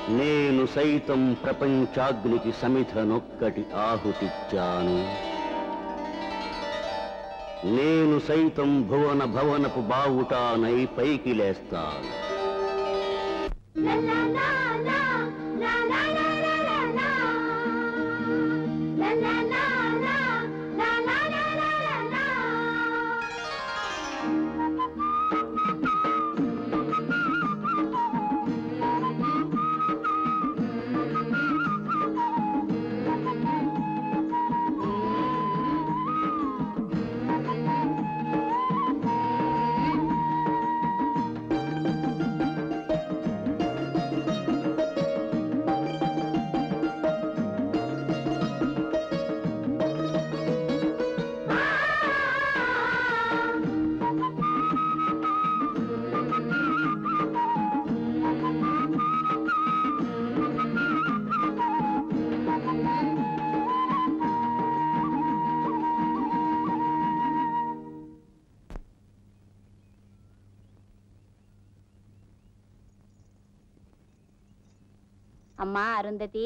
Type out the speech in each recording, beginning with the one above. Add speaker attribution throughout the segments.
Speaker 1: నేను సైతం ప్రపంచాగ్నికి సమిధనొక్కటి ఆహుతిచ్చాను నేను సైతం భువన భవనపు బావుటానై పైకి లేస్తాను
Speaker 2: అమ్మా అరుంధతి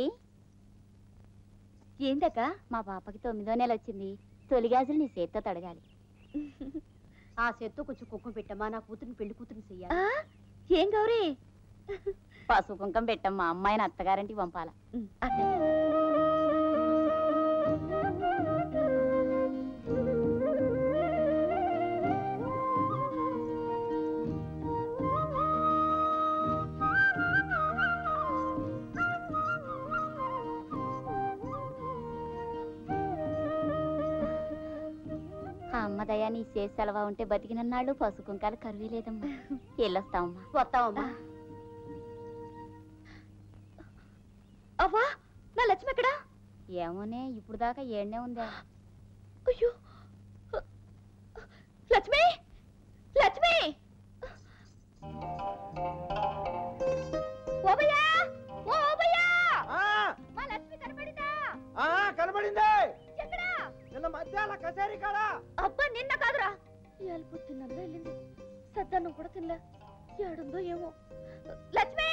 Speaker 2: ఏందక్క మా పాపకి తొమ్మిదో నెల వచ్చింది తొలి గాజులు నీ చేత్తో తడగాలి
Speaker 3: ఆ చేత్తో కొంచెం కుంకుమ పెట్టమ్మా నా కూతురిని పెళ్లి కూతురిని చెయ్యాలి
Speaker 2: ఏం గౌరీ పసుపు కుంకం పెట్టమ్మా అమ్మాయిని అత్తగారింటికి పంపాల ఆ అమ్మ దయా నీ చేసి సెలవా ఉంటే బతికినన్నాళ్ళు పసుపు కుంకాలు కరువే లేదమ్మా వెళ్ళొస్తామమ్మా
Speaker 3: వస్తావమ్మా
Speaker 2: అవ్వా నా లక్ష్మి ఎక్కడా ఏమోనే ఇప్పుడు దాకా ఏడనే ఉందా అయ్యో లక్ష్మి లక్ష్మి ఓబయ్యా ఓ ఓబయ్యా మా లక్ష్మి కనపడిందా
Speaker 4: కనబడింది
Speaker 2: ఎక్కడా
Speaker 4: నిన్న మధ్యాహ్న కచేరీ కాడా
Speaker 2: అబ్బా నిన్న కాదురా ఇవాళ పొద్దున్నంతా వెళ్ళింది సద్దాన్నం కూడా తినలే ఏడుందో ఏమో లక్ష్మి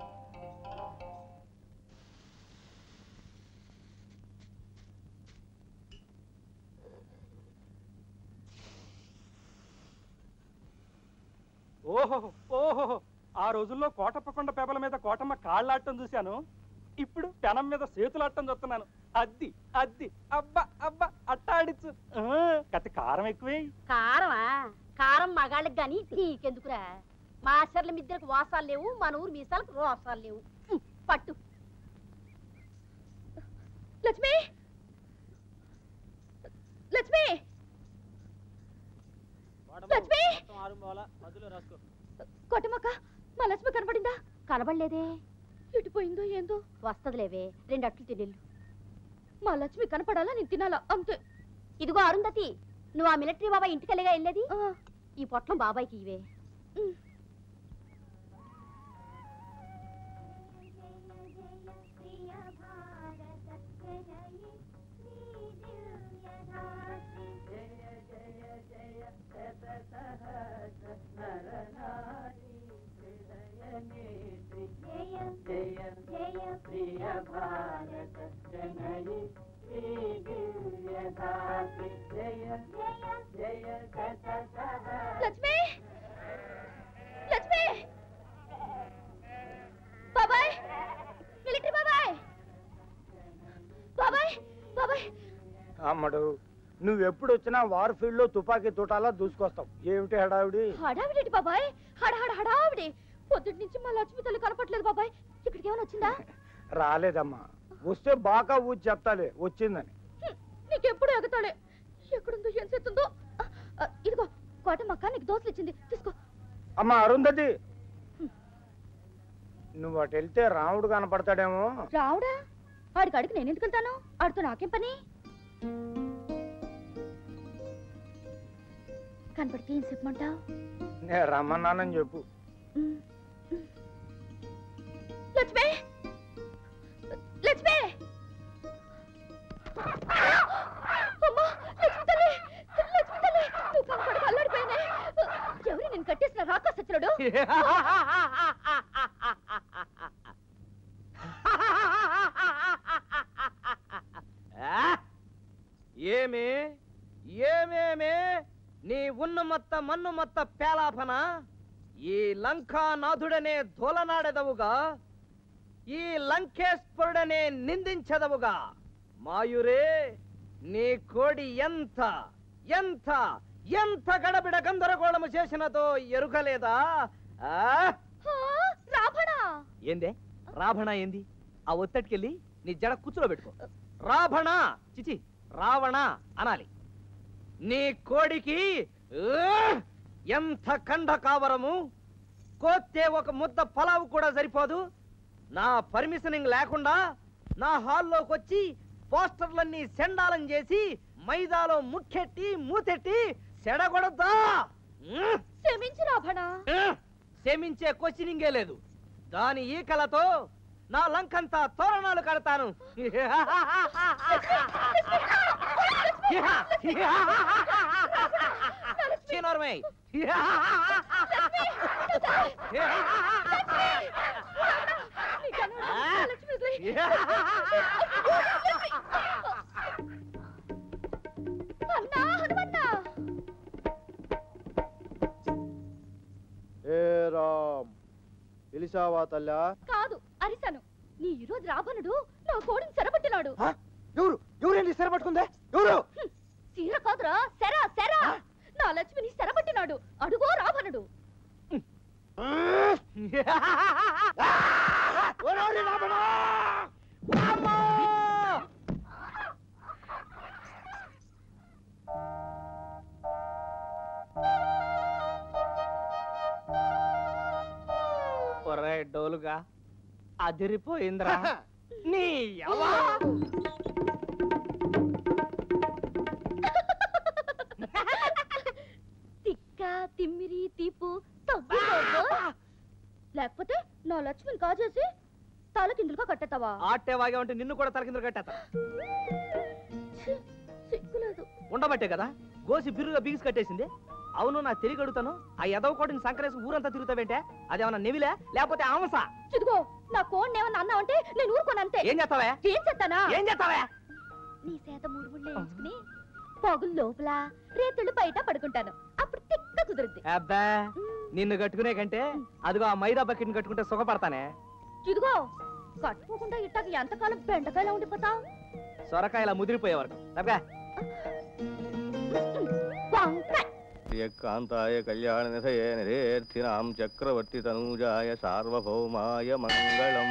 Speaker 5: ఓహో ఓహో ఆ రోజుల్లో కోటప్పకొండ పేపల మీద కోటమ్మ కాళ్ళాడటం చూశాను ఇప్పుడు పెనం మీద చేతులాడటం చూస్తున్నాను అద్ది అద్ది అబ్బా అబ్బా అట్టాడిచ్చు ఆ, కత్తి కారం ఎక్కువే
Speaker 3: కారమా కారం మగాళ్ళకి గాని నీకెందుకురా మాస్టర్ల మిద్దరికి వాసాలు లేవు మన ఊరు మీసాలకు రోసాలు లేవు ఉమ్, పట్టు
Speaker 2: లక్ష్మి లక్ష్మి లక్ష్మి కొట్టమక్క మా లక్ష్మి కనపడిందా
Speaker 3: కనబడలేదే
Speaker 2: ఎటుపోయిందో ఏందో
Speaker 3: వస్తదిలేవే రెండు అట్లు తినిల్లు
Speaker 2: మా లక్ష్మి కనపడాలా నేను తినాలా అంతే
Speaker 3: ఇదిగో అరుంధతి నువ్వు ఆ మిలిటరీ బాబాయ్ ఇంటికెళ్ళగా వెళ్ళేది ఈ పొట్లం బాబాయ్కి ఇవే
Speaker 2: లక్ష్మి లక్ష్మి బాబాయ్ మిలిటరీ బాబాయ్ బాబాయ్ బాబాయ్
Speaker 4: అమ్మడు నువ్వెప్పుడు వచ్చినా వార్ ఫీల్డ్ లో తుపాకీ తూటాలా దూసుకొస్తావు ఏమిటి హడావిడి
Speaker 2: హడావిడేటి బాబాయ్ హడ హడ హడావిడి పొద్దుటి నుంచి మా లక్ష్మి తల్లి కనపట్లేదు బాబాయ్ ఇక్కడికి ఏమైనా వచ్చిందా
Speaker 4: రాలేదమ్మా వస్తే బాగా ఊచి చెప్తాలే వచ్చిందని
Speaker 2: హ్మ్, నీకెప్పుడు ఎగతాడే ఎక్కడుందో ఏం చేస్తుందో ఆ, ఆ, ఇదిగో కోటమక్క నీకు దోశలు ఇచ్చింది తీసుకో
Speaker 4: అమ్మా అరుంధతి నువ్వు అటు వెళ్తే రాముడు కనపడతాడేమో
Speaker 2: రావుడా వాడికి అడిగి నేను ఎందుకు వెళ్తాను ఆడితో నాకేం పని కనపడితే ఏం చెప్పమంటావు
Speaker 4: నేను రమ్మన్నానని చెప్పు
Speaker 2: లక్ష్మి లక్ష్మి అమ్మా లక్ష్మి తల్లి లక్ష్మి తల్లి నువ్వు కనపడక అల్లాడిపోయానే ఎవరు నేను కట్టేసిన రాకా సత్యుడు
Speaker 6: ఆ? ఏమి ఏమేమే నీ ఉన్న మొత్త మన్ను మొత్త పేలాపన ఈ లంకానాథుడనే ధూలనాడెదవుగా ఈ లంకేశ్వరుడనే నిందించదవుగా మాయురే నీ కోడి ఎంత ఎంత ఎంత గడబిడ గందరగోళము చేసినదో ఎరుకలేదా ఆ?
Speaker 2: హా, రావణ
Speaker 6: ఏందే రాభణ ఏంది ఆ ఒత్తటికెళ్ళి నీ జడ కూర్చులో పెట్టుకో రాభణ చిచి రావణ అనాలి నీ కోడికి ఆ, ఎంత కండ కావరము కోస్తే ఒక ముద్ద పలావు కూడా సరిపోదు నా పర్మిషనింగ్ లేకుండా నా హాల్లోకి వచ్చి పోస్టర్లన్నీ సెండాలం చేసి మైదాలో ముక్కెట్టి మూతెట్టి సెడగొడద్దా ఉమ్.
Speaker 2: క్షమించు రావణ
Speaker 6: క్షమించే క్వశ్చనింగే లేదు దాని ఈకలతో నా లంకంతా తోరణాలు కడతాను చిన్నోర్మై
Speaker 2: అన్నా హనుమన్నా
Speaker 7: ఏ రామ్ పిలిచావా తల్లా
Speaker 2: కాదు అరిసను నీ ఈరోజు రావణుడు నా కోడిని చెరబట్టినాడు
Speaker 7: ఎవరు ఎవరేంటి సరే పట్టుకుందే ఎవరు
Speaker 2: హ్మ్, చీర కాదురా సెరా సెరా నా లక్ష్మిని చెరబట్టినాడు అడుగో రావణుడు
Speaker 7: ఓరోరి రావణ!
Speaker 6: ఒరే డోలుగా అదిరిపోయిందిరా నీ యవ్వ.
Speaker 2: తిక్క తిమ్మిరి తీపు తగ్గిపోదు లేకపోతే నా లక్ష్మిని కాజేసి తల కిందులుగా కట్టేస్తావా
Speaker 6: ఆటే వాగే ఉంటే నిన్ను కూడా తలకిందులు కట్టేస్తా
Speaker 2: ఛీ, సిగ్గులేదు
Speaker 6: ఉండబట్టే కదా గోసి బిర్రుగా బిగిసి కట్టేసింది అవును నా తెలివి అడుగుతాను ఆ ఎదవ కోటిని సంకరేసి ఊరంతా తిరుగుతావేంటే అదేమన్నా నెవిలే లేకపోతే ఆమసా
Speaker 2: చిదుగో నా కోడిని ఏమన్నా అన్నావంటే నేను ఊరుకోను అంతే
Speaker 6: ఏం చేస్తావే
Speaker 2: ఏం చేస్తానా
Speaker 6: ఏం చేస్తావే
Speaker 2: నీ చేత మూడు ముళ్ళు వేయించుకుని పగులు లోపల రేతుళ్ళు బయట పడుకుంటాను అప్పుడు తిక్క కుదురుద్ది
Speaker 6: అబ్బా నిన్ను కట్టుకునే కంటే అదిగో ఆ మైదా బకెట్ని కట్టుకుంటే సుఖపడతానే
Speaker 2: ఇదిగో కట్టుకోకుండా ఇట్టాక ఎంతకాలం బెండకాయలా ఉండిపోతావు
Speaker 6: సొరకాయలా ముదిరిపోయే వరకు తప్పగా
Speaker 2: వంకాయ
Speaker 7: కాంతాయ కళ్యాణ నిధయే నిరేర్థినాం చక్రవర్తి తనూజాయ సార్వభౌమాయ మంగళం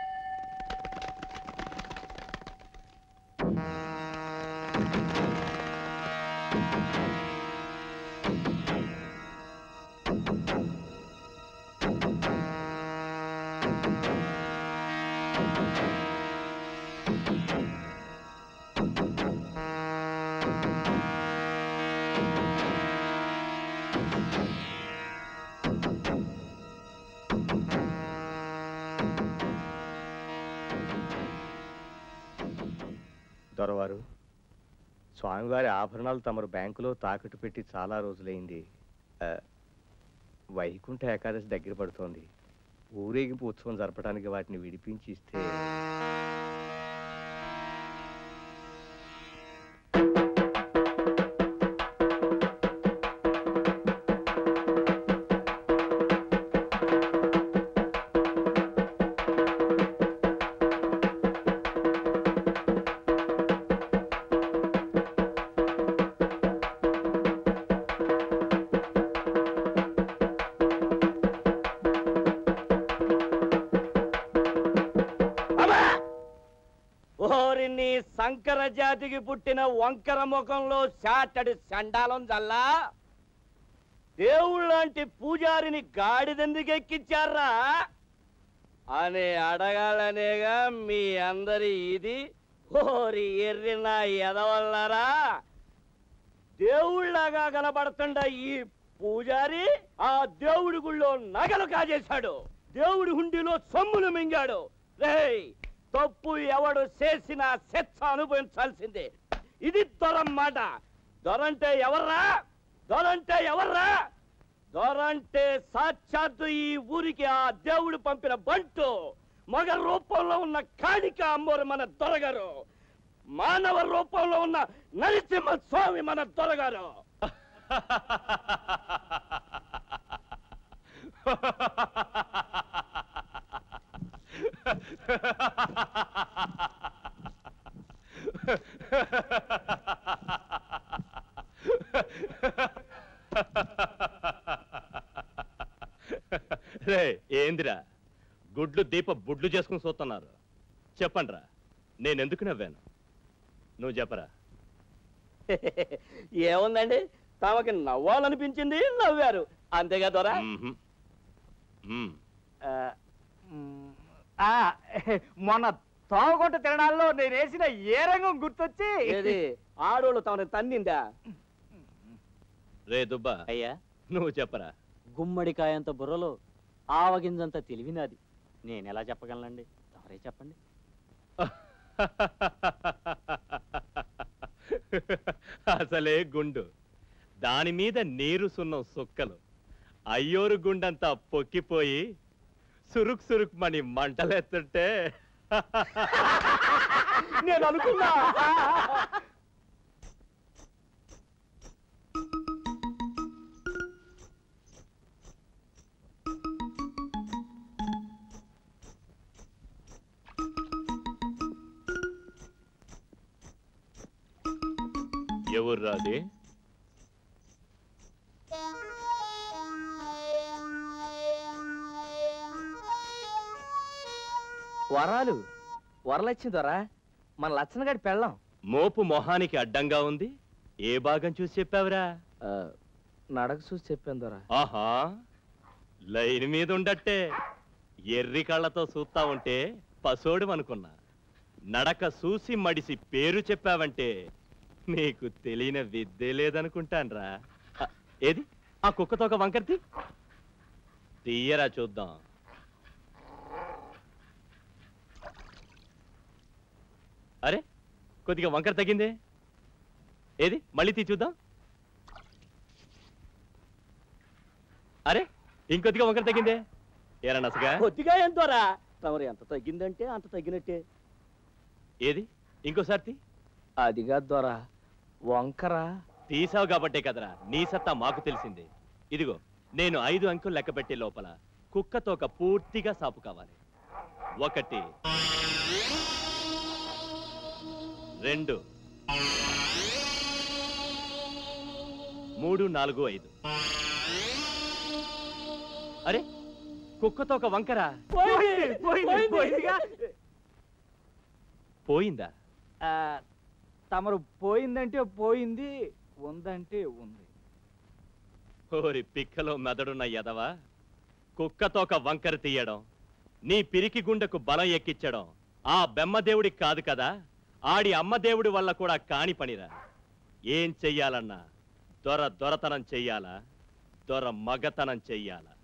Speaker 7: దొరవారు స్వామివారి ఆభరణాలు తమరు బ్యాంకులో తాకట్టు పెట్టి చాలా రోజులైంది ఆ, వైకుంఠ ఏకాదశి దగ్గర పడుతోంది ఊరేగింపు ఉత్సవం జరపడానికి వాటిని విడిపించి ఇస్తే
Speaker 6: ఓరి నీ సంకర జాతికి పుట్టిన వంకర ముఖంలో శాటడి చండాలం జల్లా దేవుళ్ళంటి పూజారిని గాడిదెందుకు ఎక్కించారా అని అడగాలనేగా మీ అందరి ఇది ఓరి ఎర్రిన ఎదవల్లారా దేవుళ్ళగా కనబడుతుండ ఈ పూజారి ఆ దేవుడి గుళ్ళో నగలు కాజేశాడు దేవుడి హుండీలో సొమ్ములు మింగాడు రేయ్ తప్పు ఎవడు చేసినా శిక్ష అనుభవించాల్సిందే ఇది దొరం మాట దొరంటే ఎవర్రా దొరంటే ఎవర్రా దొరంటే సాక్షాత్తు ఈ ఊరికి ఆ దేవుడు పంపిన బంటు మగ రూపంలో ఉన్న కాళిక అమ్మోరు మన దొరగారు మానవ రూపంలో ఉన్న నరసింహ స్వామి మన దొరగారు
Speaker 7: రే ఏందిరా గుడ్లు దీప బుడ్లు చేసుకుని చూస్తున్నారు చెప్పండ్రా నేనెందుకు నవ్వాను నువ్వు చెప్పరా
Speaker 6: ఏముందండి తమకి నవ్వాలనిపించింది నవ్వారు అంతేగా దొరా
Speaker 7: మ్మ్హ్. మ్మ్.
Speaker 4: ఆ, మొన్న తోమకొట్ట తిరణాల్లో నేను వేసిన ఏ రంగం గుర్తొచ్చి
Speaker 6: ఏది ఆడోళ్ళు తమని తన్నిందా
Speaker 7: రే దుబ్బా
Speaker 8: అయ్యా
Speaker 7: నువ్వు చెప్పరా
Speaker 8: గుమ్మడికాయంత బుర్రలో ఆవగింజంత తెలివినాది నేను ఎలా చెప్పగలనండి తమరే చెప్పండి
Speaker 7: అసలే గుండు దాని మీద నీరు సున్నం సుక్కలు అయ్యోరు గుండంతా పొక్కిపోయి సురుక్ సురుక్ మని మంటలెత్తుంటే
Speaker 6: నేను అనుకున్నా
Speaker 7: ఎవర్రా అది
Speaker 9: వరాలు వరలచ్చింది దొరా మన లచ్చనగాడి పెళ్ళాం
Speaker 7: మోపు మొహానికి అడ్డంగా ఉంది ఏ భాగం చూసి చెప్పావురా
Speaker 9: నడక చూసి చెప్పాను దొరా
Speaker 7: ఆహా లైన్ మీద ఉండట్టే ఎర్రి కళ్ళతో చూస్తా ఉంటే పసోడు అనుకున్నా నడక చూసి మడిసి పేరు చెప్పావంటే నీకు తెలియని విద్యే లేదనుకుంటాన్రా ఆ, ఏది ఆ కుక్కతో ఒక వంకర్తి తీయరా చూద్దాం అరే కొద్దిగా వంకర తగ్గిందే ఏది మళ్ళీ తీ చూద్దాం అరే ఇంకొద్దిగా వంకర తగ్గిందే ఏరా నసగా
Speaker 6: కొద్దిగా ఏం దొరా తమరు ఎంత తగ్గిందంటే అంత తగ్గినట్టే
Speaker 7: ఏది ఇంకోసారి తీ
Speaker 9: అదిగా దొరా వంకర
Speaker 7: తీసావు కాబట్టే కదరా నీ సత్తా మాకు తెలిసింది ఇదిగో నేను ఐదు అంకెలు లెక్క పెట్టే లోపల కుక్కతో ఒక పూర్తిగా సాపు కావాలి ఒకటి రెండు మూడు నాలుగు ఐదు అరే కుక్కతో ఒక వంకరా
Speaker 6: పోయింది, పోయింది, పోయిందిగా.
Speaker 7: పోయిందా
Speaker 4: ఆ, తమరు పోయిందంటే పోయింది ఉందంటే ఉంది
Speaker 7: ఓరి పిక్కలో మెదడున్న ఎదవా కుక్కతో ఒక వంకర తీయడం నీ పిరికి గుండెకు బలం ఎక్కించడం ఆ బెమ్మదేవుడికి కాదు కదా ఆడి అమ్మదేవుడి వల్ల కూడా కాని పనిరా ఏం చెయ్యాలన్నా దొర దొరతనం చెయ్యాలా దొర మగతనం చెయ్యాలా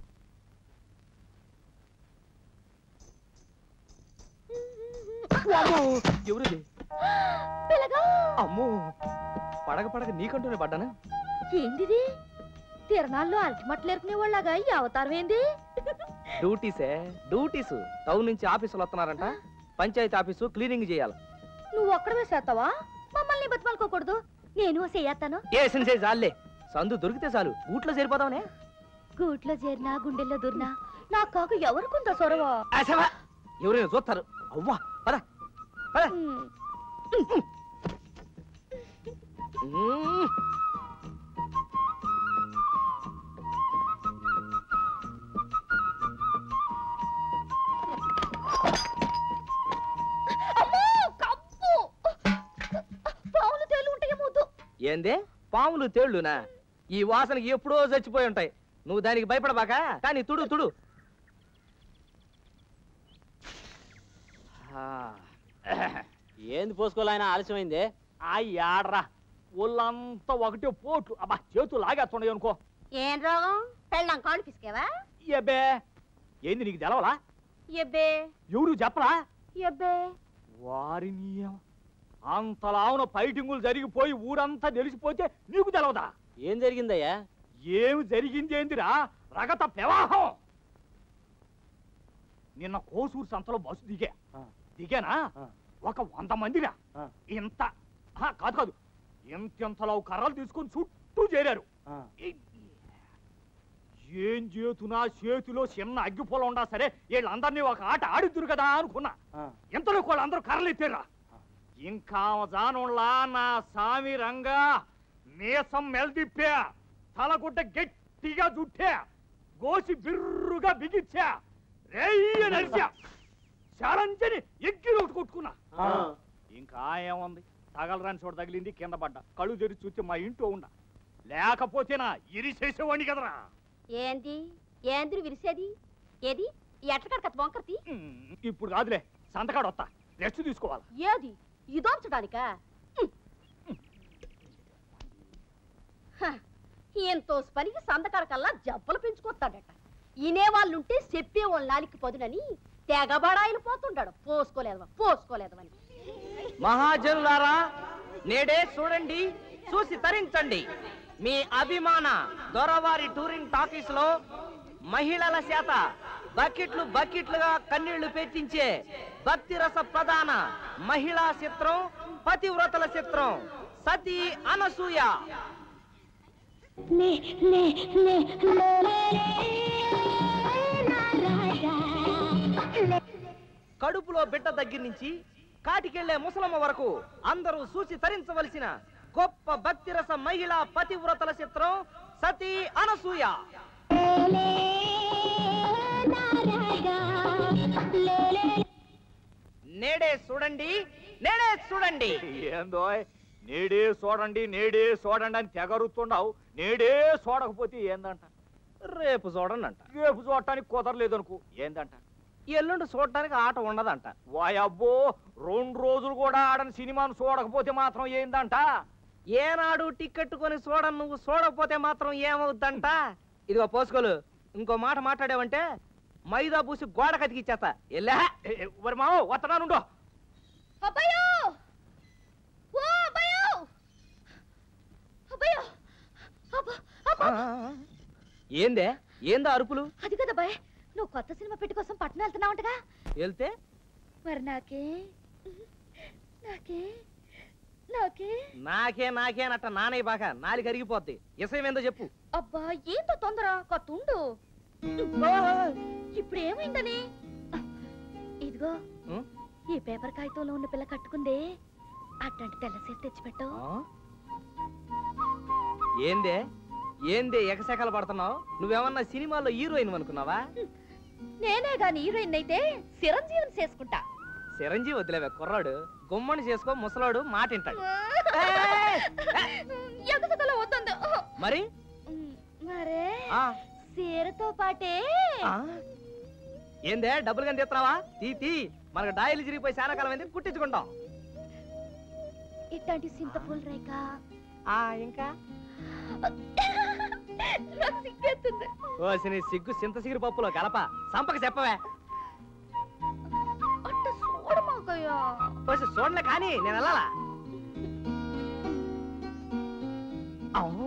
Speaker 9: ఎవరిది
Speaker 2: పిల్లగా
Speaker 9: అమ్మో పడగ పడగ నీకంటూనే పడ్డానా
Speaker 2: ఏందిది తిరణాల్లో అరటిమట్లు ఎరుకునే వాళ్ళగా ఈ అవతారం ఏంది
Speaker 9: డ్యూటీసే డ్యూటీస్ టౌన్ నుంచి ఆఫీసులు వస్తున్నారంట పంచాయతీ ఆఫీసు క్లీనింగ్ చేయాలి
Speaker 2: నువ్వు ఒక్కడ వేసేస్తావా మమ్మల్ని బతిమాలుకోకూడదు నేను చేయేస్తాను
Speaker 9: ఏ సిన్సే చాలే సందు దొరికితే చాలు గూట్లో చేరిపోదామనే
Speaker 2: గూట్లో చేరినా గుండెల్లో దూరినా నా కాకు ఎవరికుందా సొరవా
Speaker 9: అసవా ఎవరైనా చూస్తారు అవ్వా పద పద మ్మ్.
Speaker 2: అమ్మో కప్పు పావులు తేలు ఉంటాయి ముద్దు
Speaker 9: ఏందే పాములు తేళ్లునా ఈ వాసనకి ఎప్పుడో చచ్చిపోయి ఉంటాయి నువ్వు దానికి భయపడబాక కానీ తుడు తుడు ఆ,
Speaker 8: ఏంది పోసుకోవాలైనా ఆలస్యమైంది
Speaker 4: ఆ యాడ్రా ఒళ్ళంతా ఒకటే పోట్లు అబ్బా చేతులు లాగేస్తున్నాయి అనుకో
Speaker 3: ఏం రోగం పెళ్ళాం కాళ్ళు పిసికేవా
Speaker 4: ఎబ్బే ఏంది నీకు తెలవలా
Speaker 3: ఎబ్బే
Speaker 4: ఎవరు చెప్పరా
Speaker 3: ఎబ్బే
Speaker 4: వారిని అంతలావున ఫైటింగులు జరిగిపోయి ఊరంతా తెలిసిపోతే నీకు తెలవదా
Speaker 8: ఏం జరిగిందయ్యా
Speaker 4: ఏమి జరిగింది ఏందిరా రగత ప్రవాహం నిన్న కోసూరు సంతలో బస్సు దిగా దిగానా
Speaker 10: ఒక వంద మందిరా ఇంత ఆ, కాదు కాదు ఇంతెంతలో కర్రలు తీసుకొని చుట్టూ చేరారు ఈ- ఏం చేతునా చేతిలో చిన్న అగ్గిపొలం ఉండా సరే వీళ్ళందరినీ ఒక ఆట ఆడిద్దురు కదా అనుకున్నా ఇంతలో వాళ్ళందరూ కర్రలు ఎత్తారా ఇంకా జానుల్లా నా సామి రంగా మీసం మెల్దిప్పా తలగుడ్డ గట్టిగా జుట్టా గోసి బిర్రుగా బిగిచ్చా రేయ్య నరిచా చాలంచని ఎక్కి ఒకటి కొట్టుకున్నా ఇంకా ఏముంది తగలరాని చోట తగిలింది కింద పడ్డా కళ్ళు తెరిచి చూస్తే మా ఇంట్లో ఉండ లేకపోతేనా ఇరిసేసేవాడిని కదరా
Speaker 3: ఏంది ఏంది విరిసేది ఏది ఎట్ల కడక వంకర్తి
Speaker 10: ఉమ్, ఇప్పుడు కాదులే సంతకాడు వస్తా రెస్ట్ తీసుకోవాలి
Speaker 3: ఏది ఇదోంచడానికా ఎంతో పనికి సందకాడ కల్లా జబ్బలు పెంచుకొస్తాడట ఇనేవాళ్ళుంటే చెప్పే వాళ్ళ నాలికి పదునని తెగబడాయిలు పోతుంటాడు పోసుకోలేదు పోసుకోలేదవని
Speaker 9: మహాజనులారా నేడే చూడండి చూసి తరించండి మీ అభిమాన దొరవారి టూరింగ్ టాకీస్ లో మహిళల చేత బకెట్లు బకెట్లుగా కన్నీళ్లు పెట్టించే భక్తి రస ప్రధాన మహిళా చిత్రం పతివ్రతల చిత్రం సతీ అనసూయ కడుపులో బిడ్డ దగ్గర నుంచి కాటికెళ్లే ముసలమ్మ వరకు అందరూ చూసి తరించవలసిన గొప్ప భక్తిరస మహిళా పతివ్రతల చిత్రం సతీ అనసూయ నేడే చూడండి నేడే చూడండి
Speaker 10: ఏందో నేడే చూడండి నేడే చూడండి అని తెగరుతుండవు నేడే చూడకపోతే ఏందంట
Speaker 9: రేపు చూడండి అంట
Speaker 10: రేపు చూడటానికి కుదరలేదు అనుకో ఏందంట
Speaker 9: ఎల్లుండి చూడటానికి ఆట ఉండదంట
Speaker 10: వాయబ్బో రెండు రోజులు కూడా ఆడని సినిమాను చూడకపోతే మాత్రం ఏందంట
Speaker 9: ఏనాడు టికెట్ కొని చూడను నువ్వు చూడకపోతే మాత్రం ఏమవుద్దంట ఇదిగో పోసుకోలు ఇంకో మాట మాట్లాడావంటే మైదా పూసి గోడ కతికిచ్చేస్తా ఎల్లా
Speaker 10: ఏ, ఏ, మరి మావ వత్తనానుండో
Speaker 2: అబ్బాయో ఓ అబ్బాయో అబ్బాయో అబ్బా అబ్బా
Speaker 9: ఏందే ఏందా అరుపులు
Speaker 2: అది కదా బాయ్ నువ్వు కొత్త సినిమా పెట్టి కోసం పట్నం వెళ్తున్నావుంటగా
Speaker 9: వెళ్తే
Speaker 2: మరి నాకే నాకే నాకే
Speaker 9: నాకే నాకే అట్ట నానయ్య బాగా నాలుగు అరిగిపోద్ది ఇసయం ఏందో చెప్పు
Speaker 2: అబ్బా ఏంతో తొందర కొత్త ఉండు ఇప్పుడు ఏమైందని ఇదిగో
Speaker 9: ఉం?
Speaker 2: ఈ పేపర్ కాగితంలో ఉన్న పిల్ల కట్టుకుందే అట్లాంటి తెల్ల సీట్ తెచ్చిపెట్టు
Speaker 9: ఆ? ఏందే ఏందే ఎకశకలు పడుతున్నావు నువ్వేమన్నా సినిమాలో హీరోయిన్ అనుకున్నావా
Speaker 2: నేనే గాని హీరోయిన్ అయితే చిరంజీవిని చేసుకుంటా
Speaker 9: చిరంజీవి వదిలేవే కుర్రాడు గుమ్మని చేసుకో ముసలాడు మాట వింటాడు
Speaker 2: ఎగసతలో వద్దు
Speaker 9: మరి
Speaker 2: మరే
Speaker 9: ఆ
Speaker 2: సీరతో పాటే
Speaker 9: ఆ? ఏందే డబ్బులు కానీ తీస్తున్నావా తీ తీ మనకు డాయిలు చిరిగిపోయి చాలా కాలం అయింది కుట్టించుకుంటాం
Speaker 2: ఇట్లాంటి సింతపూల రేఖ
Speaker 9: ఆ ఇంకా
Speaker 2: నాకు సిగ్గేస్తుంది
Speaker 9: ఓసి నీ సిగ్గు సింత సిగిరి పప్పులో కలప సంపక చెప్పవే
Speaker 2: అట్ట చూడమాకయ్యా
Speaker 9: ఓసి చూడలే కానీ నేను వెళ్ళాలా ఔ.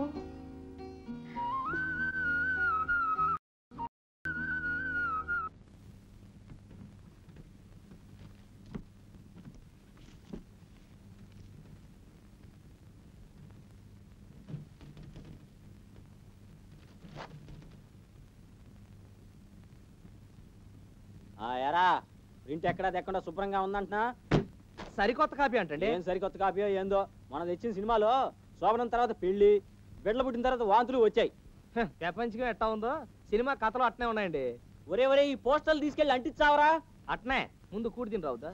Speaker 8: ఆ ఎరా ప్రింట్ ఎక్కడా తెక్కడా శుభ్రంగా ఉందంటున్నా
Speaker 9: సరికొత్త కాపీ అంటండి
Speaker 8: ఏం సరికొత్త కాపీయో ఏందో మనం తెచ్చిన సినిమాలో శోభనం తర్వాత పెళ్లి బిడ్డలు పుట్టిన తర్వాత వాంతులు వచ్చాయి
Speaker 9: హ, ప్రపంచం ఎట్టా ఉందో సినిమా కథలు అట్నే ఉన్నాయండి
Speaker 8: ఒరే ఒరే ఈ పోస్టర్లు తీసుకెళ్ళి అంటించావరా
Speaker 9: అట్నే ముందు కూడి తిని రావుదా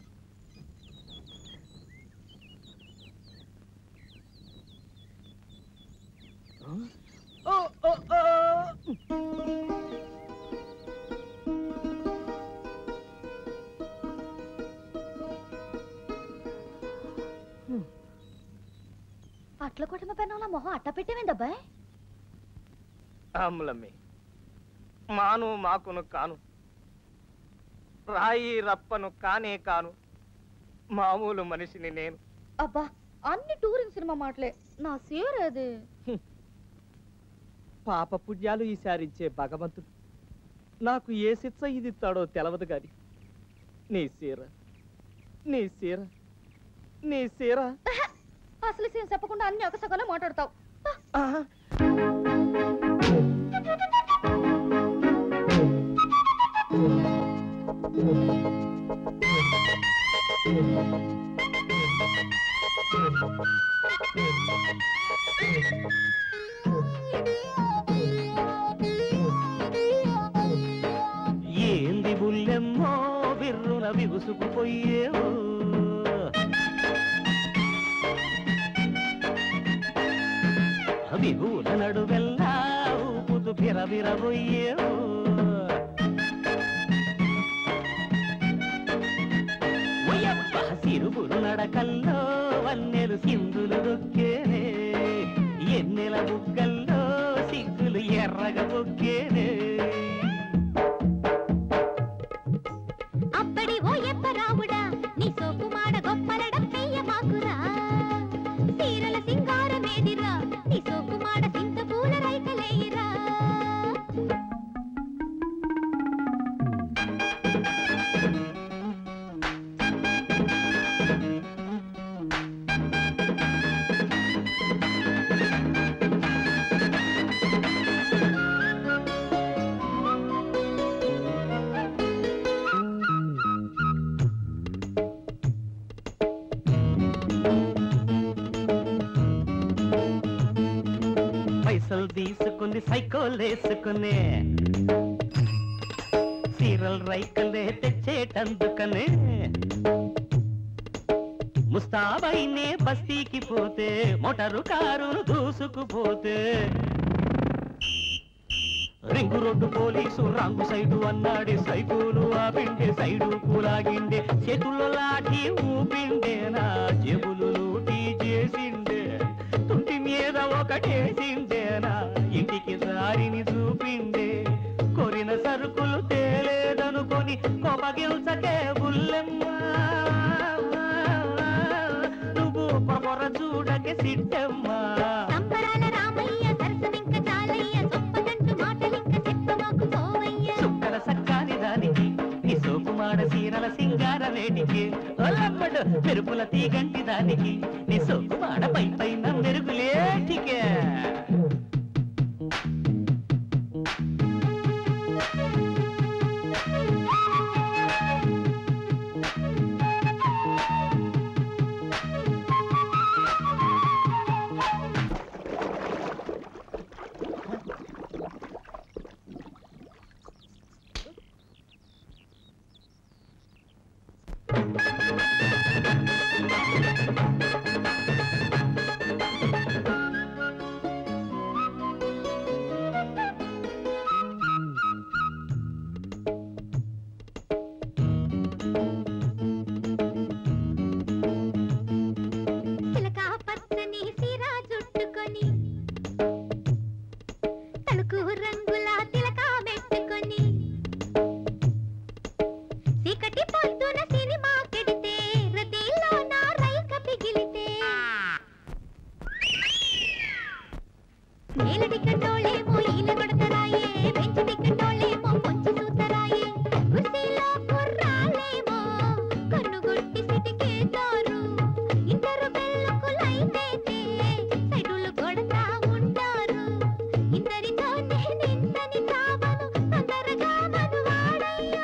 Speaker 9: ఓ ఓ ఓ
Speaker 2: అట్ల కొట్టమ పెన్నంలా మొహం అట్ట పెట్టేవేంది అబ్బాయి
Speaker 9: అమ్ములమ్మి మాను మాకును కాను రాయి రప్పను కానే కాను మామూలు మనిషిని నేను
Speaker 2: అబ్బా అన్ని టూరింగ్ సినిమా మాటలే నా సీరేది
Speaker 9: పాప పుణ్యాలు ఈసారించే భగవంతుడు నాకు ఏ శిక్ష ఇది ఇస్తాడో తెలవదు గాని నీ సీర నీ సీర నీ సీర
Speaker 2: అసలు సీన్ చెప్పకుండా అన్ని ఒక సగంలో మాట్లాడతావు
Speaker 9: ఆహా.
Speaker 6: ఏంది బుల్లెమ్మో బిర్రున బిగుసుకుపోయేవు బిగుల నడువెల్లా ఊపుతూ బిరబిరబోయేవు ఒయ్యబ్బ సిరుగురు నడకల్లో వన్నెలు సింధులు దొక్కేనే ఎన్నెల బుగ్గల్లో సిగ్గులు ఎర్రగా బొక్కేనే
Speaker 11: అప్పడి ఓ ఎప్పరావుడా నీ సోపు మాడ గొప్పలడ పెయ్య మాకురా సీరల సింగారమేదిరా నీ సోపు మాడ సింత పూల రైకలేయిరా
Speaker 6: పైసలు తీసుకుని సైకోల్ వేసుకుని సీరల్ రైకలే తెచ్చేటందుకనే ముస్తాబైనే బస్తీకి పోతే మోటారు కారును దూసుకుపోతే ring road police wrong side అన్నాడే సైకులు ఆపిండే సైడు కూలాగిండే చేతుల్లో లాఠీ ఊపిండే నా జేబులు లూటీ చేసిండే తుంటి మీద ఒకటేసిండేనా ఇంటికి దారిని చూపిండే కొరిన సరుకులు తేలేదనుకొని కొపగిల్చకే బుల్లెమ్మా నువ్వు పొర చూడకే సిట్టమ్మా
Speaker 11: సంబరాల రామయ్య సరసమింక చాలయ్య సొప్పదంటు మాటలింక చెప్ప మాకు పోవయ్య
Speaker 6: సుక్కల సక్కాని దానికి నీ సోకుమాడ సీరల సింగార వేటికి ఒలమ్మడు మెరుపుల తీగంటి దానికి నీ సోకుమాడ పై పైన మెరుగులేటికే
Speaker 11: చిలక పచ్చని సీర చుట్టుకొని తలుకు రంగుల తిలక పెట్టుకొని చీకటి పొద్దున సినిమా కెడితే రతిలో నా రైక పిగిలితే నేల టికెట్టోళ్ళేమో ఈల కొడతరాయే బెంచ్ టికెట్టోళ్ళేమో పొంచి చూతరాయే కుర్చీలో కుర్రాళ్ళేమో కన్నుగొట్టి సిటికేతారు ఇద్దరు బెల్లకు లైటైతే సైడులు కొడతా ఉంటారు ఇద్దరితోనే నిందని చావను తొందరగా మనువాడయ్యా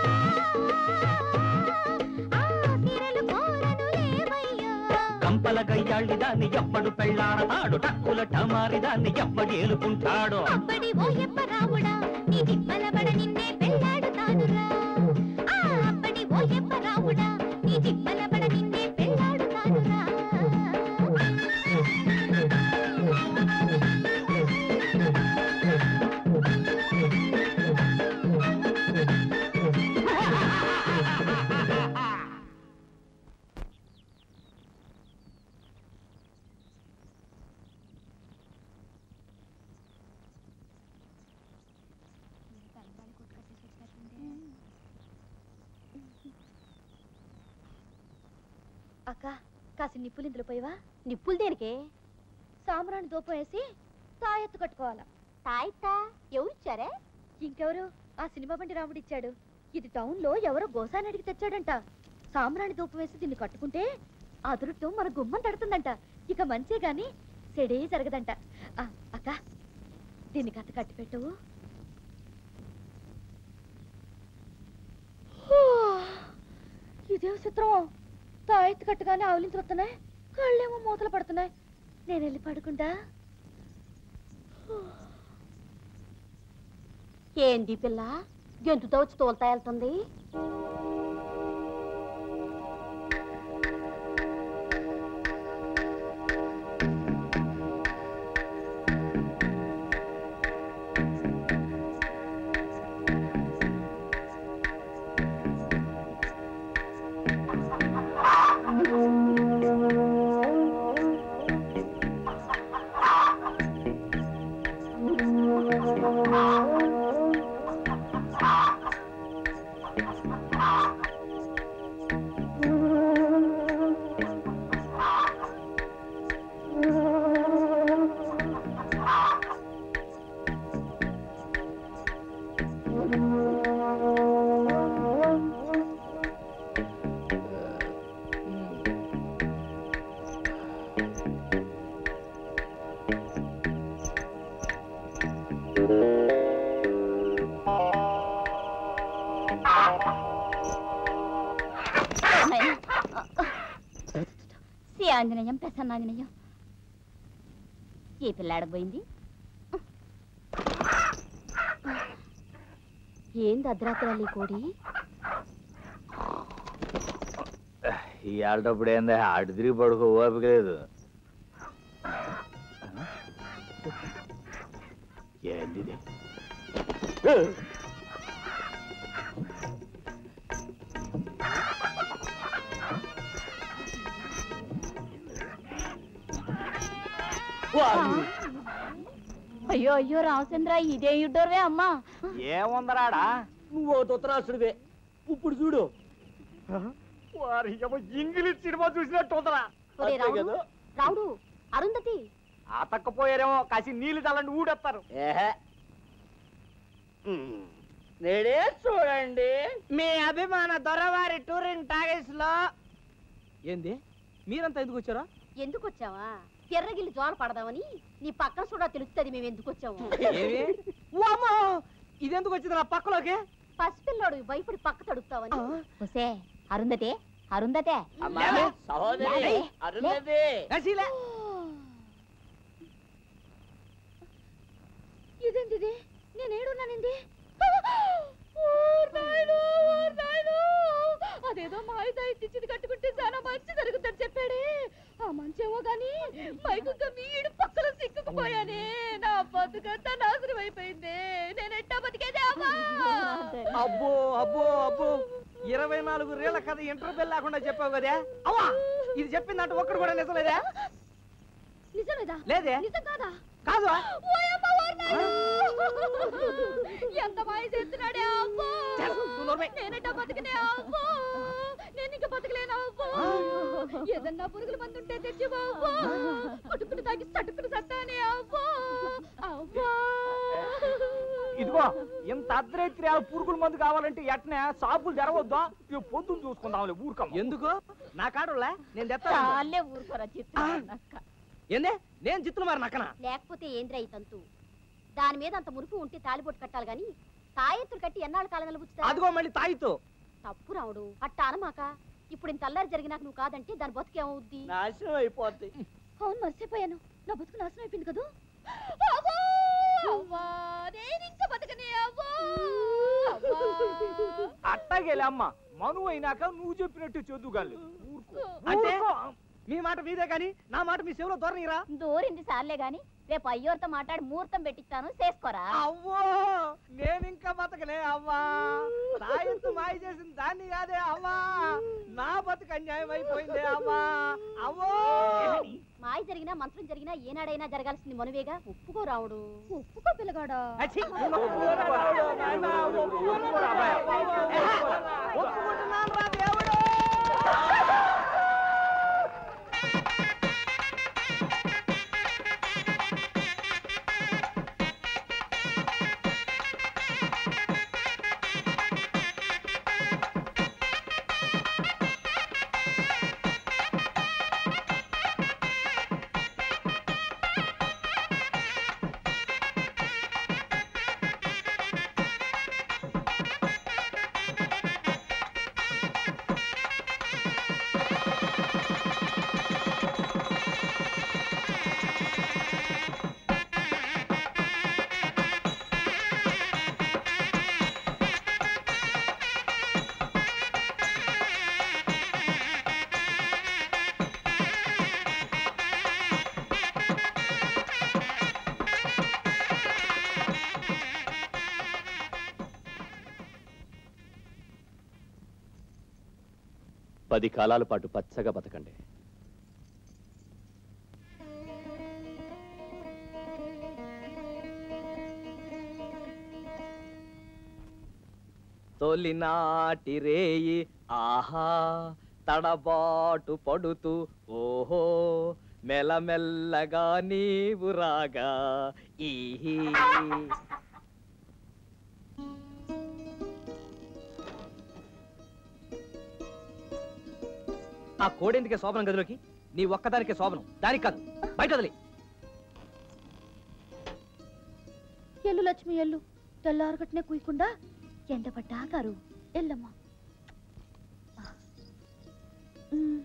Speaker 11: ఆ సిరలు కోరను లేవయ్యా
Speaker 6: కంపల గయ్యాళ్ళి దాన్ని ఎప్పుడు పెళ్ళాడతాడు టక్కుల టమారి దాన్ని ఎప్పటి ఏలుకుంటాడో
Speaker 11: అప్పటి ఓ ఎప్పరావుడా నీ దిబ్బల బడ నిన్నే పెళ్ళాడుతానురా ఆ అప్పటి ఓ ఎప్పరావుడా నీ దిబ్బల బడ నిన్నే పెళ్ళాడుతానురా
Speaker 2: అక్క కాసి నిప్పులు ఇందులో పోయివా
Speaker 3: నిప్పులు దేనికే
Speaker 2: సాంబ్రాణి దూపం వేసి తాయెత్తు కట్టుకోవాలా
Speaker 3: తాయితా ఎవరిచ్చారే
Speaker 2: ఇంకెవరు ఆ సినిమా బండి రాముడు ఇచ్చాడు ఇది టౌన్ లో ఎవరో గోసాని అడిగి తెచ్చాడంట సాంబ్రాణి దూపం వేసి దీన్ని కట్టుకుంటే అదురుటం మన గుమ్మం తడుతుందంట ఇక మంచే గాని సెడే జరగదంట ఆ, అక్క దీన్ని కథ కట్టి పెట్టు హూ, ఇదేం చిత్రం తాయెత్తు కట్టగానే ఆవులించి వస్తున్నాయి కళ్ళేమో మూతలు పడుతున్నాయి నేను వెళ్ళి పడుకుంటా
Speaker 3: ఏంది పిల్ల గెంతుతో వచ్చి తోలుతా వెళ్తుంది
Speaker 11: శ్రీ ఆంజనేయం ప్రసన్నాంజనేయం ఈ పిల్లాడకు పోయింది
Speaker 3: ఏంది అర్ధరాత్రి కోడి
Speaker 12: ఈ ఆడటప్పుడు ఏందా అటు తిరిగి పడుకో ఓపిక లేదు ఏంది ఇది?
Speaker 11: అయ్యో అయ్యో రామచంద్ర ఇదే యుడ్డోర్వే అమ్మా
Speaker 6: ఏముందరాడా నువ్వు తుత్తరాసుడివే ఇప్పుడు చూడు వారి ఏమో ఇంగ్లీష్ సినిమా చూసినట్టు ఉందరా
Speaker 3: ఒరే
Speaker 6: అంతే
Speaker 3: రావుడు
Speaker 6: కదా?
Speaker 3: రావుడు అరుంధతి
Speaker 6: ఆతక్కపోయారేమో కాసి నీళ్ళు చల్లండి ఊడేస్తారు ఏహే నేడే చూడండి
Speaker 9: మీ అభిమాన దొరవారి టూరింగ్ టాగేస్ లో ఏంది మీరంతా ఎందుకు వచ్చారా
Speaker 3: ఎందుకు వచ్చావా ఎర్రగిల్లి జోల పడదామని నీ పక్కన చూడా తెలుస్తుంది మేము ఎందుకు వచ్చాము
Speaker 9: ఏమి వామ్మో! ఇదెందుకు వచ్చింది నా పక్కలోకి
Speaker 3: పసిపిల్లోడు భయపడి పక్క తడుపుతావని
Speaker 11: ఒసే అరుంధతే అరుంధతే
Speaker 6: అమ్మా, సహోదరి
Speaker 11: లే,
Speaker 6: అరుణది
Speaker 9: నశీలే.
Speaker 2: ఇదేంటి ఇది నేను ఏడున్నానండి ఓర్ నాయనో, ఓర్ నాయనో. అదేదో మాయిదా ఇచ్చింది కట్టుకుంటే చాలా మంచి జరుగుతుంది చెప్పాడే ఆ మంచేమో గాని మైకుగా వీడు పక్కన సిక్కుకుపోయానే నా బతుకంతా నాశనం అయిపోయింది నేను ఎట్టా బతికేదే అమ్మా
Speaker 9: అబ్బో అబ్బో అబ్బో ఇరవై నాలుగు రేళ్ల కథ ఇంటర్వెల్ లేకుండా చెప్పావు కదా అవ్వా ఇది చెప్పిందంటే ఒక్కడు కూడా నిజలేదా
Speaker 2: నిజమేదా
Speaker 9: లేదే
Speaker 2: నిజం కాదా
Speaker 9: కాదు
Speaker 2: ఓయమ్మ, ఓర్ నాయనో. ఎంత మాయ చేస్తున్నాడే అమ్మో నేనెట్టా బతికినే అమ్మో నేను ఇంక బతకలేను అమ్మో ఏదన్నా పురుగుల మందు ఉంటే తెచ్చి అమ్మో కొట్టుకుని తాగి తట్టుకుని సత్తానే అమ్మో అమ్మో
Speaker 6: ఇదిగో ఇంత అర్ధరాత్రి ఆ పురుగుల మందు కావాలంటే ఎట్నే షాపులు తెరవద్దా ఇక పొద్దున్న చూసుకుందాంలే ఊరుకమ్మ
Speaker 9: ఎందుకు నా కాడులే నేను తెస్తా
Speaker 11: చాలే ఊరుకోరా చిత్త
Speaker 9: ఏందే నేను చిత్తులు మరి నక్కన
Speaker 3: లేకపోతే ఏంద్రా ఈ తంతు దాని మీద అంత మురుపు ఉంటే తాలిబొట్టు కట్టాలి గాని తాయెత్తులు కట్టి ఎన్నాళ్ళ కాలం నిలబుచ్చుతా
Speaker 9: అదిగో మళ్ళీ తాయితో
Speaker 3: తప్పు రావుడు అట్ట అనమాక ఇప్పుడు ఇంత అల్లరి జరిగినాక నువ్వు కాదంటే దాని బతుకేమవుద్ది
Speaker 6: నాశనం అయిపోద్ది
Speaker 2: అవును మర్చిపోయాను నా బతుకు నాశనం అయిపోయింది కదా అవ్వా! అవ్వా! నేను ఇంక బతకనే అవ్వా! అవ్వా!
Speaker 6: అట్టాగేలే అమ్మ మను అయినాక నువ్వు చెప్పినట్టు చదువుగాలి ఊరుకో
Speaker 9: అంటే
Speaker 6: ఊరుకో.
Speaker 9: మీ మాట మీదే కానీ నా మాట మీ చెవిలో దూరనిరా
Speaker 11: దూరింది సార్లే గాని రేపు అయ్యోర్తో మాట్లాడి ముహూర్తం పెట్టిస్తాను చేసుకోరా
Speaker 9: అవ్వో నేను ఇంకా బతకలే అవ్వా తాయెత్తు మాయ చేసిన దాన్ని కాదే అవ్వా నా బతుకు అన్యాయం అయిపోయిందే అవ్వా అవ్వో
Speaker 3: మాయ జరిగినా మంత్రం జరిగినా ఏనాడైనా జరగాల్సింది మనువేగా ఒప్పుకో రావుడు
Speaker 2: ఒప్పుకో పిల్లగాడా
Speaker 9: అచ్చి, ఒప్పుకోరా నాయనా, ఒప్పుకోరా అబ్బాయి. ఒప్పుకుంటున్నాను రా దేవుడు
Speaker 13: పది కాలాల పాటు పచ్చగా బతకండి
Speaker 9: తొలినాటి రేయి ఆహా తడబాటు పడుతూ ఓహో మెల్లమెల్లగా నీవు రాగా ఈహి ఆ కోడెందుకే శోభనం గదిలోకి నీ ఒక్కదానికే శోభనం దానికి కాదు బయట వదిలే
Speaker 2: ఎల్లు లక్ష్మి ఎల్లు తెల్లారగట్నే కుయకుండా ఎండబడ్డా గారు ఎల్లమ్మా ఉమ్.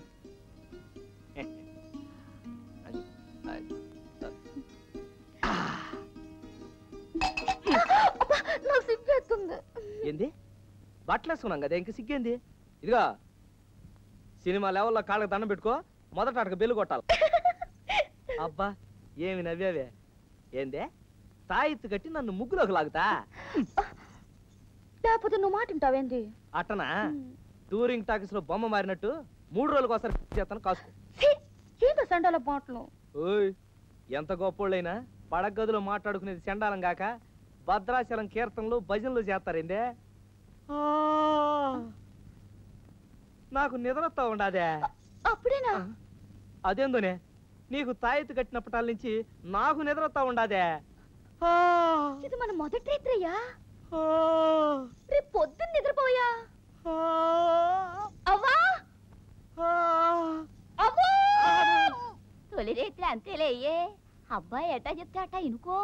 Speaker 2: అబ్బా, నాకు సిగ్గేస్తుంది
Speaker 9: ఏంది బట్టలు వేసుకున్నాం కదా ఇంక సిగ్గేంది ఇదిగా సినిమా లెవెల్లో కాళ్ళకి దండం పెట్టుకో మొదట అడగ బెల్లు కొట్టాలి అబ్బా ఏమి నవ్వావే ఏందే తాయిత్తు కట్టి నన్ను ముగ్గులోకి లాగుతా
Speaker 2: లేకపోతే నువ్వు మాట వింటావేంది
Speaker 9: అట్టనా టూరింగ్ టాకీస్ లో బొమ్మ మారినట్టు మూడు రోజులకు ఒకసారి చేస్తాను కాసుకో
Speaker 2: ఏంటో సండాల మాటలు
Speaker 9: ఓయ్ ఎంత గొప్పోళ్ళైనా పడగదిలో మాట్లాడుకునేది చండాలం గాక భద్రాచలం కీర్తనలు భజనలు చేస్తారేందే ఆ, నాకు నిద్రతో ఉండాదే
Speaker 2: అప్పుడేనా
Speaker 9: అదేందోనే నీకు తాయెత్తు కట్టినప్పటాల నుంచి నాకు నిద్రతో ఉండాదే ఆ,
Speaker 2: ఇది మన మొదటి రాత్రయ్యా
Speaker 9: ఆ,
Speaker 2: రేపు పొద్దున్న నిద్రపోయా
Speaker 9: ఆ,
Speaker 2: అవ్వా
Speaker 9: ఆ.
Speaker 2: అవ్వా
Speaker 11: తొలి రేత్రి అంతేలేయే అబ్బాయి ఎట్టా చెప్తే అట్టా ఇనుకో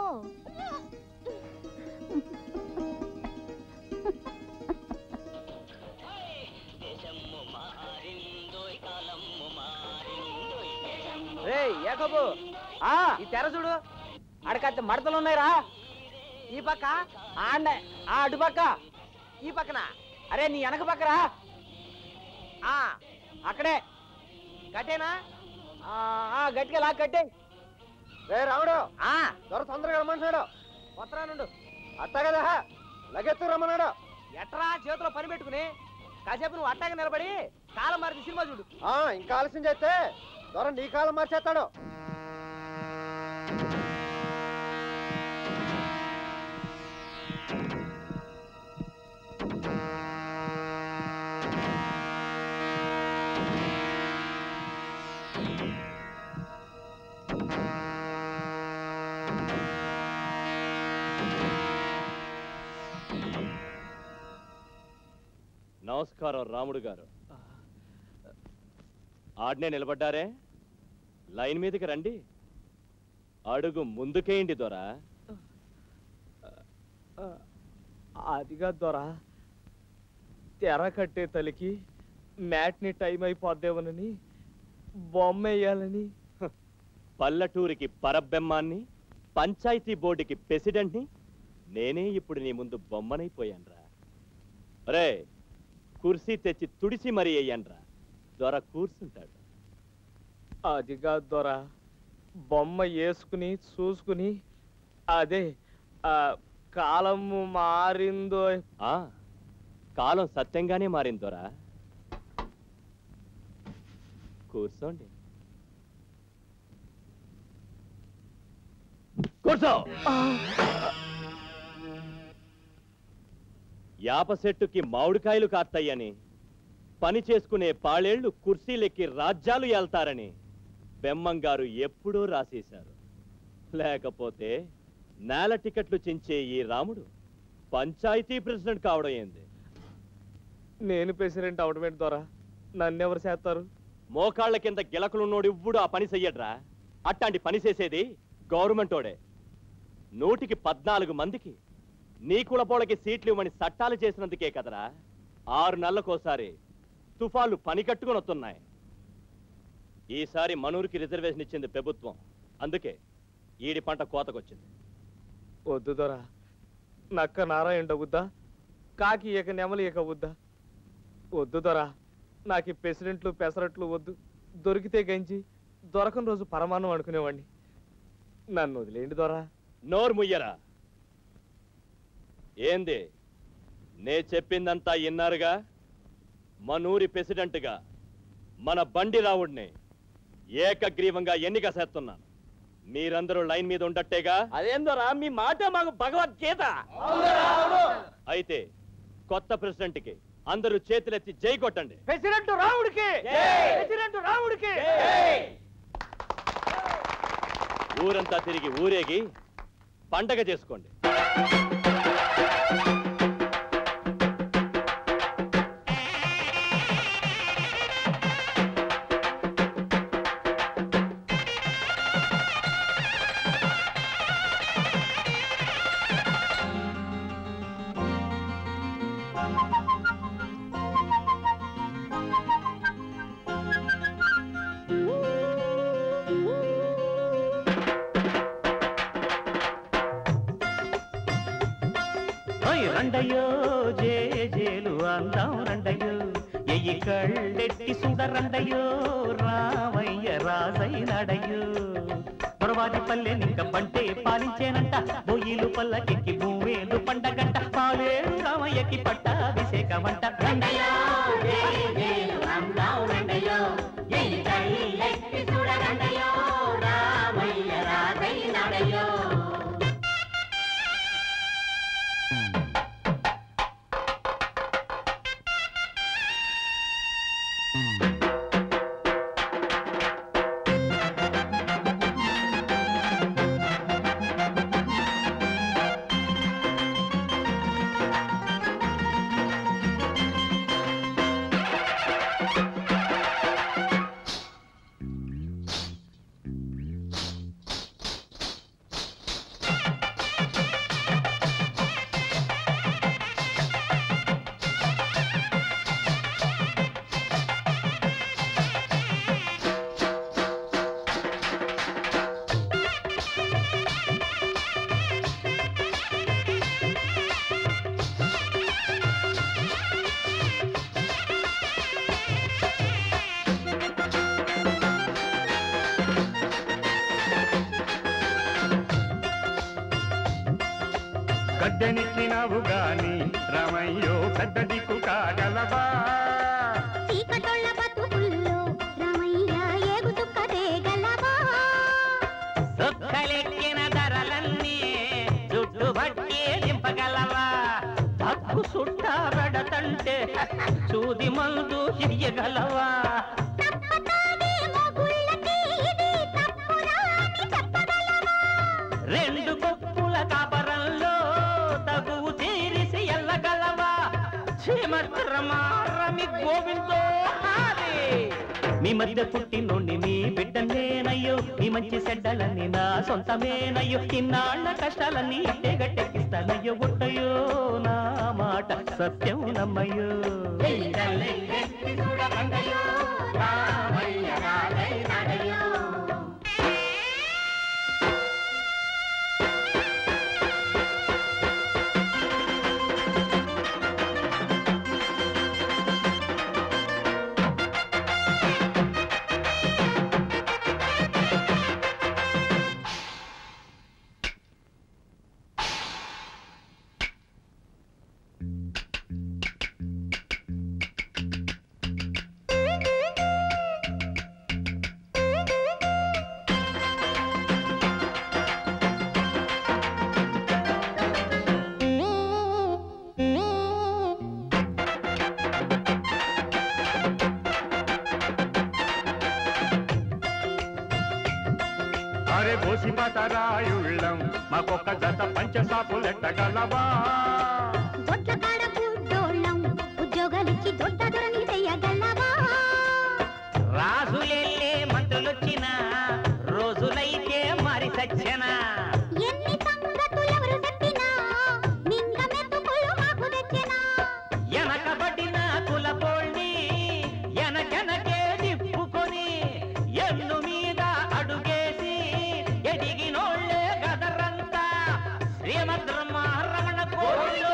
Speaker 9: రేయ్ యాకబు ఆ ఈ తెర చూడు అడకత్త మడతలు ఉన్నాయిరా ఈ పక్క ఆండ ఆ అటు పక్క ఈ పక్కన అరే నీ వెనక పక్కరా ఆ అక్కడే కట్టేనా ఆ, ఆ, గట్టిగా లాగ్ కట్టే
Speaker 4: రే రాముడు
Speaker 9: ఆ
Speaker 4: దొర తొందరగా రమ్మంటున్నాడు
Speaker 9: కొత్తరా నుండు
Speaker 4: అట్టా కదా లగెత్తు రమ్మన్నాడు
Speaker 9: ఎట్రా చేతిలో పని పెట్టుకుని కాసేపు నువ్వు అట్టాగా నిలబడి కాలం మారిన సినిమా చూడు
Speaker 4: ఆ, ఇంకా ఆలస్యం చేస్తే దొర నీ కాలం మార్చేస్తాడు
Speaker 13: నమస్కారం రాముడు గారు ఆడనే నిలబడ్డారే లైన్ మీదకి రండి అడుగు ముందుకేయండి దొరా
Speaker 9: అదిగా దొరా తెర కట్టే తలికి మ్యాట్ని టైం అయిపోద్దేమోనని బొమ్మ వేయాలని
Speaker 13: పల్లెటూరికి పరబ్బెమ్మాన్ని పంచాయతీ బోర్డుకి ప్రెసిడెంట్ని నేనే ఇప్పుడు నీ ముందు బొమ్మనైపోయాన్రా రే కుర్సీ తెచ్చి తుడిసి మరీ అయ్యాన్రా దొర కూర్చుంటాడు
Speaker 9: అదిగా దొర బొమ్మ వేసుకుని చూసుకుని అదే ఆ, కాలము మారిందో
Speaker 13: ఆ కాలం సత్యంగానే మారింది దొరా కూర్చోండి కూర్చో యాప చెట్టుకి మామిడికాయలు కాస్తాయని పని చేసుకునే పాళేళ్లు కుర్చీలెక్కి రాజ్యాలు ఏల్తారని బెమ్మంగారు ఎప్పుడూ రాసేశారు లేకపోతే నేల టికెట్లు చించే ఈ రాముడు పంచాయతీ ప్రెసిడెంట్ కావడం ఏంది
Speaker 9: నేను ప్రెసిడెంట్ అవడమేంటి దొర నన్నెవరు చేస్తారు
Speaker 13: మోకాళ్ళ కింద గిలకలున్నోడు ఇవ్వుడు ఆ పని చెయ్యడ్రా అట్టాంటి పని చేసేది గవర్నమెంటోడే నూటికి పద్నాలుగు మందికి నీ కులపోళ్ళకి సీట్లు ఇవ్వమని చట్టాలు చేసినందుకే కదరా ఆరు నెలలకోసారి తుఫాలు పని కట్టుకుని వస్తున్నాయి ఈసారి మనూరికి రిజర్వేషన్ ఇచ్చింది ప్రభుత్వం అందుకే ఈడి పంట కోతకొచ్చింది
Speaker 9: వద్దు దొర నక్క నారాయణ వద్దా కాకి ఇక నెమలి ఇక వద్దా వద్దు దొర నాకు ఈ ప్రెసిడెంట్లు పెసరట్లు వద్దు దొరికితే గంజి దొరకని రోజు పరమాన్నం అనుకునేవాడిని నన్ను వదిలేండి దొరా
Speaker 13: నోరు ముయ్యరా ఏంది నే చెప్పిందంతా ఇన్నారుగా మనూరి ప్రెసిడెంట్గా మన బండి రావుడిని ఏకగ్రీవంగా ఎన్నిక చేస్తున్నాను మీరందరూ లైన్ మీద ఉండట్టేగా
Speaker 6: అదేందోరా మీ మాట మాకు భగవద్గీత
Speaker 13: అయితే కొత్త ప్రెసిడెంట్కి అందరూ చేతులెత్తి జై కొట్టండి
Speaker 10: ప్రెసిడెంట్ రావుడికి ప్రెసిడెంట్ రావుడికి
Speaker 13: ఊరంతా తిరిగి ఊరేగి పండగ చేసుకోండి
Speaker 14: ఓయ్ రండయ్యో జే జేలు అందాం రండయ్యో ఎయ్యి కళ్ళెట్టి సుడ రండయ్యో రామయ్య రాజై నడయ్యో పొరవాది పల్లె నింక పంటే పాలించేనంట బొయ్యిలు పల్లకెక్కి భూమేలు పండగంట పాలేరు రామయ్యకి పట్టాభిషేకమంట రండయ్యో జే జేలు అందాం రండయ్యో ఎయ్యి కళ్ళెట్టి సుడ రండయ్యో రామయ్య రాజై నడయ్యో
Speaker 15: గద్దెనెక్కినావు గాని రమయ్యో పెద్ద దిక్కు కాగలవా
Speaker 11: చీకటొళ్ళ బతుకుల్లో రామయ్య ఏగు తుక్క తేగలవా
Speaker 14: సుక్కలెక్కిన ధరలన్నీ చుట్టుబట్టి దింపగలవా తప్పు సుట్టాబెడతంటే చూది మందు ఇయ్యగలవా రెండు కొప్పుల కాపరంలో తగువు తీరిసి ఎల్లగలవా శ్రీమద్రమారమి గోవిందో హారి. మీ మధ్య పుట్టినోండి నీ బిడ్డనేనయ్యో మీ మంచి చెడ్డలన్నీ నా సొంతమేనయ్యో ఇన్నాళ్ళ కష్టాలన్నీ ఇట్టే గట్టెక్కిస్తానయ్యో గుట్టయ్యో నా మాట సత్యం నమ్మయ్యో
Speaker 15: అరే బోసి రాయుళ్ళం మాకొక్క జత పంచసాపులెట్టగలవా
Speaker 11: దొడ్ల కాడ గుడ్డోళ్ళం ఉద్యోగాలిచ్చి దొడ్డ దొరని చెయ్యగలవా
Speaker 14: రాజులెళ్ళే మంత్రులొచ్చిన రోజులైతే మరి సచ్చన
Speaker 11: ఎన్ని సంగతులెవరు చెప్పినా నింద మెతుకులు మాకు తెచ్చినా
Speaker 14: వెనకబడిన కులపోళ్ళి వెనకెనకే తిప్పుకొని ఎన్ను మీద అడుగేసి ఎదిగినోళ్ళే గదరంతా శ్రీమద్రమారమణ కోళ్ళు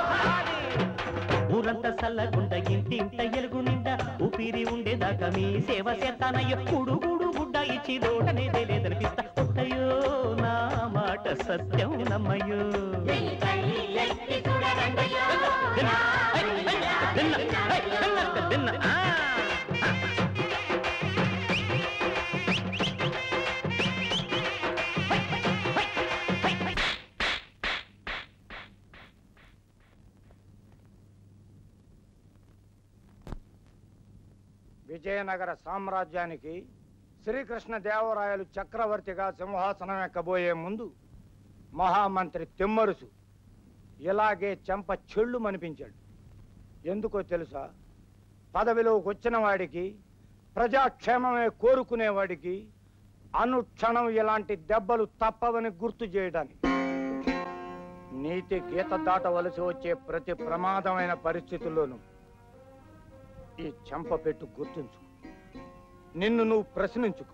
Speaker 14: ఊరంతా సల్లగుండ ఇంటింట ఎలుగు నిండా ఊపిరి ఉండేదాకా మీ సేవ చేస్తానయ్యో కుడుగుడు గుడ్డ ఇచ్చి రోడనేదే లేదనిపిస్తా పుట్టయో నా మాట సత్యం నమ్మయ్యో దిన్న, దిన్న, దిన్న, దిన్న, దిన్న, ఆ.
Speaker 4: విజయనగర సామ్రాజ్యానికి శ్రీకృష్ణ దేవరాయలు చక్రవర్తిగా సింహాసనం ఎక్కబోయే ముందు మహామంత్రి తిమ్మరుసు ఇలాగే చెంప చెళ్ళు మనిపించాడు ఎందుకో తెలుసా పదవిలోకి వచ్చిన వాడికి ప్రజాక్షేమమే కోరుకునేవాడికి అనుక్షణం ఇలాంటి దెబ్బలు తప్పవని గుర్తు చేయడానికి నీతి గీత దాటవలసి వచ్చే ప్రతి ప్రమాదమైన పరిస్థితుల్లోనూ ఈ చెంప పెట్టు గుర్తుంచుకో నిన్ను నువ్వు ప్రశ్నించుకో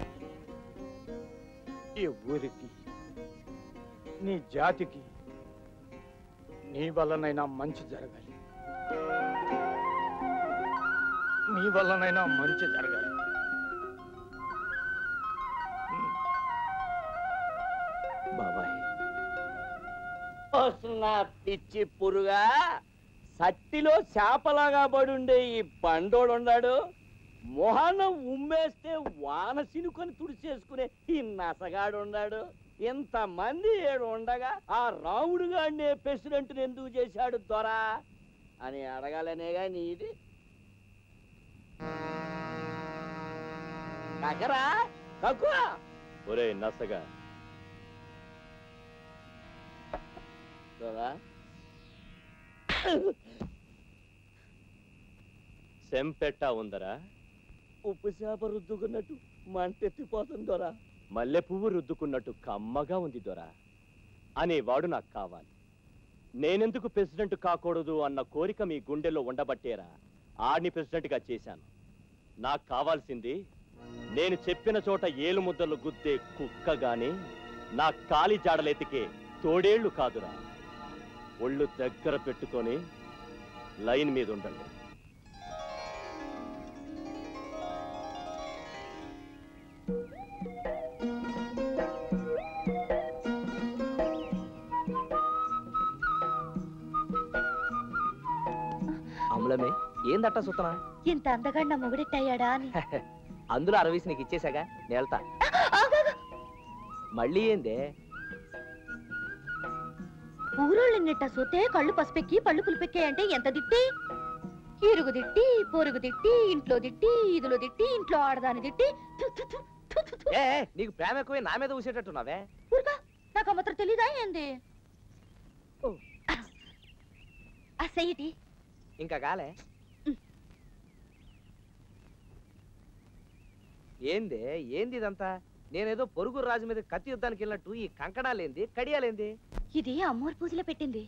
Speaker 4: ఈ ఊరికి నీ జాతికి నీ వల్లనైనా మంచి జరగాలి నీ వల్లనైనా మంచి జరగాలి
Speaker 6: బాబాయ్ నా పిచ్చి పురుగా సట్టిలో చేపలాగా పడుండే ఈ పండోడు ఉన్నాడు మొహాన ఉమ్మేస్తే వాన సినుకొని తుడిచేసుకునే ఈ నసగాడు ఉన్నాడు ఇంతమంది ఏడు ఉండగా ఆ రాముడు గాడిని ప్రెసిడెంట్ ఎందుకు చేశాడు దొరా అని అడగాలనేగా నీది కకరా కక్కురా
Speaker 13: ఒరే నసగా
Speaker 6: దొరా
Speaker 13: సెంపెట్టా ఉందరా
Speaker 6: ఉప్పు చేప రుద్దుకున్నట్టు మంటెత్తిపోతుంది దొరా
Speaker 13: మల్లె పువ్వు రుద్దుకున్నట్టు కమ్మగా ఉంది దొరా అనేవాడు నాకు కావాలి నేనెందుకు ప్రెసిడెంట్ కాకూడదు అన్న కోరిక మీ గుండెల్లో ఉండబట్టేరా ఆడిని ప్రెసిడెంట్గా చేశాను నాకు కావాల్సింది నేను చెప్పిన చోట ఏలు ముద్దలు గుద్దే కుక్క గాని నా కాలి జాడలెతికే తోడేళ్లు కాదురా ఒళ్ళు దగ్గర పెట్టుకొని లైన్ మీద ఉండండి
Speaker 9: అమలమే ఏందట్ట సుతనా
Speaker 2: ఇంత అందగా నా మొగుడెట్టయ్యాడా అని
Speaker 9: అందులో అరవీసి నీకు ఇచ్చేసాగా నేను వెళ్తా మళ్ళీ ఏందే
Speaker 2: ఊరోళ్ళు నిట్ట సూతే కళ్ళు పసుపెక్కి పళ్ళు పులిపెక్కాయంటే ఎంత దిట్టి ఇరుగు దిట్టి పొరుగు దిట్టి ఇంట్లో దిట్టి ఇదిలో దిట్టి ఇంట్లో ఆడదాని దిట్టి థు, థు, థు, థు, థు, థు.
Speaker 9: ఏ నీకు ప్రేమ ఎక్కువే నా మీద ఊసేటట్టున్నావే
Speaker 2: ఊరుగా నాకు ఆ మాత్రం తెలీదా ఏంది ఆ సెయ్యిటి
Speaker 9: ఇంకా కాలే ఏందే ఏంది ఇదంతా నేనేదో పొరుగు రాజు మీద కత్తి యుద్ధానికి వెళ్ళినట్టు ఈ కంకణాలేంది కడియాలేంది
Speaker 2: ఇది అమ్మోరు పూజలో పెట్టింది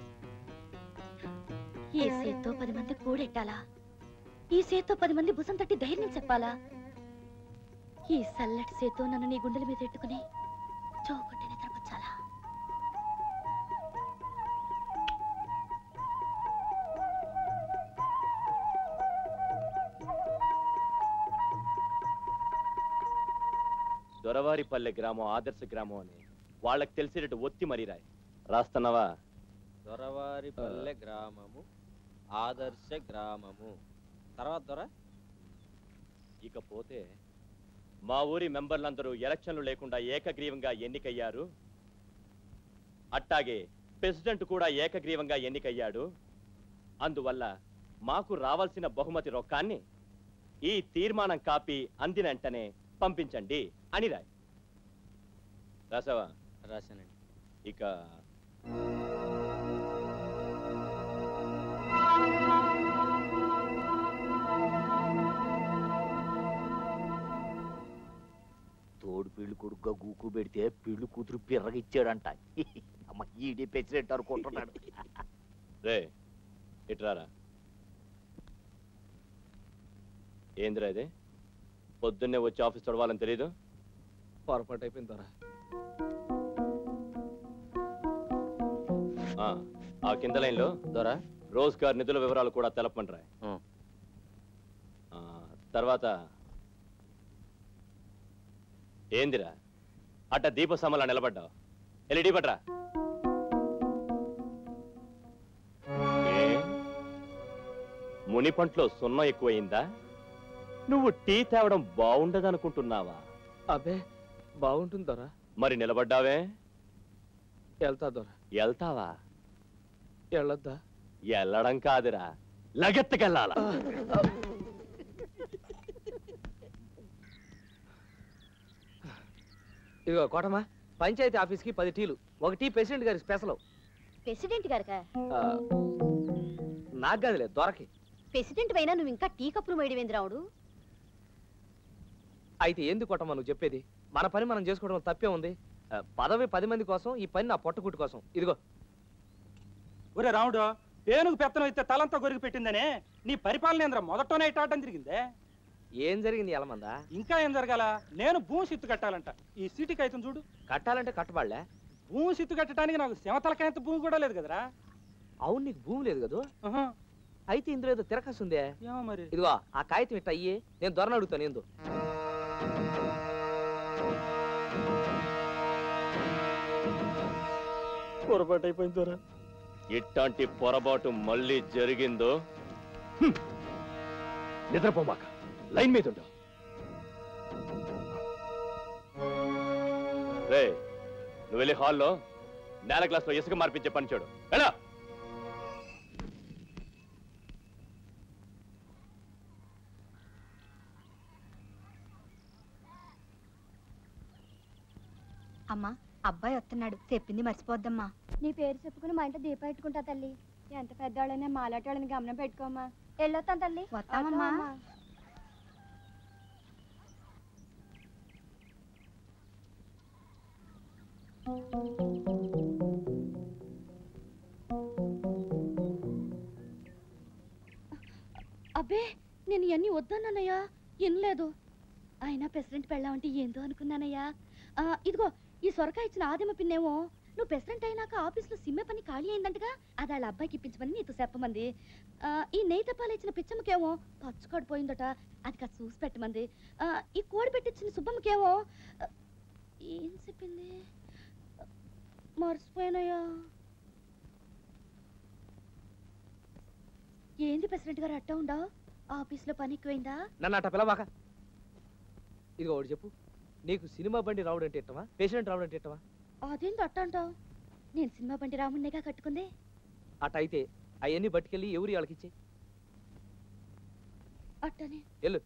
Speaker 2: ఈ సేత్తో పది మంది కూడెట్టాలా ఈ సేత్తో పది మంది భుజం తట్టి ధైర్యం చెప్పాలా ఈ సల్లటి సేత్తో నన్ను నీ గుండెల మీద ఎట్టుకుని చోకొట్టి నిద్రపుచ్చాలా
Speaker 13: దొరవారిపల్లె గ్రామం ఆదర్శ గ్రామం అని వాళ్ళకి తెలిసేటట్టు ఒత్తి మరీ రాయ్ రాస్తున్నావా
Speaker 16: దొరవారిపల్లె గ్రామము ఆదర్శ గ్రామము తర్వాత దొర
Speaker 13: ఇకపోతే మా ఊరి మెంబర్లందరూ ఎలక్షన్లు లేకుండా ఏకగ్రీవంగా ఎన్నికయ్యారు అట్టాగే ప్రెసిడెంట్ కూడా ఏకగ్రీవంగా ఎన్నికయ్యాడు అందువల్ల మాకు రావాల్సిన బహుమతి రొక్కాన్ని ఈ తీర్మానం కాపీ అందిన వెంటనే పంపించండి అని రాయ్ రాసావా
Speaker 16: రాశానండి
Speaker 13: ఇక
Speaker 12: తోడు పెళ్లి కొడుకుగా గూకు పెడితే పెళ్లి కూతురు పిర్రగిచ్చాడంట అమ్మ ఈడి పెచ్చినట్టు అనుకుంటున్నాడు
Speaker 13: రే ఇట్రారా ఏందిరా ఇది పొద్దున్నే వచ్చి ఆఫీస్ తొడవాలని తెలీదు
Speaker 9: పొరపాటు అయిపోయింది దొర
Speaker 13: ఆ, ఆ కింద లైన్లో
Speaker 16: దొర
Speaker 13: రోజ్ గారి నిధుల వివరాలు కూడా తెలపమంటారా తర్వాత ఏందిరా అట్ట దీప సమలా నిలబడ్డావు ఎల్ఈడి పట్రా ఏ? మునిపంట్లో సున్నం ఎక్కువయిందా నువ్వు టీ తేవడం బాగుండదనుకుంటున్నావా
Speaker 9: అబ్బే బాగుంటుంది దొర
Speaker 13: మరి నిలబడ్డావే
Speaker 9: వెళ్తా దొర
Speaker 13: వెళ్తావా
Speaker 9: వెళ్ళొద్దా
Speaker 13: వెళ్ళడం కాదురా లగెత్తుకెళ్ళాలా
Speaker 9: ఇదిగో కోటమా పంచాయతీ ఆఫీస్కి పది టీలు ఒక టీ ప్రెసిడెంట్ గారి స్పెషల్
Speaker 3: ప్రెసిడెంట్ గారికా
Speaker 9: నాకు కాదులే దొరకి
Speaker 3: ప్రెసిడెంట్ అయినా నువ్వు ఇంకా టీ కప్పులు మేడివేంద్ర రావుడు
Speaker 9: అయితే ఎందుకు కొట్టమా నువ్వు చెప్పేది మన పని మనం చేసుకోవడం తప్పే ఉంది ఆ, పదవి పది మంది కోసం ఈ పని నా పొట్టకుట్టు కోసం ఇదిగో
Speaker 5: ఒరే రాముడు పేనుగు పెత్తనం అయితే తలంతా గొరిగి పెట్టిందనే నీ పరిపాలన ఏంద్ర మొదటనే ఇటాటం జరిగిందే
Speaker 9: ఏం జరిగింది ఎలమందా
Speaker 5: ఇంకా ఏం జరగాల నేను భూమి సిత్తు కట్టాలంట ఈ సిటీకి అయితే చూడు
Speaker 9: కట్టాలంటే కట్టబాళ్లే
Speaker 5: భూమి సిత్తు కట్టడానికి నాకు శవతలకాయంత భూమి కూడా లేదు కదరా
Speaker 9: అవును నీకు భూమి లేదు కదా అయితే ఇందులో ఏదో తిరకస్తుందే
Speaker 5: ఏమో మరి
Speaker 9: ఇదిగో ఆ కాగితం ఇట్ట అయ్యి నేను దొరని అడుగుతాను ఏందో
Speaker 13: పొరపాటు అయిపోయింది ఇట్లాంటి పొరపాటు మళ్ళీ జరిగిందో
Speaker 7: నిద్రపోమాక లైన్ మీద ఉండు
Speaker 13: రే నువ్వు వెళ్ళి హాల్లో నేల క్లాస్లో ఇసుక మార్పించే పని చూడు ఎలా
Speaker 17: అమ్మా అబ్బాయి వస్తున్నాడు చెప్పింది మర్చిపోద్దమ్మా
Speaker 2: నీ పేరు చెప్పుకుని మా ఇంట్లో దీపం పెట్టుకుంటా తల్లి ఎంత పెద్దవాళ్ళైనా మాలాటోళ్ళని గమనం పెట్టుకోమా వెళ్ళొస్తాను తల్లి
Speaker 17: వస్తామమ్మా.
Speaker 2: వస్తామమ్మా. అబ్బే నేను ఇవన్నీ వద్దన్నానయ్యా వినలేదు అయినా ప్రెసిడెంట్ పెళ్ళామంటే ఏందో అనుకున్నానయ్యా ఆ, ఇదిగో ఈ సొరకాయ ఇచ్చిన ఆదిమ పిన్నేమో నువ్వు ప్రెసిడెంట్ అయినాక ఆఫీస్లో సిమ్మె పని ఖాళీ అయిందంటగా అది వాళ్ళ అబ్బాయికి ఇప్పించమని నీతో చెప్పమంది ఆ, ఈ నెయ్యి తప్పాలు ఇచ్చిన పిచ్చమ్మకేమో పచ్చుకాడు పోయిందట అది కాదు చూసి పెట్టమంది ఆ, ఈ కోడి పెట్టించిన సుబ్బమ్మకేమో ఆ, ఏం చెప్పింది మర్చిపోయానయ్యా ఏంది ప్రెసిడెంట్ గారు అట్టా ఉండవు ఆఫీస్లో పని ఎక్కువైందా
Speaker 9: నన్ను అట్ట పిలవాక ఇదిగో ఒకటి చెప్పు నీకు సినిమా బండి రావడం అంటే ఇష్టమా పేషెంట్ రావడం అంటే ఇష్టమా
Speaker 2: అదేంటి అట్ట అంటావు నేను సినిమా బండి రాముడినేగా కట్టుకుంది
Speaker 9: అట్ట అయితే అవన్నీ పట్టుకెళ్ళి ఎవరి వాళ్ళకి ఇచ్చే
Speaker 2: అట్టనే
Speaker 9: వెళ్ళు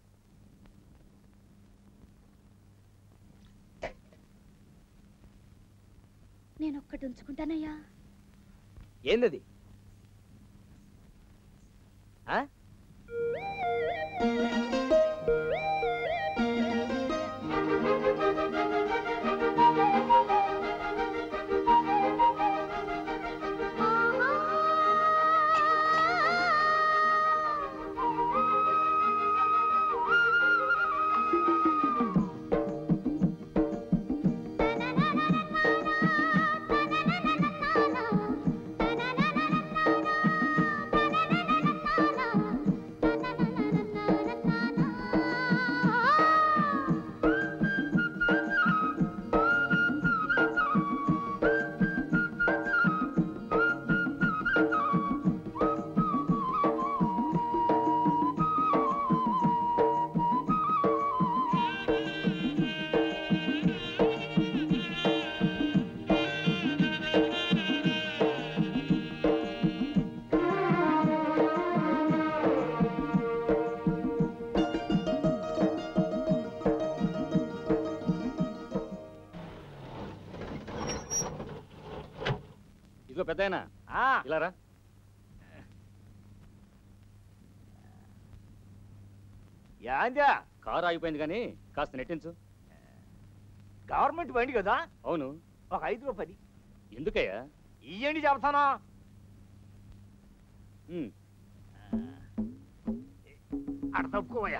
Speaker 2: నేను ఒక్కటి ఉంచుకుంటానయ్యా
Speaker 9: ఏందది ఆ?
Speaker 8: ఇదిగో పెద్ద ఇలా రా
Speaker 6: యాందా
Speaker 8: కారు ఆగిపోయింది కానీ కాస్త నెట్టించు
Speaker 6: గవర్నమెంట్ బండి కదా
Speaker 8: అవును
Speaker 6: ఒక ఐదు పది
Speaker 8: ఎందుకయ్యా
Speaker 6: ఇయ్యండి చెప్తాను
Speaker 8: ఉమ్,
Speaker 6: అక్కడ తప్పుకోవయ్యా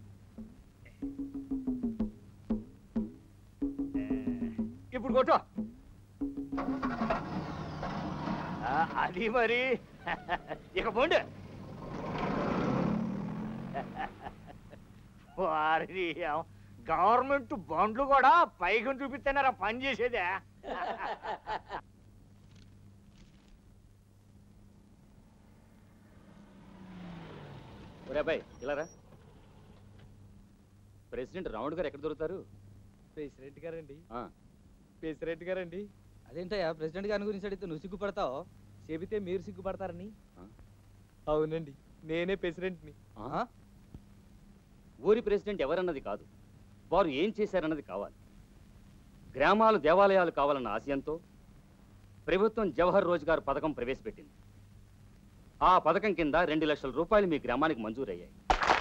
Speaker 6: ఇప్పుడు కొట్టు ఆ, అది మరి ఇక పోండి వారిని ఏం- గవర్నమెంట్ బండ్లు కూడా పైకి చూపిస్తున్నారా పని చేసేదే
Speaker 8: ఒరే అబ్బాయి ఇలా రా ప్రెసిడెంట్ రాముడు గారు ఎక్కడ దొరుకుతారు
Speaker 9: ప్రెసిడెంట్ గారండి
Speaker 8: ఆ,
Speaker 9: ప్రెసిడెంట్ గారండి అదేంటయ్యా ప్రెసిడెంట్ గారి గురించి అడిగితే నువ్వు సిగ్గుపడతావు చెబితే మీరు సిగ్గుపడతారని అవునండి నేనే ప్రెసిడెంట్ని
Speaker 8: ఆ? ఊరి ప్రెసిడెంట్ ఎవరన్నది కాదు వారు ఏం చేశారన్నది కావాలి
Speaker 18: గ్రామాలు దేవాలయాలు కావాలన్న ఆశయంతో ప్రభుత్వం జవహర్ రోజ్గార్ పథకం ప్రవేశపెట్టింది ఆ పథకం కింద రెండు లక్షల రూపాయలు మీ గ్రామానికి మంజూరయ్యాయి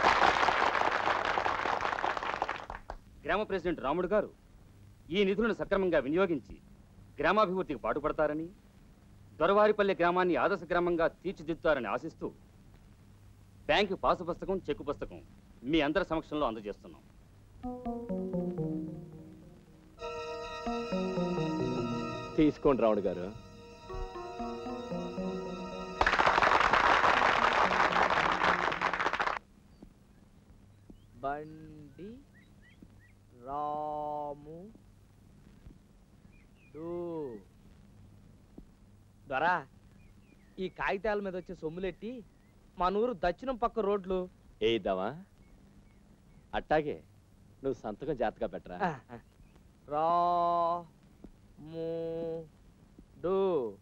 Speaker 18: గ్రామ ప్రెసిడెంట్ రాముడు గారు ఈ నిధులను సక్రమంగా వినియోగించి గ్రామాభివృద్ధికి పాటుపడతారని దొరవారిపల్లె గ్రామాన్ని ఆదర్శ గ్రామంగా తీర్చిదిద్దుతారని ఆశిస్తూ బ్యాంకు పాసు పుస్తకం చెక్కు పుస్తకం మీ అందరి సమక్షంలో అందజేస్తున్నాం
Speaker 13: తీసుకోండి రావుడు గారు
Speaker 9: బండి రాము డు దొరా ఈ కాగితాల మీద వచ్చే సొమ్ములెట్టి మన ఊరు దక్షిణం పక్క రోడ్లు
Speaker 13: వేయిద్దామా అట్టాగే నువ్వు సంతకం జాగ్రత్తగా పెట్టరా
Speaker 9: రా ము డు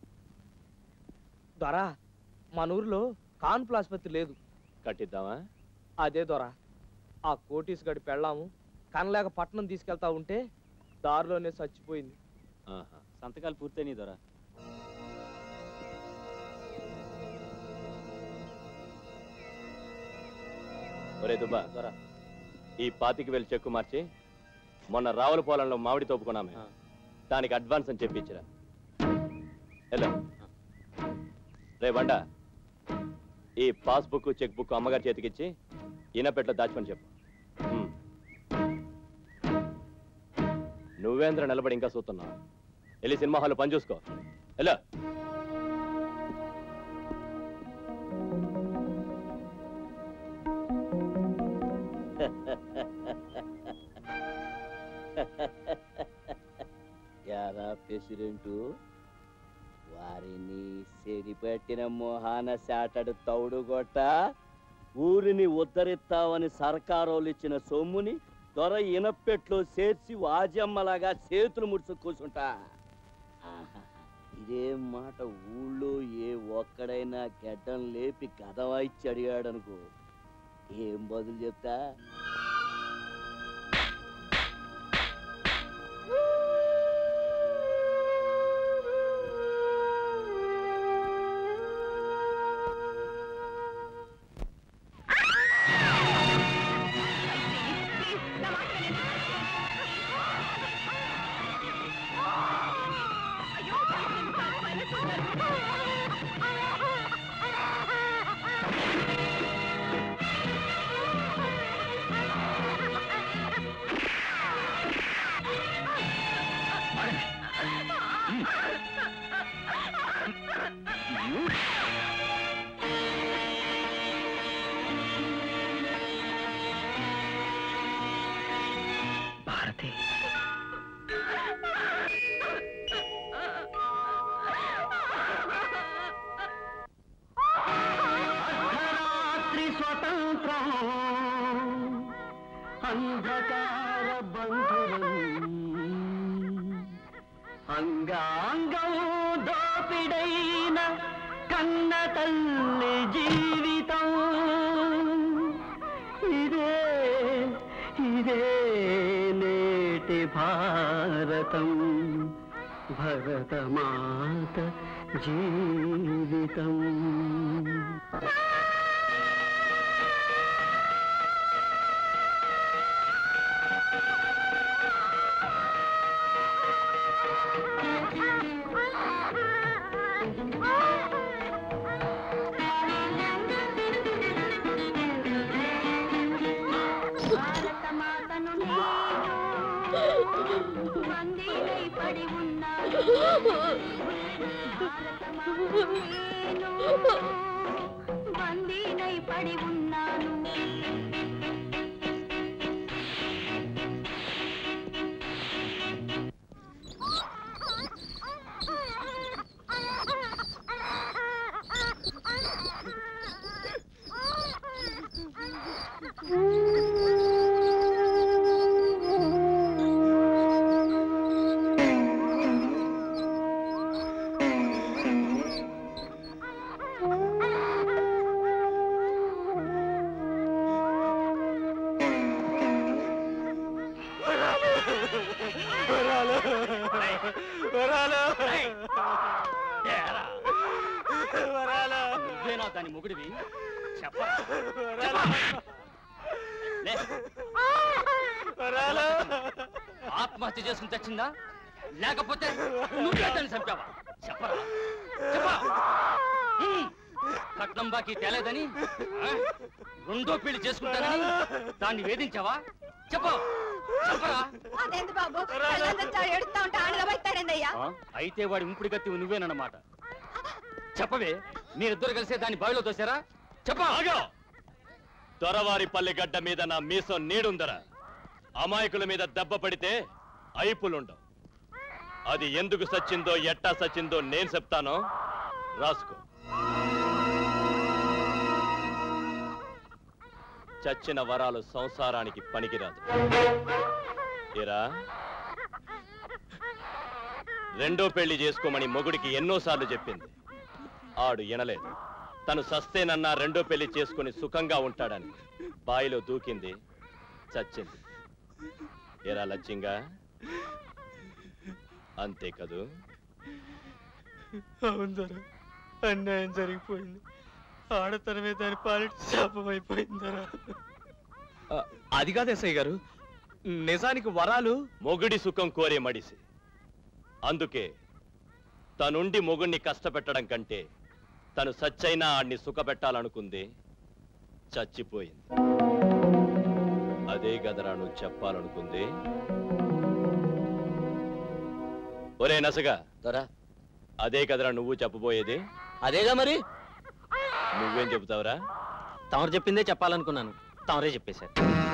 Speaker 9: దొరా మన ఊర్లో కాన్పుల ఆసుపత్రి లేదు
Speaker 13: కట్టిద్దామా
Speaker 9: అదే దొరా ఆ కోటీస్ గడి పెళ్ళాము కనలేక పట్నం తీసుకెళ్తా ఉంటే దారిలోనే చచ్చిపోయింది
Speaker 8: సంతకాలు పూర్తయినాయి దొరా
Speaker 13: ఒరే దుబ్బా ఈ పాతికి వెళ్ళి చెక్కు మార్చి మొన్న రావుల పొలంలో మామిడి తోపుకున్నామే దానికి అడ్వాన్స్ అని చెప్పించరా హలో రే బండ ఈ పాస్బుక్ చెక్ బుక్ అమ్మగారి చేతికిచ్చి ఈనపెట్లో దాచుకొని చెప్పు ఉమ్. నువ్వేంద్ర నిలబడి ఇంకా చూస్తున్నావు వెళ్ళి సినిమా హాల్ పని చూసుకో ఎలా
Speaker 6: యారా ప్రెసిడెంటు వారిని సెడిపెట్టిన మొహాన శాటడు తౌడు కొట్ట ఊరిని ఉద్ధరిస్తామని సర్కారోళ్ళు ఇచ్చిన సొమ్ముని దొర ఇనపెట్లో చేర్చి వాజమ్మలాగా చేతులు ముడుచు కూర్చుంటా ఆహా, ఇదే మాట ఊళ్ళో ఏ ఒక్కడైనా గడ్డం లేపి కథ వాయిచ్చి అడిగాడనుకో ఏం బదులు చెప్తా
Speaker 14: భారతి
Speaker 11: రాత్రి స్వతంత్రం అంధకార బంధురం అంగాంగం దోపిడైన కన్న తల్లి జీవితం ఇదే ఇదే నేటి భారతం భరతమాత జీవితం భారతమాతను వందినై పడి ఉన్నాను భారతమాతను నేను వందినై పడి ఉన్నాను
Speaker 18: దాని మొగుడివి చెప్పరా చెప్పరా? లే. ఆత్మహత్య చేసుకుని తెచ్చిందా లేకపోతే నువ్వే దాన్ని చంపావా చెప్పరా చెప్పరా హ్మ్. కట్నం బాకీ తేలేదని ఆ? రెండో పెళ్లి చేసుకుంటానని దాన్ని వేధించావా చెప్పు చెప్పరా
Speaker 17: అదేంటి బాబు ఎడుతా ఉంటే ఆడగా పోతాడందయ్యా
Speaker 18: ఆ? అయితే వాడి ఉంపుడి కత్తి నువ్వేనన్నమాట చెప్పవే మీరిద్దరు కలిసే దాన్ని బావిలో తోసారా చెప్పా
Speaker 13: ఆగా దొరవారి పల్లెగడ్డ మీద నా మీసం నీడుందరా అమాయకుల మీద దెబ్బ పడితే ఐపులుండవు అది ఎందుకు సచ్చిందో ఎట్టా సచ్చిందో నేను చెప్తాను రాసుకో చచ్చిన వరాలు సంసారానికి పనికిరాదు ఏరా రెండో పెళ్లి చేసుకోమని మొగుడికి ఎన్నోసార్లు చెప్పింది ఆడు ఎనలేదు తను సస్తేనన్నా రెండో పెళ్లి చేసుకుని సుఖంగా ఉంటాడని బాయిలో దూకింది చచ్చింది ఎరా లజ్జింగా అంతే కదూ
Speaker 7: అవును దొర అన్యాయం జరిగిపోయింది ఆడతనమే దాని పాలిటి శాపం అయిపోయిందరా
Speaker 13: అది కాదు ఎస్ఐ గారు నిజానికి వరాలు మొగుడి సుఖం కోరే మడిసి అందుకే తనుండి మొగుణ్ణి కష్టపెట్టడం కంటే తను సచ్చైనా ఆడిని సుఖపెట్టాలనుకుంది చచ్చిపోయింది అదే గదరా నువ్వు చెప్పాలనుకుంది ఒరే నసగా
Speaker 8: దొరా
Speaker 13: అదే కదరా నువ్వు చెప్పబోయేది
Speaker 8: అదేగా మరి
Speaker 13: నువ్వేం చెబుతావురా
Speaker 8: తమరు చెప్పిందే చెప్పాలనుకున్నాను తమరే చెప్పేశారు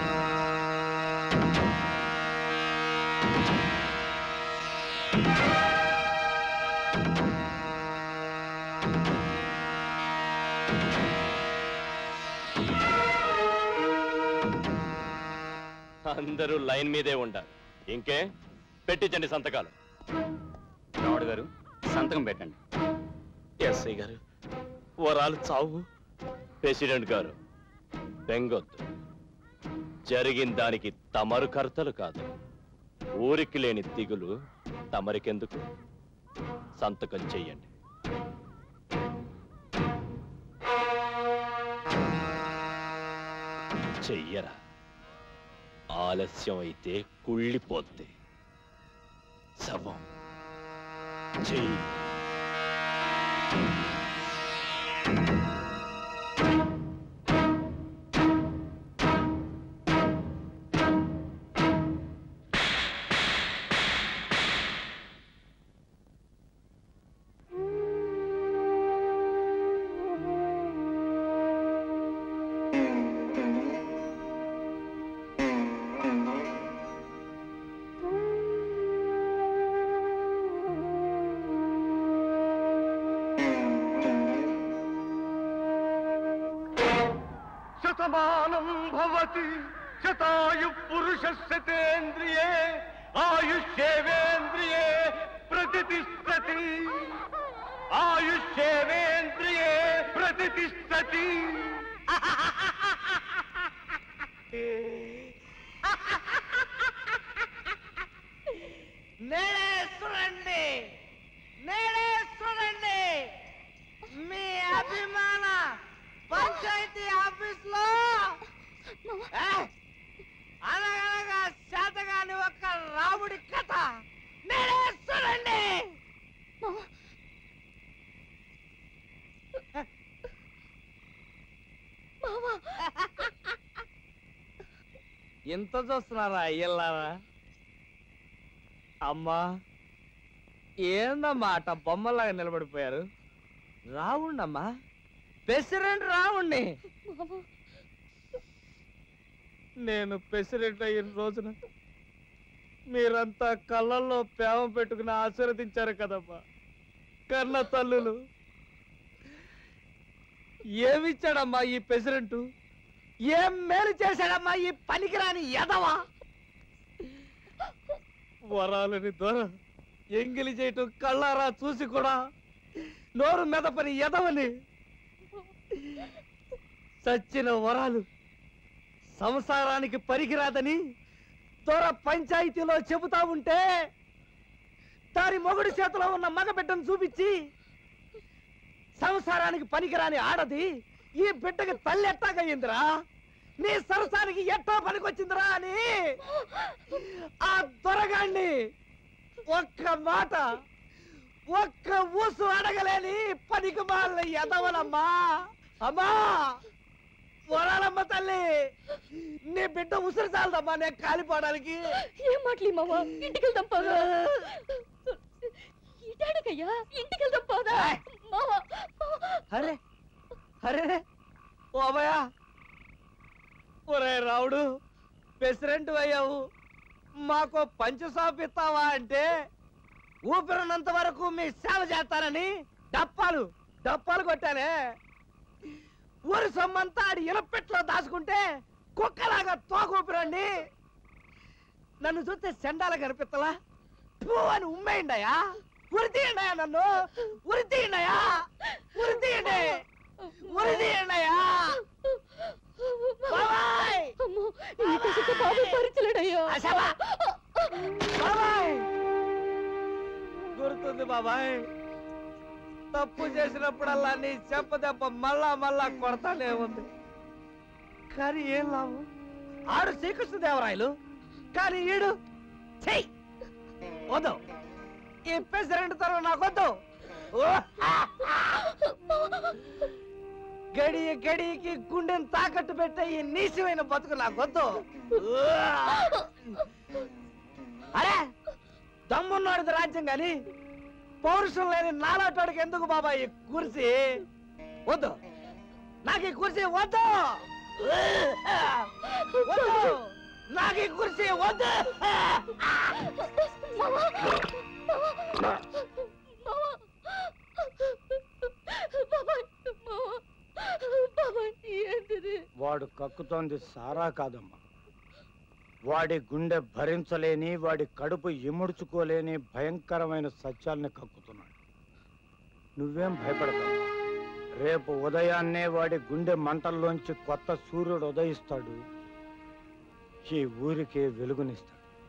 Speaker 13: అందరూ లైన్ మీదే ఉండాలి ఇంకే పెట్టించండి సంతకాలు
Speaker 18: రావుడు గారు సంతకం పెట్టండి
Speaker 13: ఎస్ఐ గారు వరాలు చావు ప్రెసిడెంట్ గారు బెంగొద్దు జరిగిన దానికి తమరు కర్తలు కాదు ఊరికి లేని దిగులు తమరికెందుకు సంతకం చెయ్యండి చెయ్యరా ఆలస్యం అయితే కుళ్ళిపోద్ది శవం చెయ్యి
Speaker 15: శతమానం భవతి శతాయు పురుష శతేంద్రియే ఆయుష్యేవేంద్రియే ప్రతిష్టతి ఆయుష్యేవేంద్రియే ప్రతిష్టతి
Speaker 9: నేడే చూడండి నేడే చూడండి మీ అభిమాన పంచాయతీ ఆఫీస్ లో అనగనగా శాతగాని ఒక రాముడి కథ నేడే చూడండి
Speaker 7: ఎంత చూస్తున్నారా అయ్యల్లారా అమ్మా ఏందమ్మా అట్ట బొమ్మలాగా నిలబడిపోయారు రావుండమ్మా ప్రెసిడెంట్ రావుండి నేను ప్రెసిడెంట్ అయిన రోజున మీరంతా కళ్ళల్లో ప్రేమ పెట్టుకుని ఆశీర్వదించారు కదమ్మా కన్న తల్లులు ఏమిచ్చాడమ్మా ఈ ప్రెసిడెంట్ ఏం మేలు చేశాడమ్మా ఈ పనికిరాని ఎదవా వరాలని దొర ఎంగిలి చేయటం కళ్ళారా చూసి కూడా నోరు మెదపని ఎదవని చచ్చిన వరాలు సంసారానికి పరికిరాదని దొర పంచాయతీలో చెబుతా ఉంటే దాని మొగుడి చేతిలో ఉన్న మగబిడ్డను చూపించి
Speaker 6: సంసారానికి పనికిరాని ఆడది ఈ బిడ్డకి తల్లి ఎట్టాగయ్యిందిరా నీ సరసానికి ఎట్టా పనికొచ్చిందిరా అని ఆ దొరగాన్ని ఒక్క మాట ఒక్క ఊసు అడగలేని పనికి మాల ఎదవలమ్మా అమ్మా వరాలమ్మ తల్లి నీ బిడ్డ ఉసిరి చాలదమ్మా నేను కాలిపోవడానికి
Speaker 2: ఏం మాటలు ఈ మామ ఇంటికి వెళ్దాం పదా ఇటాడికయ్యా ఇంటికి వెళ్దాం పదా మామ
Speaker 6: అరే అరే ఓ అభయా ఒరే రావుడు ప్రెసిడెంట్ అయ్యావు మాకు పంచు షాప్ ఇస్తావా అంటే ఊపిరినంత వరకు మీ సేవ చేస్తానని డప్పాలు డప్పాలు కొట్టానే ఊరి సొమ్మంతా ఆడి ఇనపెట్లో దాచుకుంటే కుక్కలాగా తోక ఊపిరండి నన్ను చూస్తే సెండాల కనిపిస్తలా పూ అని ఉమ్మేయండియా ఉరి తీయండియా నన్ను ఉరి తీయండియా ఉరి తీయండి ఉరి తీయండియా బాబాయ్
Speaker 2: అమ్మో ఈ కసితో బాబు భరించలేడయ్యో
Speaker 6: అసలా? బాబాయ్ గుర్తుంది బాబాయ్ తప్పు చేసినప్పుడల్లా నీ చెప్ప దెబ్బ మళ్ళా మళ్ళా కొడతానే ఉంది కానీ ఏం లాభం ఆడు శ్రీకృష్ణదేవరాయలు కానీ ఈడు చెయ్యి వద్దు ఈ ప్రెసిడెంట్ తరం నాకొద్దు ఓ! గడియ గడియకి గుండెని తాకట్టు పెట్టే ఈ నీచమైన బతుకు నాకొద్దు అరే దమ్మున్నాడు రాజ్యం గాని పౌరుషం లేని నాలాటోడికి ఎందుకు బాబా ఈ కుర్చీ వద్దు నాకు ఈ కుర్చీ వద్దు వద్దు నాకు ఈ కుర్చీ వద్దు
Speaker 4: వాడు కక్కుతోంది సారా కాదమ్మా వాడి గుండె భరించలేని వాడి కడుపు ఇముడ్చుకోలేని భయంకరమైన సత్యాల్ని కక్కుతున్నాడు నువ్వేం భయపడతావు రేపు ఉదయాన్నే వాడి గుండె మంటల్లోంచి కొత్త సూర్యుడు ఉదయిస్తాడు ఈ ఊరికి వెలుగునిస్తాడు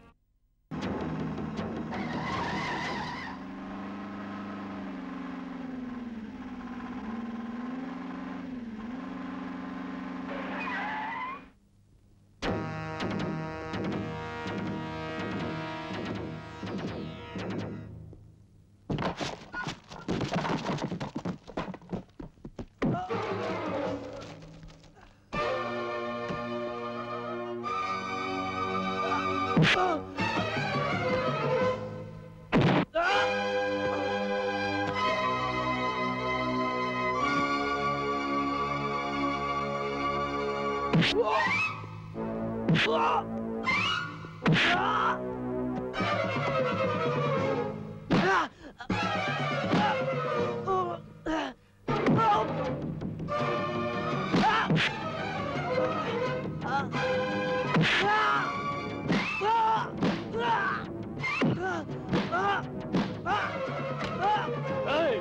Speaker 13: ఏయ్!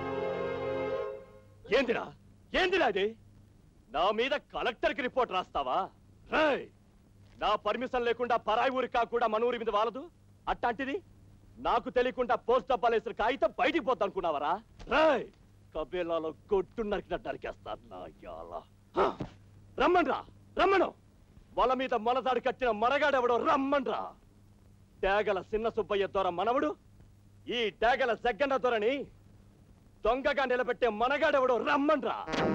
Speaker 13: ఏందిరా ఏందిరా అది నా మీద కలెక్టర్కి రిపోర్ట్ రాస్తావా రేయ్! నా పర్మిషన్ లేకుండా పరాయి ఊరి కాకుండా మన ఊరి మీద వాలదు అట్లాంటిది నాకు తెలియకుండా పోస్ట్ డబ్బాలేసిన కాగితం బయటికి పోతా అనుకున్నావరా రాయ్ కబేలాలో కొట్టు నరికినట్టు నరికేస్తాను నా యాల. హ! రమ్మన్రా రమ్మను వాళ్ళ మీద మొలతాడు కట్టిన మనగాడెవడో రమ్మన్రా తేగల చిన్న సుబ్బయ్య దొర మనవడు ఈ తేగల జగ్గన్న దొరని దొంగగా నిలబెట్టే మనగాడెవడో రమ్మన్రా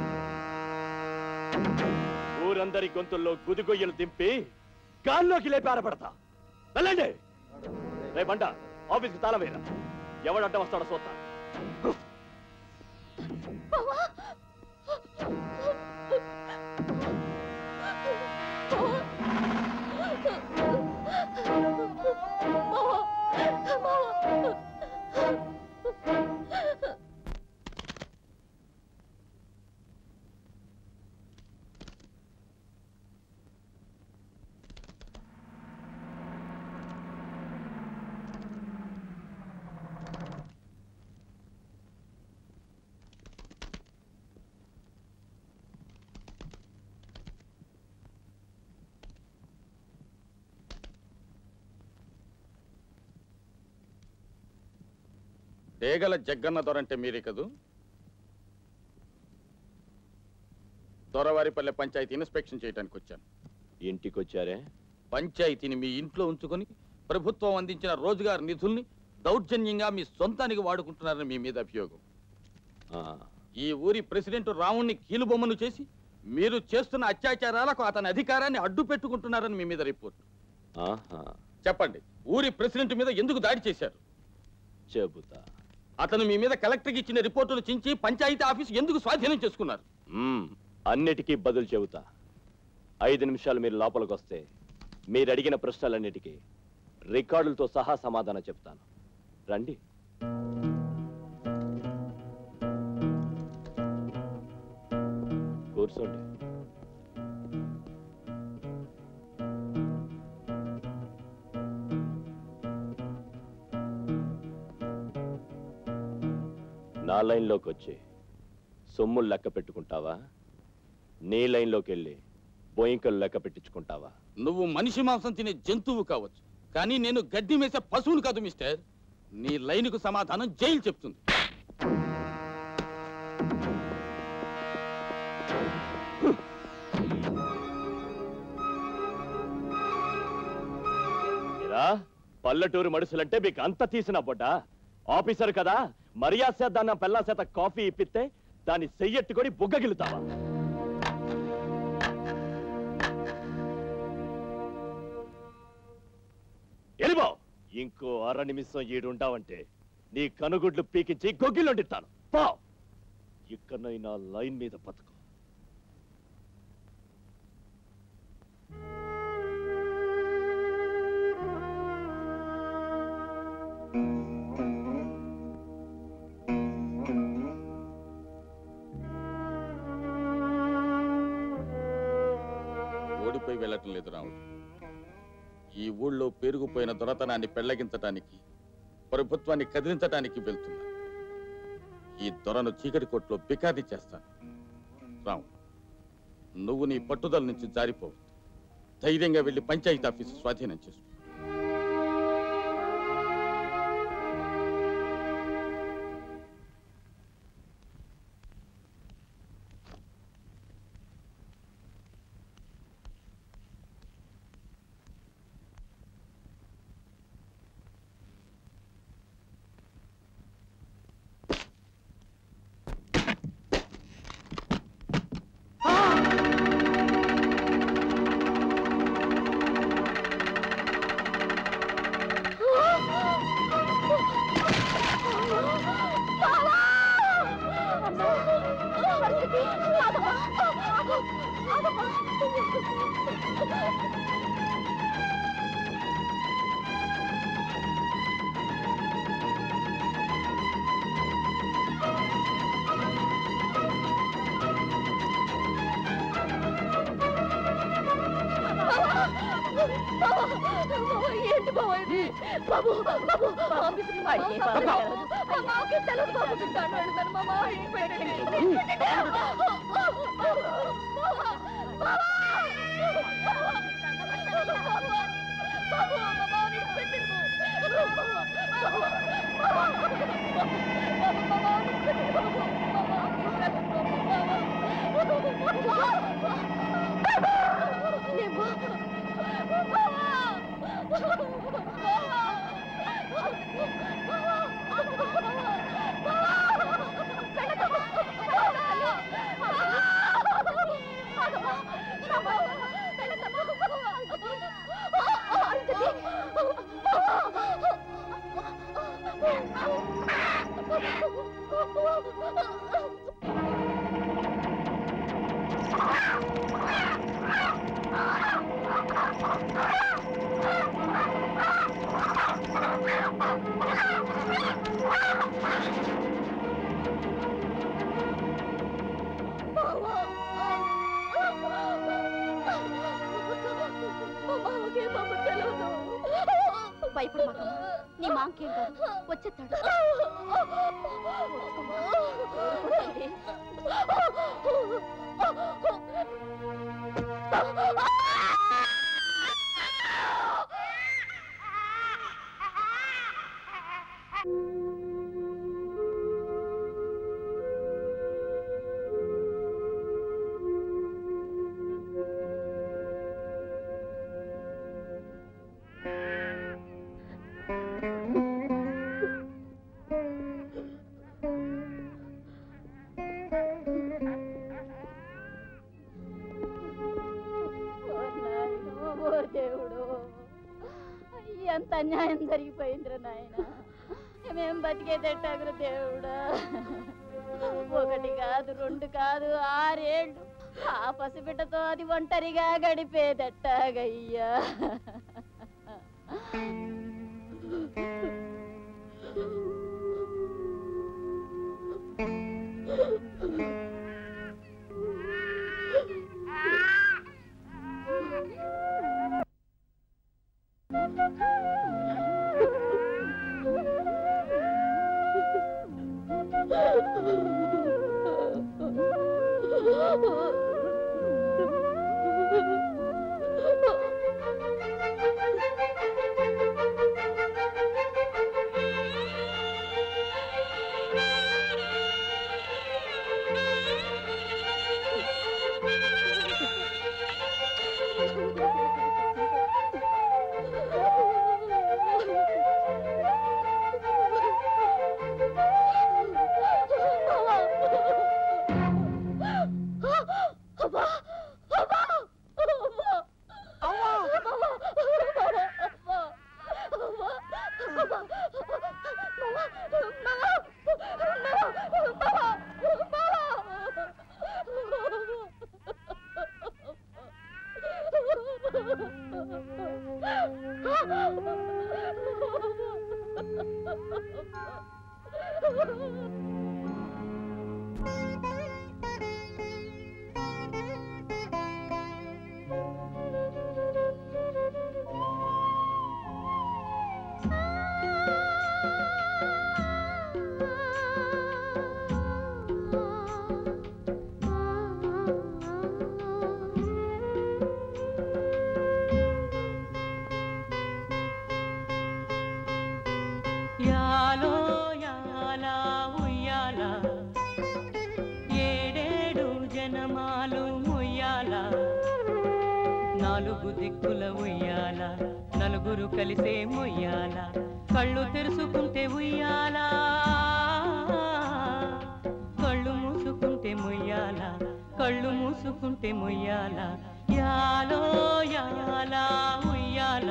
Speaker 13: ఊరందరి గొంతుల్లో గుదిగొయ్యలు దింపి గాల్లోకి లేపి ఆరబడతా వెళ్ళండి రే బండ ఆఫీస్కి తాళం వేయరా ఎవడంట వస్తాడో చూస్తా
Speaker 19: డేగల జగ్గన్న దొరంటే మీరే కదూ దొరవారిపల్లె పంచాయతీ ఇన్స్పెక్షన్ చేయడానికి వచ్చాను
Speaker 13: ఇంటికి వచ్చారే
Speaker 19: పంచాయతీని మీ ఇంట్లో ఉంచుకొని ప్రభుత్వం అందించిన రోజ్గార్ నిధుల్ని దౌర్జన్యంగా మీ సొంతానికి వాడుకుంటున్నారని మీ మీద అభియోగం ఈ ఊరి ప్రెసిడెంట్ రావుణ్ణి కీలుబొమ్మను చేసి మీరు చేస్తున్న అత్యాచారాలకు అతని అధికారాన్ని అడ్డు పెట్టుకుంటున్నారని మీ మీద రిపోర్ట్
Speaker 13: ఆహా
Speaker 19: చెప్పండి ఊరి ప్రెసిడెంట్ మీద ఎందుకు దాడి చేశారు
Speaker 13: చెబుతా
Speaker 19: అతను మీ మీద కలెక్టర్కి ఇచ్చిన రిపోర్టును చించి పంచాయతీ ఆఫీసు ఎందుకు స్వాధీనం చేసుకున్నారు
Speaker 13: మ్మ్. అన్నిటికీ బదులు చెబుతా ఐదు నిమిషాలు మీరు లోపలికి వస్తే మీరు అడిగిన ప్రశ్నలన్నిటికీ రికార్డులతో సహా సమాధానం చెప్తాను రండి కూర్చోండి నా లైన్లోకి వచ్చి సొమ్ములు లెక్క పెట్టుకుంటావా నీ లైన్లోకి వెళ్ళి బోయింకలు లెక్క పెట్టించుకుంటావా
Speaker 19: నువ్వు మనిషి మాంసం తినే జంతువు కావచ్చు కానీ నేను గడ్డి మేసే పశువును కాదు మిస్టర్ నీ లైన్కు సమాధానం జైలు చెప్తుంది
Speaker 13: ఏరా పల్లెటూరు మడుసులంటే మీకు అంత తీసిన బొడ్డ ఆఫీసర్ కదా మర్యాద చేద్దాన్న పెళ్ళా చేత కాఫీ ఇప్పిస్తే దాన్ని చెయ్యెట్టుకొని బుగ్గగిలుతావా ఎలిబో ఇంకో అర నిమిషం ఈడుంటావంటే నీ కనుగుడ్లు పీకించి గొగ్గిలుండిస్తాను పో ఇక్కడైనా లైన్ మీద బతుకు
Speaker 19: ఓడిపోయి వెళ్ళటం లేదు రాముడు ఈ ఊళ్ళో పెరిగిపోయిన దొరతనాన్ని పెళ్లగించటానికి ప్రభుత్వాన్ని కదిలించటానికి వెళ్తున్నా ఈ దొరను చీకటి కొట్లో బికాది చేస్తాను రాముడు నువ్వు నీ పట్టుదల నుంచి జారిపోవద్దు ధైర్యంగా వెళ్లి పంచాయతీ ఆఫీసు స్వాధీనం చేసుకో
Speaker 2: ఏంటి బాబు ఇది బాబు బాబు ఆఫీస్కి
Speaker 3: అయ్యే బాబు.
Speaker 2: మాకే తెలియదు బాబు తింటాను వెళ్తాను మామ ఇంటికి పెట్టండి ఇంటికి పెట్టండి.
Speaker 3: భయపడు మాకమ్మ నీ మాంకేం కాదు వచ్చేస్తాడు
Speaker 2: ఆ ఎంత అన్యాయం జరిగిపోయిందిరా నాయన మేము బతికేదెట్టాగురు దేవుడా ఒకటి కాదు రెండు కాదు ఆరేళ్ళు ఆ పసిబిడ్డతో అది ఒంటరిగా గడిపేదెట్టాగయ్యా
Speaker 14: యాలో యాలా ఉయ్యాల ఏడేడు జనమాలు ముయ్యాల నాలుగు దిక్కుల ఉయ్యాల నలుగురు కలిసే ముయ్యాల కళ్ళు తెరుచుకుంటే ఉయ్యాల కళ్ళు మూసుకుంటే ముయ్యాల కళ్ళు మూసుకుంటే ముయ్యాల యాలో యాలా ఉయ్యాల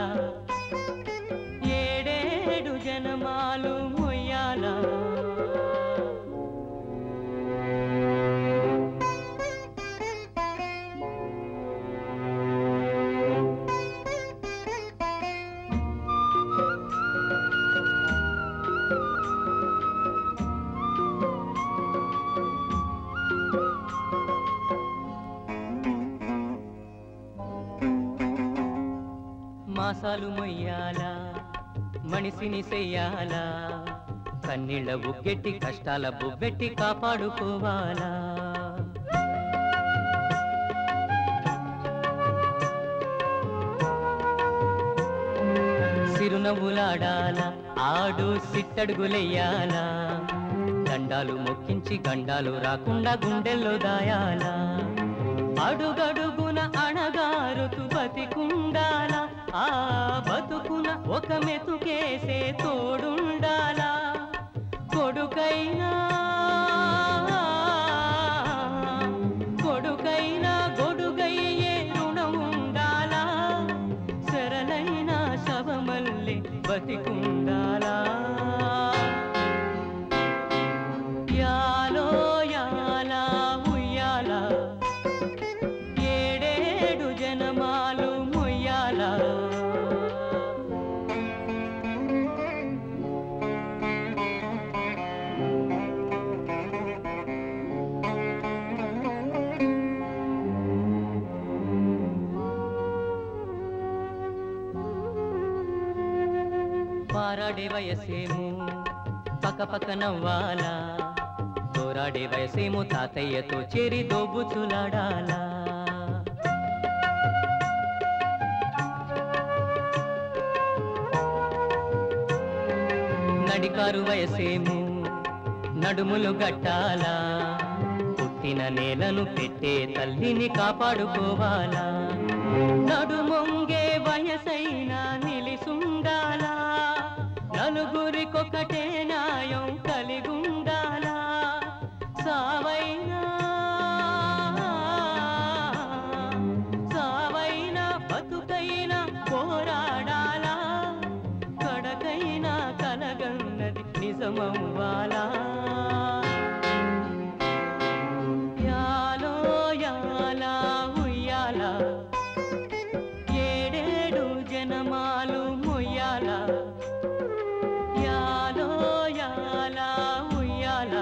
Speaker 14: ఏడేడు జనమాలు మొయ్యాల మాసాలు మొయ్యాల మనిషిని చెయ్యాలా కన్నీళ్ళ బుగ్గెట్టి కష్టాల బుబ్బెట్టి కాపాడుకోవాలా సిరునవ్వులాడాల ఆడు సిట్టడుగులెయ్యాలా దండాలు మొక్కించి గండాలు రాకుండా గుండెల్లో దాయాలా అడుగడుగున అణగారుతూ బతికుండాలా ఆ బతుకున ఒక మెతుకేసే తోడుండాలా కొడుకైనా కొడుకైనా గొడుగయ్యే రుణం ఉండాలా సరళైన శవమల్లి బతికుండాలా యాలో యాలా ఉయ్యాల ఏడేడు జనమాలు మొయ్యాల పారాడే వయసేమో పక్క పక్క నవ్వాలా పోరాడే వయసేమో తాతయ్యతో చేరి దోబుచులాడాలా నడికారు వయసేమో నడుములు గట్టాలా పుట్టిన నేలను పెట్టే తల్లిని కాపాడుకోవాలా నడుమొంగే వయసైనా నిలిసుండాలా నలుగురికొకటే న్యాయం కలిగుండాలా సావైనా సావైనా బతుకైనా పోరాడాలా సొంతమవ్వాలా యాలో యాలా ఉయ్యాల ఏడేడు జనమాలు మొయ్యాల యాలో యాలా ఉయ్యాల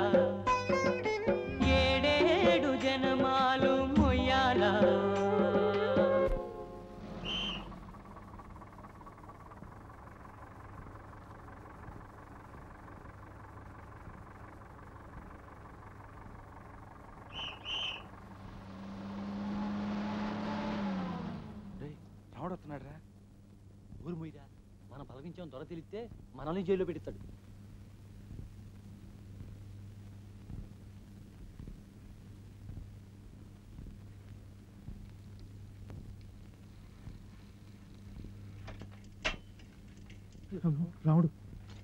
Speaker 14: ఏడేడు జనమాలు మొయ్యాల
Speaker 8: రాముడు వస్తున్నాడు రా ఊరు మొయ్యరా మనం పలకించాం దొర తెలిస్తే మనల్ని జైల్లో పెడతాడు
Speaker 20: రాముడు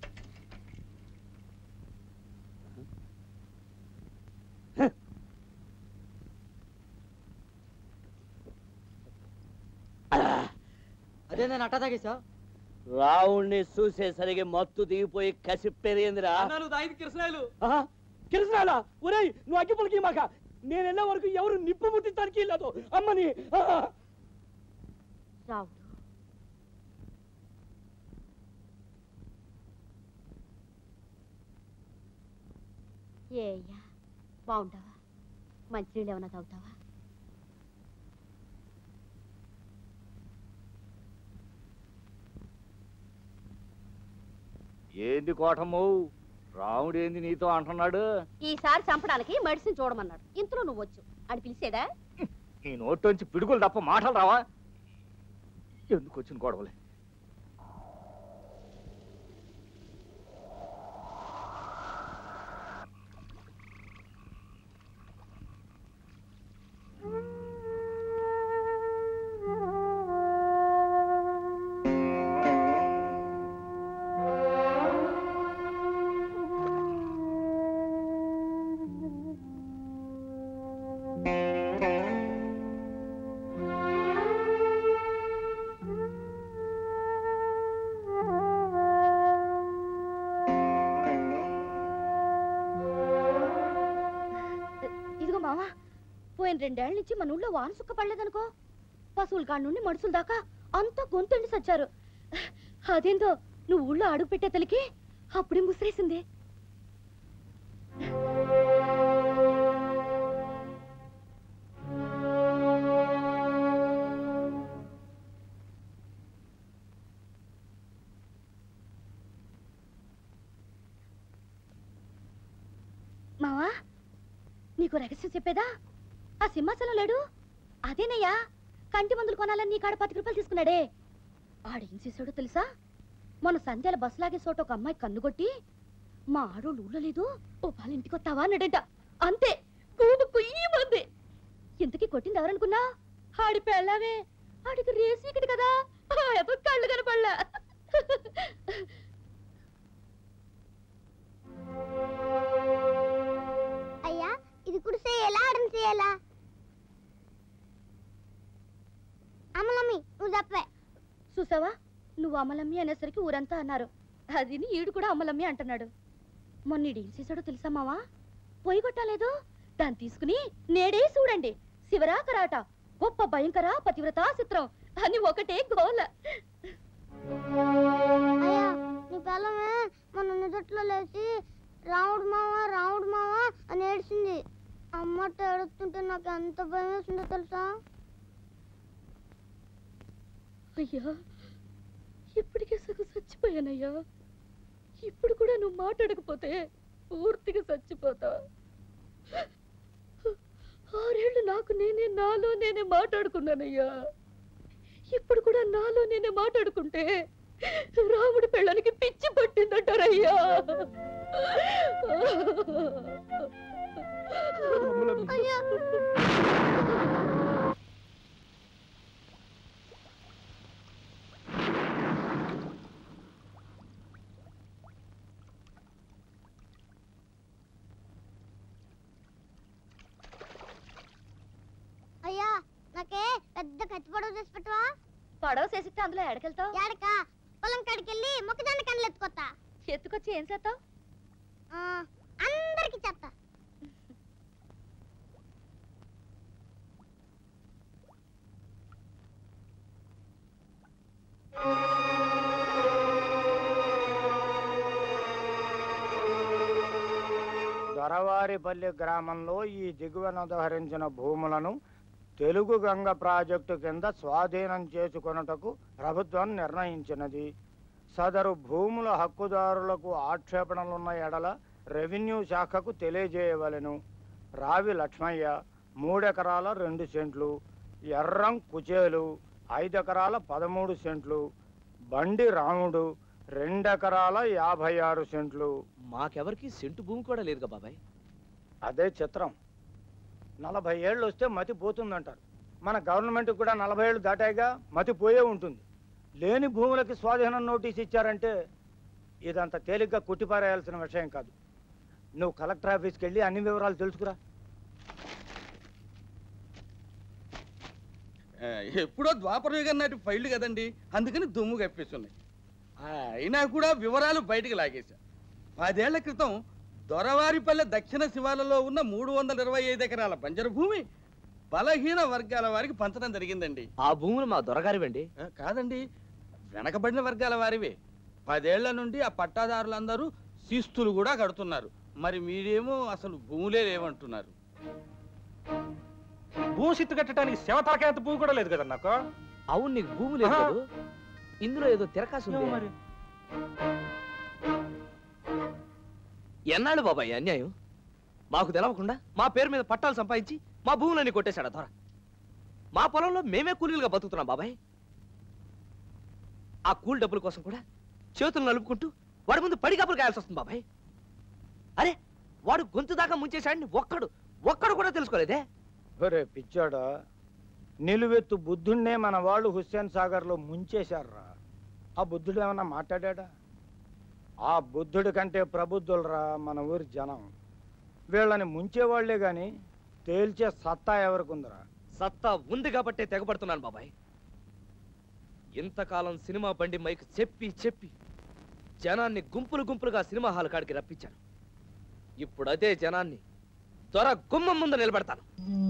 Speaker 9: అదే నేను అట్ట తాగేసా
Speaker 6: రావుణ్ణి చూసేసరికి మత్తు దిగిపోయి కసి పెరిగిందిరా
Speaker 9: ఐదు కిరసనాయలు
Speaker 6: కిరసనాలా ఒరేయ్ నువ్వు అగ్గి పలికి మాక నేను వెళ్ళే వరకు ఎవరు నిప్పు ముట్టించడానికి లేదు అమ్మని ఆ!
Speaker 3: రావుడు ఏ అయ్యా బాగుంటావా మంచినీళ్ళు ఏమైనా తాగుతావా
Speaker 12: ఏంది కోటమ్ము రాముడు ఏంది నీతో అంటున్నాడు
Speaker 3: ఈసారి చంపడానికి మెడిసిన్ చూడమన్నాడు ఇంతలో నువ్వు వచ్చు అని పిలిచేదా
Speaker 12: నీ నోట్లోంచి పిడుగులు తప్ప మాటలు రావా ఎందుకు వచ్చిన గొడవలే
Speaker 2: ఇదిగో మావా పోయిన రెండేళ్ల నుంచి మన ఊళ్ళో వాన సుక్క పడలేదనుకో పశువుల కాడ నుండి మనుషుల దాకా అంతా గొంతుండి సచ్చారు అదేందో నువ్వు ఊళ్ళో అడుగు పెట్టే తలికి అప్పుడే ముసిరేసింది మావా నీకు రహస్యం చెప్పేదా ఆ సింహాసనం లేడు అదేనయ్యా కంటి మందులు కొనాలని నీ కాడ పది రూపాయలు తీసుకున్నాడే ఆడేం చేశాడో తెలుసా మన సంధ్యాల బస్ లాగే చోట ఒక అమ్మాయి కన్ను కొట్టి మా ఆడోళ్ళు ఊళ్ళో లేదు ఓ వాళ్ళ ఇంటికి వస్తావా అన్నాడంట అంతే కూపు కుయ్యమంది ఇంతకీ కొట్టింది ఎవరనుకున్నా ఆడి పెళ్ళావే ఆడికి రేసి ఇక్కడ కదా ఏదో కళ్ళు కనపడలా
Speaker 21: అయ్యా ఇది కుడిసే ఎలా ఆడడం చేయాలా అమలమ్మి నువ్వు చెప్పే
Speaker 2: చూసావా నువ్వు అమలమ్మి అనేసరికి ఊరంతా అన్నారు అది ఈడు కూడా అమలమ్మి అంటున్నాడు మొన్న ఈడు ఏం చేశాడో తెలుసా మావా పొయ్యి కొట్టలేదు దాన్ని తీసుకుని నేడే చూడండి శివరాకరాట గొప్ప భయంకర పతివ్రత చిత్రం అని ఒకటే గోల
Speaker 21: అయ్యా నీ పిల్లమే మొన్న నిదట్లో లేచి రాముడు మావ రాముడు మావ అని ఏడ్చింది అమ్మట ఏడుస్తుంటే నాకు ఎంత భయం వేసిందో తెలుసా
Speaker 2: అయ్యా ఇప్పటికే సగం చచ్చిపోయానయ్యా ఇప్పుడు కూడా నువ్వు మాట్లాడకపోతే పూర్తిగా చచ్చిపోతా ఆరేళ్ళు నాకు నేనే నాలో నేనే మాట్లాడుకున్నానయ్యా ఇప్పుడు కూడా నాలో నేనే మాట్లాడుకుంటే రాముడి పెళ్ళానికి పిచ్చి పట్టిందంటారయ్యా
Speaker 21: అయ్యా నాకే పెద్ద కత్తి పొడవు చేసి పెట్టవా
Speaker 2: పడవ చేసిస్తే అందులో ఎడకెళ్తావు
Speaker 21: ఎడక పొలం కాడికి వెళ్ళి మొక్కజొన్న కన్నులు ఎత్తుకొత్తా
Speaker 2: ఎత్తుకొచ్చి ఏం చేస్తావు
Speaker 21: ఆ, అందరికి చెప్తా
Speaker 4: దొరవారిపల్లి గ్రామంలో ఈ దిగువన దహరించిన భూములను తెలుగు గంగ ప్రాజెక్టు కింద స్వాధీనం చేసుకొనుటకు ప్రభుత్వం నిర్ణయించినది సదరు భూముల హక్కుదారులకు ఆక్షేపణలున్న ఎడల రెవెన్యూ శాఖకు తెలియజేయవలెను రావి లక్ష్మయ్య మూడెకరాల రెండు సెంట్లు ఎర్రం కుచేలు ఐదెకరాల పదమూడు సెంట్లు బండి రాముడు రెండెకరాల యాభై ఆరు సెంట్లు
Speaker 6: మాకెవరికి సెంటు భూమి కూడా లేదుగా బాబాయ్
Speaker 4: అదే చిత్రం నలభై ఏళ్ళు వస్తే మతి పోతుందంటారు మన గవర్నమెంట్ కూడా నలభై ఏళ్ళు దాటాయిగా మతి పోయే ఉంటుంది లేని భూములకి స్వాధీనం నోటీస్ ఇచ్చారంటే ఇదంత తేలిగ్గా కొట్టిపారేయాల్సిన విషయం కాదు నువ్వు కలెక్టర్ ఆఫీస్కి వెళ్ళి అన్ని వివరాలు తెలుసుకురా
Speaker 20: ఆ, ఎప్పుడో ద్వాపర యుగం నాటి ఫైళ్ళు కదండి అందుకని దుమ్ము కప్పేస్తున్నాయి ఆ, అయినా కూడా వివరాలు బయటికి లాగేశా పదేళ్ల క్రితం దొరవారిపల్లె దక్షిణ శివాలలో ఉన్న మూడు వందల ఇరవై ఐదు ఎకరాల బంజరు భూమి బలహీన వర్గాల వారికి పంచడం జరిగిందండి
Speaker 6: ఆ భూములు మా దొరగారివండి
Speaker 20: ఆ, కాదండి వెనకబడిన వర్గాల వారివే పదేళ్ల నుండి ఆ పట్టాదారులందరూ శిస్తులు కూడా కడుతున్నారు మరి మీరేమో అసలు భూములే లేవంటున్నారు
Speaker 5: భూసిత్తు కట్టడానికి శవతాకేంత భూ కూడా లేదు కదా నాకు
Speaker 6: అవును నీకు భూమి లేదు
Speaker 5: ఆహా.
Speaker 6: కదూ? ఇందులో ఏదో తిరకాసు ఉంది
Speaker 5: ఏమో మరి.
Speaker 6: ఎన్నాళ్ళు బాబాయ్ ఈ అన్యాయం మాకు తెలవకుండా మా పేరు మీద పట్టాలు సంపాదించి మా భూములన్నీ కొట్టేశాడు దొర మా పొలంలో మేమే కూలీలుగా బతుకుతున్నాం బాబాయ్ ఆ కూలి డబ్బుల కోసం కూడా చేతులు నలుపుకుంటూ వాడి ముందు పడిగాపులు కాయాల్సి వస్తుంది బాబాయ్ అరే వాడు గొంతు దాకా ముంచేశాడని ఒక్కడు ఒక్కడు కూడా తెలుసుకోలేదే
Speaker 4: ఒరే పిచ్చాడా నిలువెత్తు బుద్ధుణ్ణే మన వాళ్ళు హుస్సేన్ సాగర్లో ముంచేశారురా ఆ బుద్ధుడు ఏమన్నా మాట్లాడా ఆ బుద్ధుడి కంటే ప్రబుద్ధులరా మన ఊరి జనం వీళ్ళని ముంచేవాళ్లే గాని తేల్చే సత్తా ఎవరికుందిరా
Speaker 6: సత్తా ఉంది కాబట్టే తెగబడుతున్నాను బాబాయ్ ఇంతకాలం సినిమా బండి మైక్ చెప్పి చెప్పి జనాన్ని గుంపులు గుంపులుగా సినిమా హాల్ కాడికి రప్పించాను ఇప్పుడు అదే జనాన్ని త్వర గుమ్మం ముందు నిలబెడతాను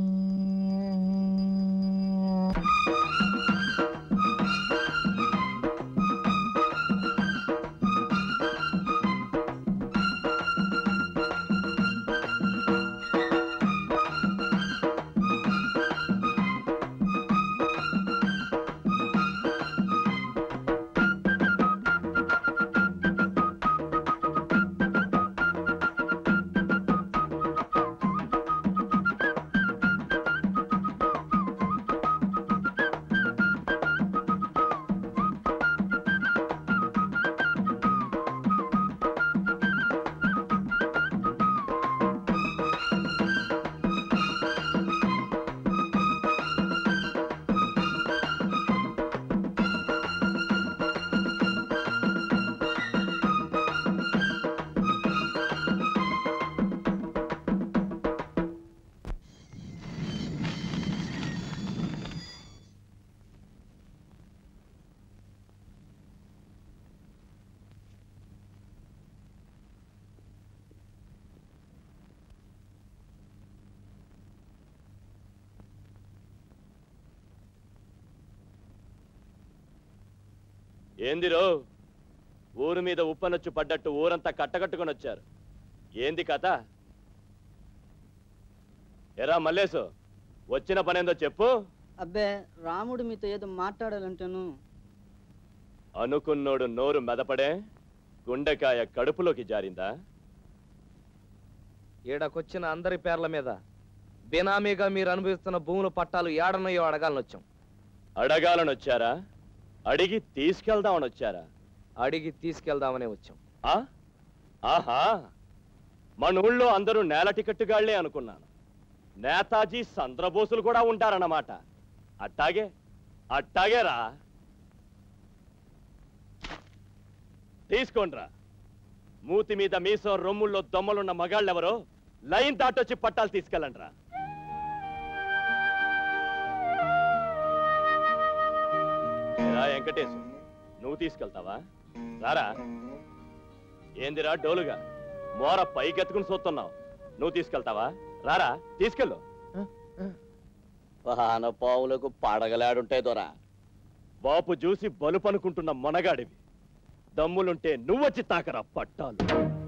Speaker 13: ఏందిరో ఊరు మీద ఉప్పనొచ్చు పడ్డట్టు ఊరంతా కట్టకట్టుకొని వచ్చారు ఏంది కథ ఎరా మల్లేసు వచ్చిన పనేందో చెప్పు
Speaker 22: అబ్బే రాముడు మీతో ఏదో మాట్లాడాలంటాను
Speaker 13: అనుకున్నోడు నోరు మెదపడే గుండెకాయ కడుపులోకి జారిందా
Speaker 6: ఈడకొచ్చిన అందరి పేర్ల మీద బినామీగా మీరు అనుభవిస్తున్న భూముల పట్టాలు ఏడనయ్యో అడగాలని వచ్చాం
Speaker 13: అడగాలని వచ్చారా అడిగి తీసుకెళ్దామని వచ్చారా
Speaker 6: అడిగి తీసుకెళ్దామనే వచ్చాం
Speaker 13: ఆ ఆహా మన ఊళ్ళో అందరూ నేల టికెట్టుగాళ్లే అనుకున్నాను నేతాజీ సంద్రబోసులు కూడా ఉంటారన్నమాట అట్టాగే అట్టాగే రా తీసుకోండ్రా మూతి మీద మీసం రొమ్ముల్లో దొమ్మలున్న మగాళ్ళెవరో లైన్ దాటొచ్చి పట్టాలు తీసుకెళ్ళండి రా ఏరా వెంకటేశు నువ్వు తీసుకెళ్తావా రారా ఏందిరా డోలుగా మోర పైకెత్తుకుని చూస్తున్నావు నువ్వు తీసుకెళ్తావా రారా తీసుకెళ్ళు
Speaker 6: వానపావులకు పడగలాడుంటాయి దొరా
Speaker 13: బాపు చూసి బలుపనుకుంటున్న మొనగాడివి దమ్ములుంటే నువ్వొచ్చి తాకరా పట్టాలు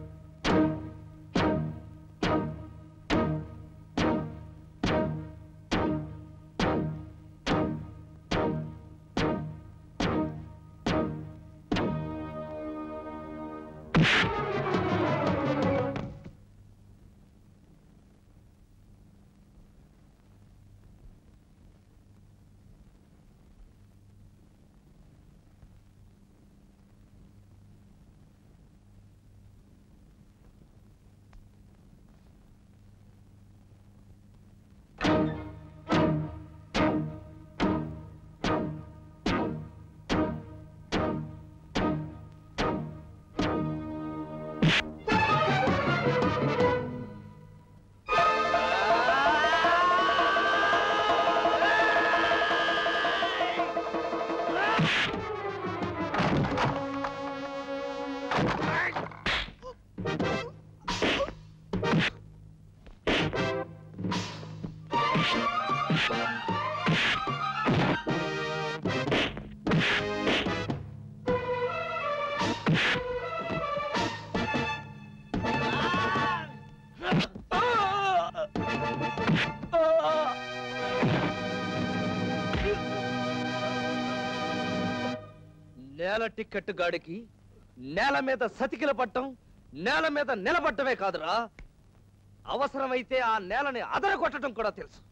Speaker 20: నేల టిక్కెట్ గాడికి నేల మీద సతికిల పట్టం నేల మీద నిలబడ్డమే కాదురా అవసరమైతే ఆ నేలని అదరగొట్టడం కూడా తెలుసు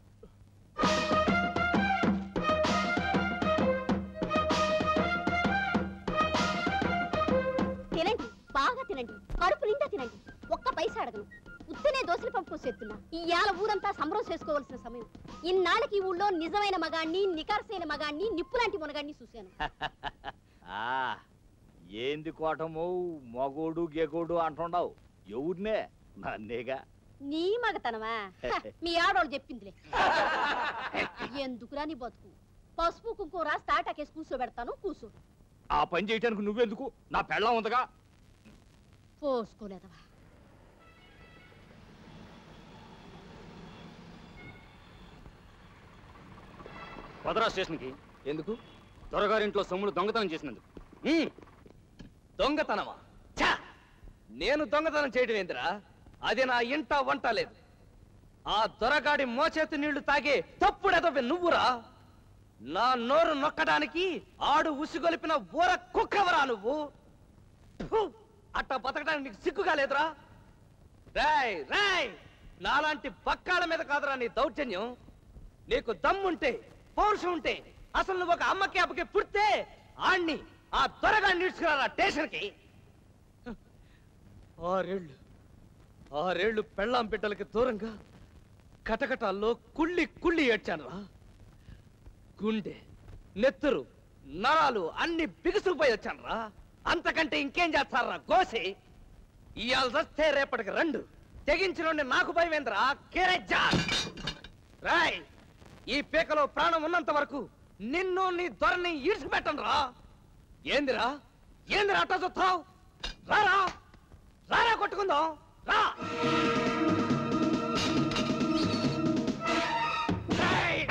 Speaker 3: తినండి బాగా తినండి కడుపు నిండా తినండి ఒక్క పైసా అడగను ఉత్తనే దోశలు పంపు చేస్తున్నా ఇవాళ ఊరంతా సంబరం చేసుకోవాల్సిన సమయం ఇన్నాళ్ళకి ఈ ఊళ్ళో నిజమైన మగాణ్ణి నికార్సైన మగాణ్ణి నిప్పులాంటి మునగాన్ని చూశాను
Speaker 12: ఆ ఏంది కోటము మగోడు గెగోడు అంటుండవు ఎవరినే నన్నేగా
Speaker 3: నీ మగతనమా హ, మీ ఆడోళ్ళు చెప్పిందిలే ఎందుకురా నీ బతుకు పసుపు కుంకుమ రాసి తాటాకేసి కూర్చోబెడతాను కూర్చో
Speaker 20: ఆ పని చేయటానికి నువ్వెందుకు నా పెళ్ళం ఉందగా
Speaker 3: పోసుకోలేదవా
Speaker 18: పదరా స్టేషన్కి ఎందుకు దొరగారింట్లో సొమ్ములు దొంగతనం చేసినందుకు
Speaker 20: ఉమ్, దొంగతనమా ఛా! నేను దొంగతనం చేయడం ఏందిరా అది నా ఇంట వంట లేదు ఆ దొరగాడి మోచేతి నీళ్లు తాగే తప్పుడెదవి నువ్వురా నా నోరు నొక్కడానికి ఆడు ఉసిగొలిపిన ఊర కుక్కవరా నువ్వు ఫు! అట్టా బతకడానికి నీకు సిగ్గుగా లేదురా రాయ్ రాయ్ నాలాంటి బక్కాల మీద కాదురా నీ దౌర్జన్యం నీకు దమ్ముంటే పౌరుషం ఉంటే అసలు నువ్వు ఒక అమ్మకి అప్పకి పుడితే ఆణ్ణి ఆ త్వరగా నిడుచుకురా స్టేషన్కి ఆరేళ్ళు ఆరేళ్ళు పెళ్ళాం బిడ్డలకి దూరంగా కటకటాల్లో కుళ్ళి కుళ్ళి ఏడ్చానురా గుండె నెత్తురు నరాలు అన్ని బిగుసుకుపోయి వచ్చానురా అంతకంటే ఇంకేం చేస్తారా గోసి ఇవాళ వస్తే రేపటికి రెండు తెగించిన నాకు భయమేంద్రా కేరెజ్జా రాయ్ ఈ పీకలో ప్రాణం ఉన్నంత వరకు నిన్ను నీ దొరని ఈడ్చిపెట్టను రా ఏందిరా ఏందిరా అట్ట చూస్తావు రారా రారా కొట్టుకుందాం రా రేయ్!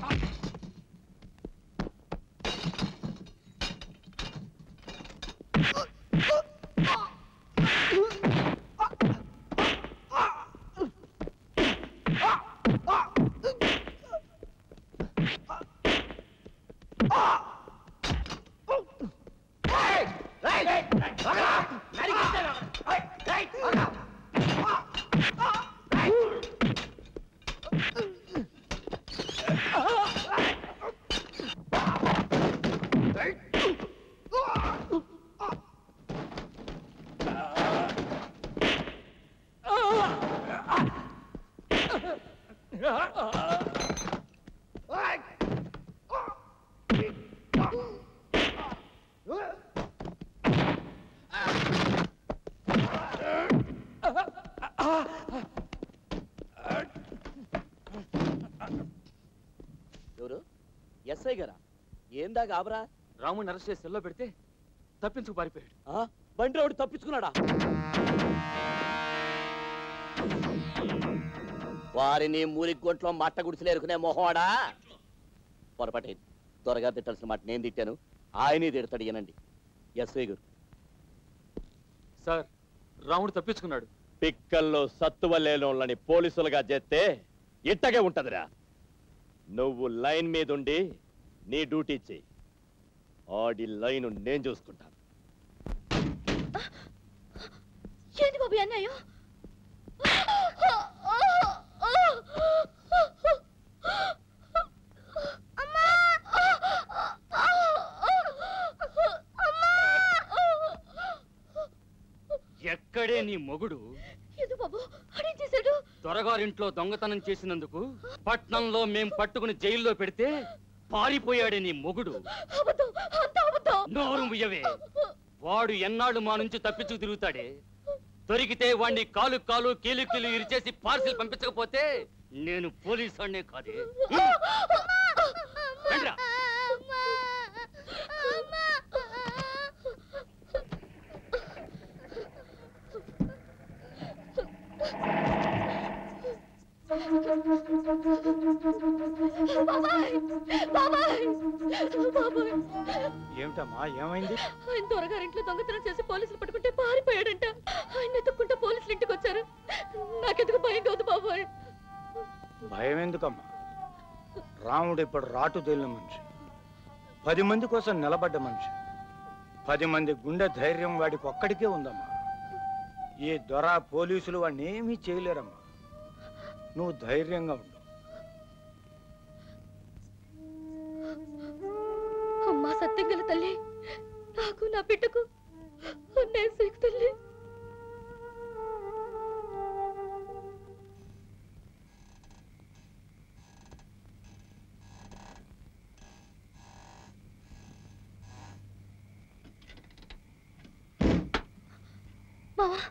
Speaker 6: ఎవరు ఎస్ఐ గారా ఏందా కాబరా
Speaker 18: రాముడిని అరెస్ట్ చేసి సెల్లో పెడితే తప్పించుకు పారిపోయాడు
Speaker 6: బండి రావుడు తప్పించుకున్నాడా
Speaker 12: వారిని మూలికి గొంట్లో మట్ట గుడిసెలు ఎరుకునే మొహవాడా పొరపాటే త్వరగా తిట్టాల్సిన మాట నేను తిట్టాను ఆయనే తిడతాడు ఈయనండి ఎస్ఐ గారు
Speaker 18: సార్ రాముడు తప్పించుకున్నాడు
Speaker 13: పిక్కల్లో సత్తువ లేనోళ్ళని పోలీసులుగా చేస్తే ఇట్టగే ఉంటదిరా నువ్వు లైన్ మీదుండి నీ డ్యూటీ చెయ్యి ఆడి లైన్ నేను చూసుకుంటాను
Speaker 2: ఏంటి బాబు ఈ అన్యాయం
Speaker 18: ఎక్కడే నీ మొగుడు
Speaker 2: ఎందుకు బాబు అడేం చేశాడు
Speaker 18: దొరగారింట్లో దొంగతనం చేసినందుకు పట్నంలో మేం పట్టుకుని జైల్లో పెడితే పారిపోయాడే నీ మొగుడు
Speaker 2: అబద్ధం అంతా అబద్ధం
Speaker 18: నోరు ముయ్యవే వాడు ఎన్నాళ్ళు మా నుంచి తప్పించు తిరుగుతాడే దొరికితే వాణ్ణి కాలు కాలు కీలు కీలు ఇరిచేసి పార్సిల్ పంపించకపోతే నేను పోలీసు వాడినే కాదే రండ్రా.
Speaker 2: బాబాయ్ బాబాయ్ బాబాయ్
Speaker 4: ఏమిటమ్మా ఏమైంది
Speaker 2: ఆయన దొరగారింట్లో దొంగతనం చేసి పోలీసులు పట్టుకుంటే పారిపోయాడంట ఆయన ఎత్తుక్కుంటే పోలీసులు ఇంటికి వచ్చారు నాకెందుకు భయం కాదు బాబాయ్
Speaker 4: భయం ఎందుకమ్మా రాముడు ఇప్పుడు రాటు తేలిన మనిషి పది మంది కోసం నిలబడ్డ మనిషి పది మంది గుండె ధైర్యం వాడికి ఒక్కడికే ఉందమ్మా ఈ దొర పోలీసులు వాడిని ఏమీ చేయలేరమ్మా నువ్వు ధైర్యంగా ఉండు
Speaker 2: అమ్మా సత్యం గల తల్లి నాకు నా బిడ్డకు అన్నయ్య సేకు తల్లి మావా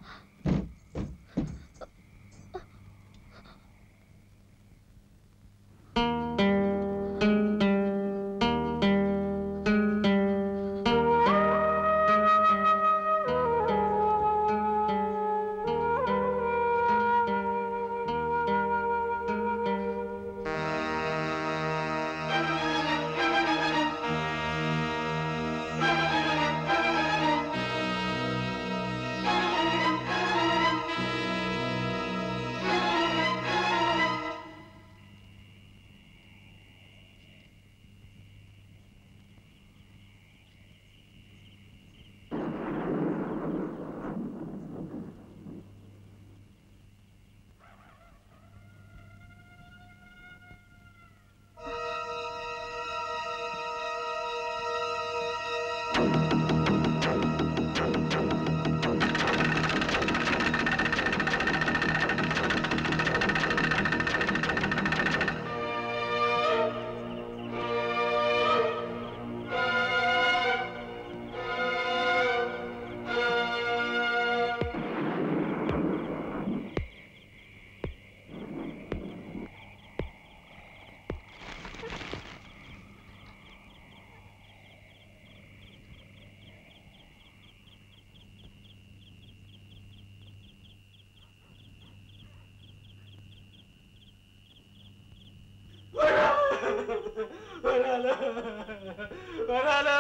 Speaker 15: వరాలు వరాలు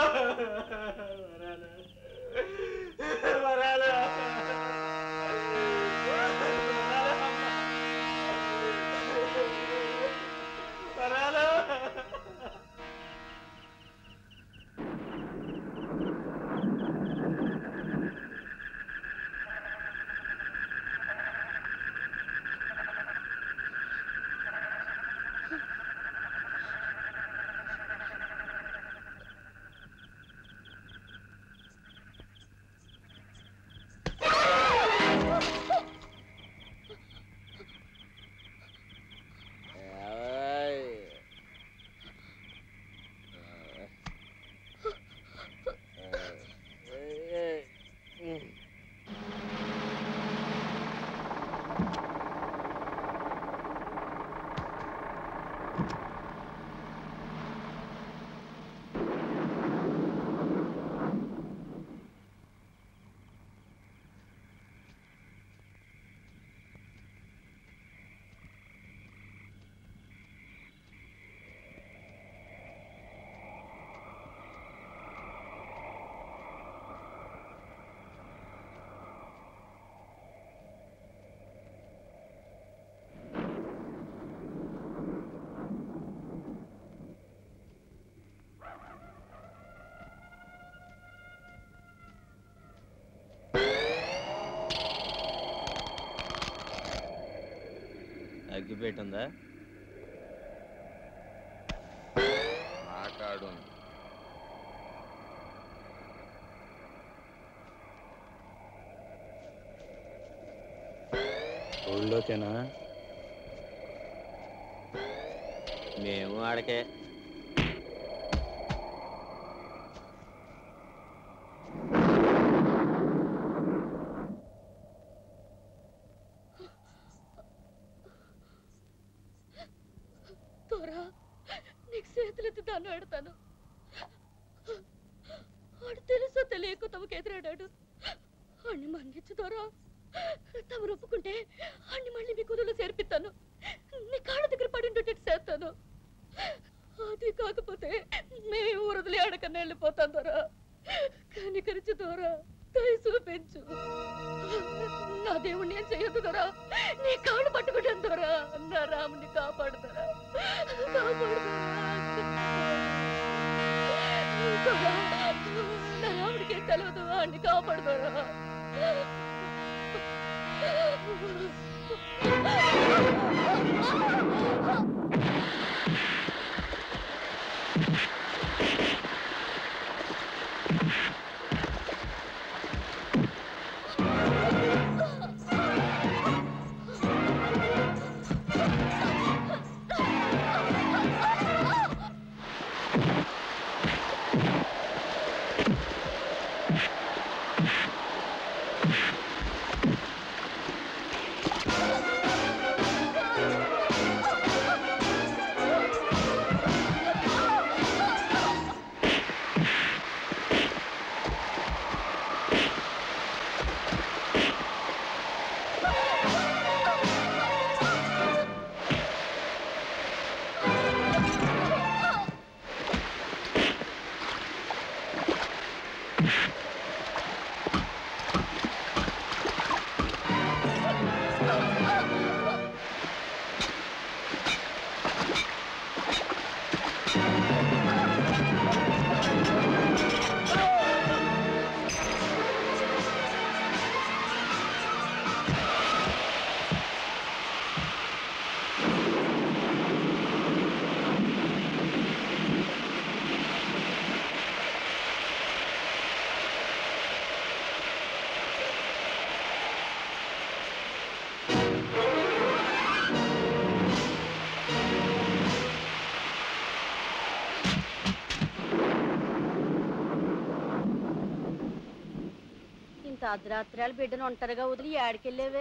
Speaker 15: వరాలు వరాలు
Speaker 16: ప్లేట్ ఉందా
Speaker 19: ఆకాడు
Speaker 4: ఊళ్ళోకేనా
Speaker 16: మేము ఆడకే
Speaker 2: తోరా నీకు చేతులెత్తి దాన్ని పెడతాను వాడు తెలుసో తెలియక తమకు ఎదురాడాడు అన్ని మన్నించు తోరా తమరు ఒప్పుకుంటే అన్ని మళ్ళీ మీ కుదులో చేర్పిస్తాను నీ కాళ్ళ దగ్గర పడి ఉండేటట్టు చేస్తాను అది కాకపోతే మే ఊరదిలే అడకన్నా వెళ్ళిపోతాను దొరా కనికరించి దొరా దయ చూపించు నా దేవుణ్ణి ఏం చెయ్యొద్దు దొరా నీ కాళ్ళు పట్టుకుంటాను దొరా నా రాముని కాపాడుదరా నా రాముడికి ఏం తెలియదు వాడిని కాపాడుదరా
Speaker 3: ఇంత అర్ధరాత్రాలు బిడ్డను ఒంటరిగా వదిలి ఏడికెళ్ళేవే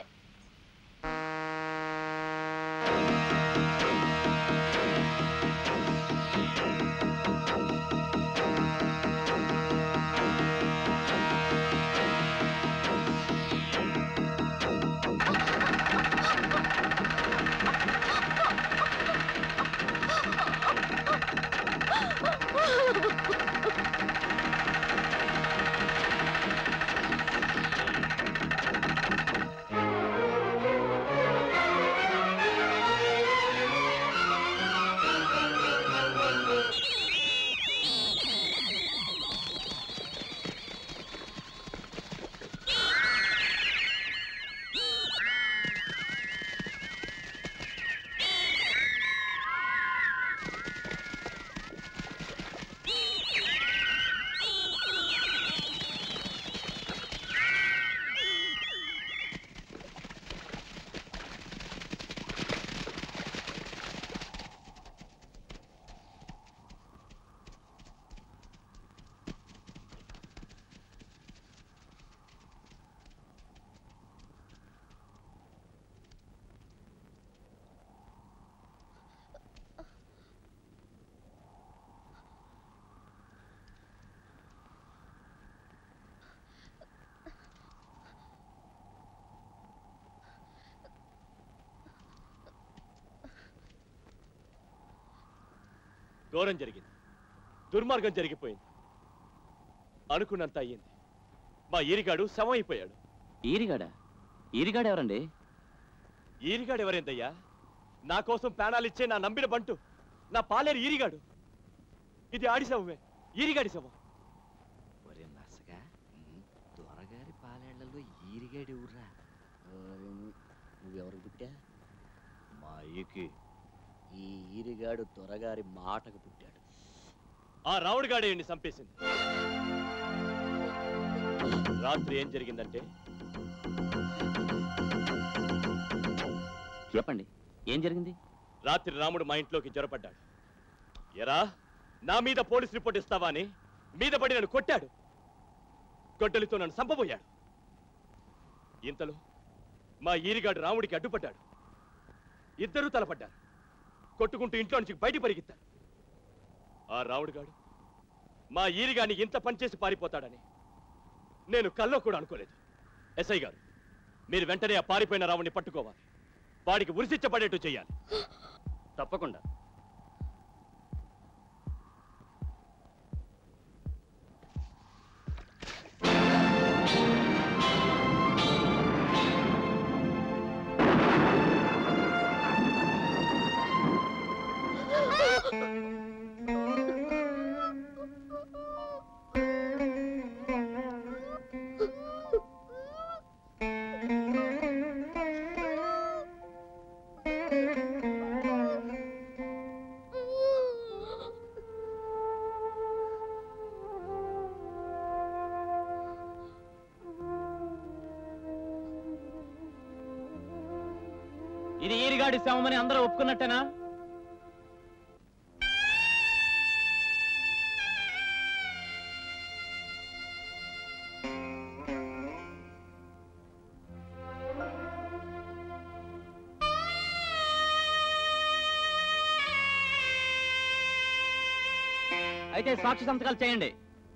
Speaker 13: ఘోరం జరిగింది దుర్మార్గం జరిగిపోయింది అనుకున్నంత అయ్యింది మా ఈరిగాడు శవం అయిపోయాడు
Speaker 12: ఈరిగాడా ఈరిగాడు ఎవరండి
Speaker 13: ఈరిగాడు ఎవరేందయ్యా నా కోసం ప్రాణాలు ఇచ్చే నా నమ్మిన బంటు నా పాలేరు ఈరిగాడు ఇది ఆడి శవమే ఈరిగాడి శవం
Speaker 12: ఒరే నర్సగా దొరగారి పాలేళ్లలో ఈరిగాడి ఊర్రా నువ్వెవరు పుట్టా మా
Speaker 13: పైకి
Speaker 12: ఈ ఈరిగాడు దొరగారి మాటకు పుట్టాడు
Speaker 13: ఆ రావుడి గాడే చంపేసింది రాత్రి ఏం జరిగిందంటే
Speaker 18: చెప్పండి ఏం జరిగింది
Speaker 13: రాత్రి రాముడు మా ఇంట్లోకి జ్వరపడ్డాడు ఎరా నా మీద పోలీస్ రిపోర్ట్ ఇస్తావా అని మీద పడి నన్ను కొట్టాడు గొడ్డలితో నన్ను చంపబోయాడు ఇంతలో మా ఈరిగాడు రాముడికి అడ్డుపడ్డాడు ఇద్దరూ తలపడ్డారు కొట్టుకుంటూ ఇంట్లో నుంచి బయట పరిగెత్తారు ఆ రావుడిగాడు మా ఈరిగాని ఇంత పనిచేసి పారిపోతాడని నేను కల్లో కూడా అనుకోలేదు ఎస్ఐ గారు మీరు వెంటనే ఆ పారిపోయిన రావుడిని పట్టుకోవాలి వాడికి ఉరిశిచ్చపడేట్టు చేయాలి
Speaker 18: తప్పకుండా
Speaker 9: ఇది ఈరిగాడి శవమని అందరూ ఒప్పుకున్నట్టేనా అయితే సాక్షి సంతకాలు చేయండి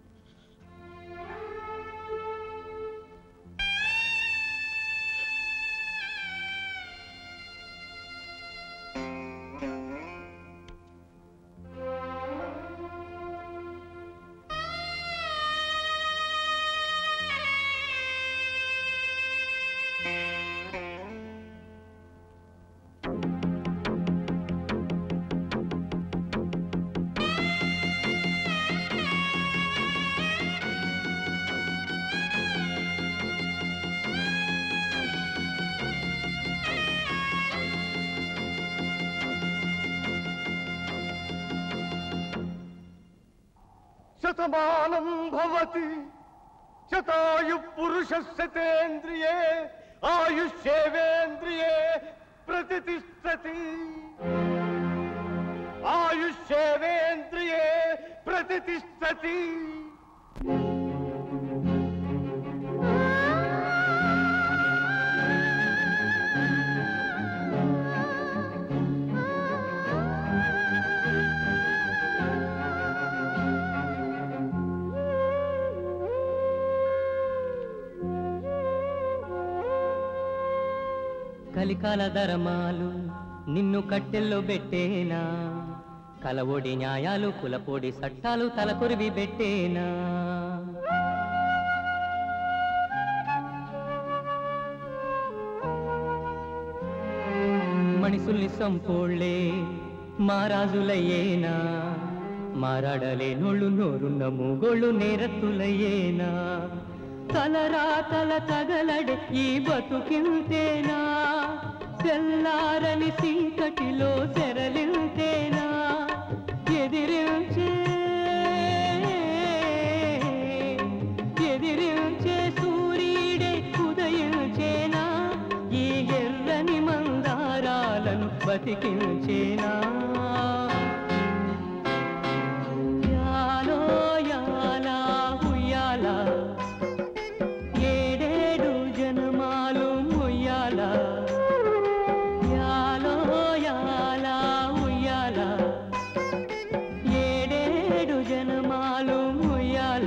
Speaker 15: శతమానం భవతి శతాయు పురుష శతేంద్రియే ఆయుష్యేవేంద్రియే ప్రతిష్టతి ఆయుష్యేవేంద్రియే ప్రతిష్టతి
Speaker 14: కలికాల ధర్మాలు నిన్ను కట్టెల్లో పెట్టేనా కలవొడి న్యాయాలు కులపోడి చట్టాలు తలకొరివి పెట్టేనా మనుషుల్ని సంపోళ్ళే మారాజులయ్యేనా మారాడలేనోళ్ళు నోరున్న మూగోళ్ళు నేరత్తులయ్యేనా తలరా తల తగలడే ఈ బతుకింతేనా తెల్లారని చీకటిలో తెరలింతేనా ఎదిరించే ఎదిరించే సూర్యుడే ఉదయించేనా ఈ ఎర్రని మందారాలను బతికించేనా యాలో యాలా ఉయ్యాలా ఏడేడు జనమాలు మొయ్యాల యాలో యాలా ఉయ్యాల ఏడేడు జనమాలు మొయ్యాల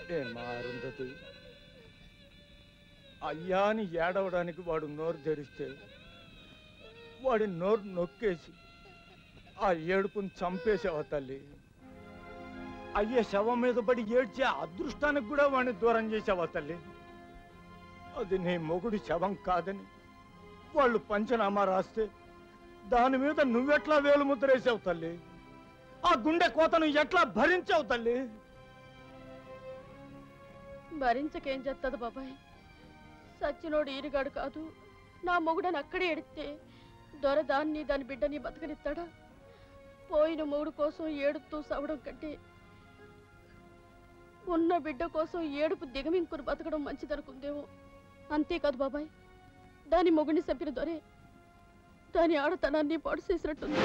Speaker 4: ఏమా అరుంధతి అయ్యా అని ఏడవడానికి వాడు నోరు తెరిస్తే వాడి నోరు నొక్కేసి ఆ ఏడుపుని చంపేసావా తల్లి అయ్యే శవం మీద పడి ఏడ్చే అదృష్టానికి కూడా వాడిని దూరం చేసావా తల్లి అది నీ మొగుడి శవం కాదని వాళ్ళు పంచనామా రాస్తే దాని మీద నువ్వెట్లా వేలు ముద్రేసావు తల్లి ఆ గుండె కోతను ఎట్లా భరించావు తల్లి
Speaker 2: భరించకేం చేస్తుంది బాబాయ్ సచ్చినోడు ఈరిగాడు కాదు నా మొగుడని అక్కడే ఎడితే దొర దాన్ని దాని బిడ్డని బతకనిస్తాడా పోయిన మొగుడు కోసం ఏడుతూ సవడం కంటే ఉన్న బిడ్డ కోసం ఏడుపు దిగమింకుని బతకడం మంచిదనుకుందేమో అంతేకాదు బాబాయ్ దాని మొగుడిని చంపిన దొరే దాని ఆడతనాన్ని పాడు చేసినట్టుంది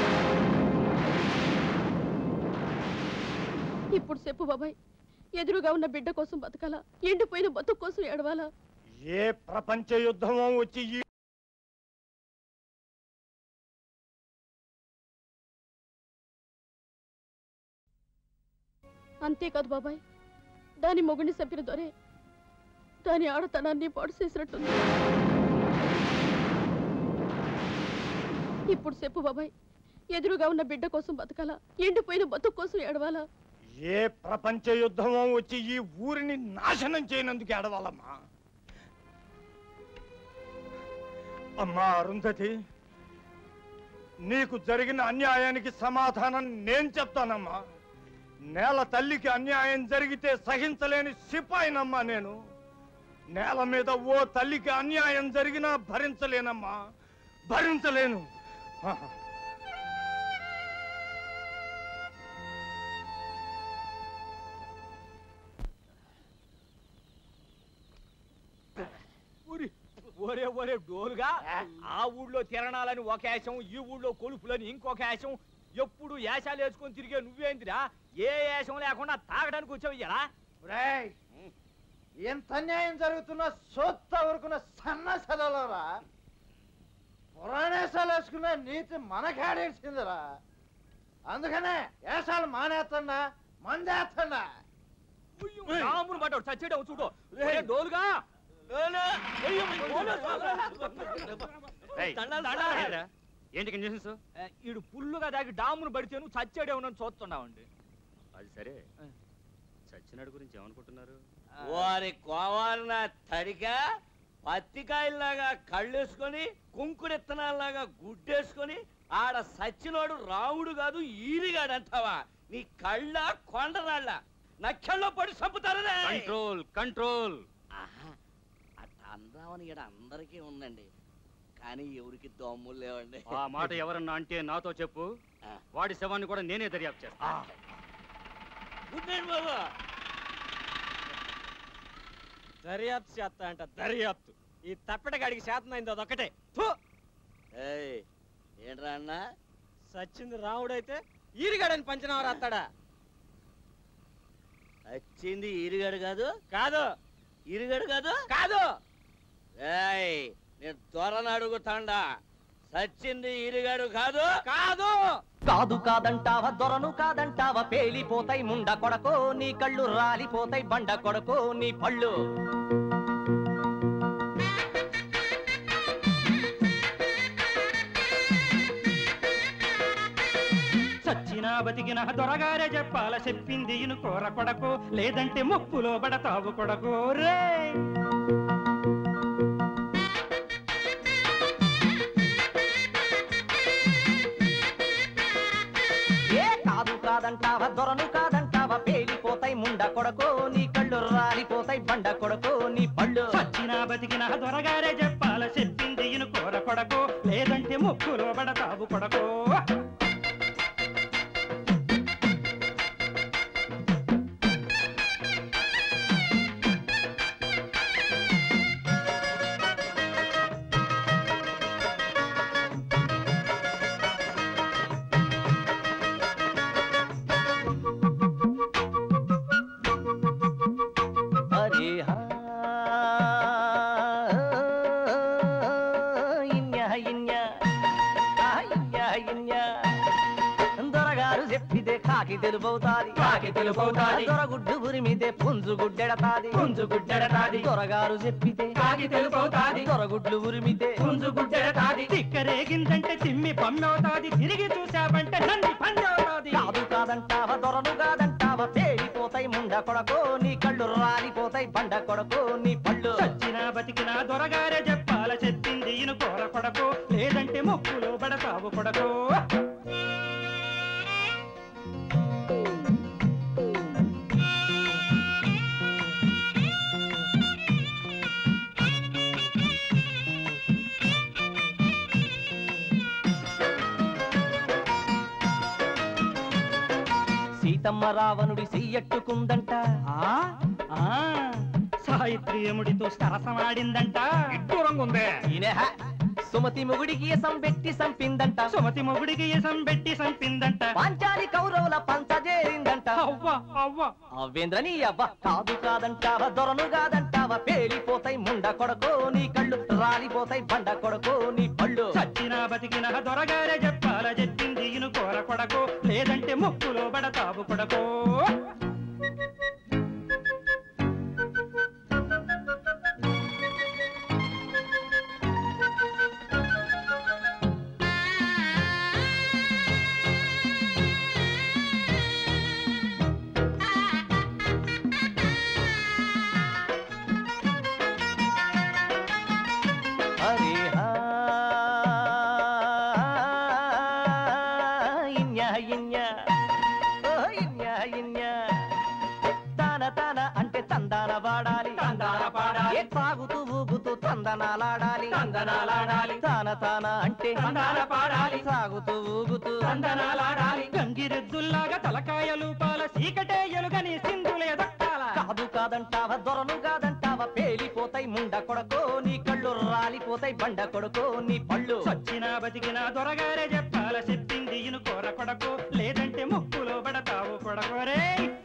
Speaker 2: ఇప్పుడు చెప్పు బాబాయ్ ఎదురుగా ఉన్న బిడ్డ కోసం బతకాలా ఎండిపోయిన బతుకు కోసం ఏడవాలా
Speaker 4: ఏ ప్రపంచ యుద్ధమో వచ్చి ఈ
Speaker 2: అంతేకాదు బాబాయ్ దాని మొగుడిని చంపిన దొరే దాని ఆడతనాన్ని పాడు చేసినట్టుంది ఇప్పుడు చెప్పు బాబాయ్ ఎదురుగా ఉన్న బిడ్డ కోసం బతకాలా ఎండిపోయిన బతుకు కోసం ఏడవాలా
Speaker 4: ఏ ప్రపంచ యుద్ధమో వచ్చి ఈ ఊరిని నాశనం చేయనందుకు ఏడవాలమ్మా అమ్మా అరుంధతి నీకు జరిగిన అన్యాయానికి సమాధానం నేను చెప్తానమ్మా నేల తల్లికి అన్యాయం జరిగితే సహించలేని సిపాయినమ్మా నేను నేల మీద ఓ తల్లికి అన్యాయం జరిగినా భరించలేనమ్మా భరించలేను ఆహా.
Speaker 9: ఊరి ఒరే ఒరే డోలుగా ఆ ఊళ్ళో తిరణాలని ఒక యాసం ఈ ఊళ్ళో కొలుపులని ఇంకొక యాసం ఎప్పుడు యాసాలు వేసుకొని తిరిగే నువ్వేందిరా ఏ యాసం లేకుండా తాగడానికి వచ్చావు ఇయ్యరా
Speaker 1: రేయ్, ఎంత అన్యాయం జరుగుతున్నా సొత్త ఊరుకున్న సన్న సెలవులరా పురాణేశాలు వేసుకున్న నీతి మనకాడేసిందిరా అందుకనే వేషాలు మానేస్తున్నా మందేస్తున్నా
Speaker 9: రాముని పడ్డాడు చచ్చేయడం చూడు ఒరే డోలుగా
Speaker 18: ఏంటి కండిషన్స్
Speaker 9: ఈడు పుల్లుగా దాగి డామును పడితే నువ్వు చచ్చాడేమో చూస్తున్నావండి
Speaker 18: అది సరే సచ్చినాడు గురించి ఏమనుకుంటున్నారు
Speaker 6: వారి కోవాలన తడిక పత్తికాయల్లాగా కళ్ళేసుకొని కుంకుడిత్తనాల్లాగా గుడ్డేసుకొని ఆడ సచ్చినోడు రాముడు కాదు ఈరిగాడంటావా నీ కళ్ళ కొండరాళ్ళ నక్కల్లో పడి చంపుతారనే
Speaker 18: కంట్రోల్ కంట్రోల్
Speaker 6: అట్ట అందామని ఈడ అందరికీ ఉందండి కానీ ఎవరికి దమ్ములు లేవండి
Speaker 18: ఆ మాట ఎవరన్నా అంటే నాతో చెప్పు వాడి శవాన్ని కూడా నేనే దర్యాప్తు చేస్తా
Speaker 6: గుడ్డండి బాబు
Speaker 9: దర్యాప్తు చేస్తా అంట దర్యాప్తు ఈ తప్పెటగాడికి శాతమైంది అదొక్కటే
Speaker 6: ఏయ్, ఏంట్రా అన్న
Speaker 9: సచ్చింది రాముడైతే ఈరిగాడని పంచనామ రాస్తాడా
Speaker 6: వచ్చింది ఈరిగాడు కాదు
Speaker 9: కాదు
Speaker 6: ఈరిగాడు కాదు
Speaker 9: కాదు
Speaker 6: ఏయ్ నేను త్వరను అడుగుతాండా సచ్చింది ఈరిగాడు కాదు
Speaker 9: కాదు
Speaker 14: కాదు కాదంటావా దొరను కాదంటావా పేలిపోతాయి ముండ కొడకో నీ కళ్ళు రాలిపోతాయి బండ కొడకో నీ పళ్ళు
Speaker 5: చచ్చినా బతికిన దొరగారే చెప్పాల చెప్పింది ఇను కోర కొడకు లేదంటే ముప్పులో పడతావు కొడకు రే
Speaker 14: ఏ కాదు కాదంటావా దొరను కాదంటావా పేలిపోతాయి ముండ కొడకో నీ కళ్ళు రాలిపోతాయి బండ కొడకో నీ పళ్ళు
Speaker 5: చచ్చినా బతికిన దొరగారే చెప్పాల చెప్పింది ఇను కోర కొడకు లేదంటే ముప్పులో పడతావు కొడకు
Speaker 14: కాకి తెలుపవుతాది
Speaker 10: కాకి తెలుపవుతాది.
Speaker 14: దొరగుడ్డు ఉరిమితే పుంజు గుడ్డెడతాది
Speaker 10: పుంజు గుడ్డెడతాది.
Speaker 14: దొరగారు చెప్పితే
Speaker 10: కాకి తెలుపవుతాది.
Speaker 14: దొరగుడ్లు ఉరిమితే
Speaker 10: పుంజు గుడ్డెడతాది.
Speaker 5: తిక్కరేగిందంటే తిమ్మి పమ్మవుతాది తిరిగి చూసావంటే నంది పంజవుతాది
Speaker 14: కాదు కాదంటావా దొరను కాదంటావా పేలిపోతాయి ముండ కొడకో నీ కళ్ళు రాలిపోతాయి బండ కొడకో నీ పళ్ళు
Speaker 5: చచ్చినా బతికినా దొరగారే చెప్పాల చెప్పింది ఇను కోర కొడకో లేదంటే మొక్కులో పడతావు కొడకో
Speaker 14: సీతమ్మ రావణుడి చెయ్యట్టుకుందంట
Speaker 5: సాయిత్రి యముడితో సరసమాడిందంట
Speaker 10: ఇట్టూరంగుందే
Speaker 14: ఈయన సుమతి మొగుడికి ఎసం పెట్టి సంపిందంట
Speaker 5: సుమతి మొగుడికి ఎసం పెట్టి సంపిందంట
Speaker 14: పాంచాలి కౌరవుల పంచజేరిందంట
Speaker 5: అవ్వ అవ్వ
Speaker 14: అవ్వేంద్ర నీ అవ్వ కాదు కాదంటావా దొరను కాదంటావా పేలిపోతాయి ముండ కొడకో నీ కళ్ళు రాలిపోతాయి బండ కొడకో నీ పళ్ళు
Speaker 5: చచ్చినా బతికినా దొరగారే చెప్పాల చెప్పింది ఇను కోర కొడకో లేదంటే మొక్కులో పడతావు కొడకో
Speaker 14: హరి హా ఇన్య ఇన్య ఓ ఇన్య ఇన్య తాన తాన అంటే తందాన వాడాలి
Speaker 10: తందాన పాడాలి.
Speaker 14: ఏ తాగుతూ ఊగుతూ తందనాలాడాలి
Speaker 10: తందనాలాడాలి.
Speaker 14: తాన తాన అంటే
Speaker 10: తందాన పాడాలి.
Speaker 14: సాగుతూ ఊగుతూ
Speaker 5: తందనాలాడాలి గంగిరెద్దుల్లాగా తలకాయలు పాల సీకటే ఎలుగని సింధులే దక్కాల
Speaker 14: కాదు కాదంటావా దొరను కాదంటావా పేలిపోతాయి ముండ కొడకో నీ కళ్ళు రాలిపోతాయి బండ కొడకో నీ పళ్ళు
Speaker 5: చచ్చినా బతికినా దొరగారే చెప్పాల చెప్పింది ఇను కోర కొడకో లేదంటే మొక్కులో పడతావు కొడకోరే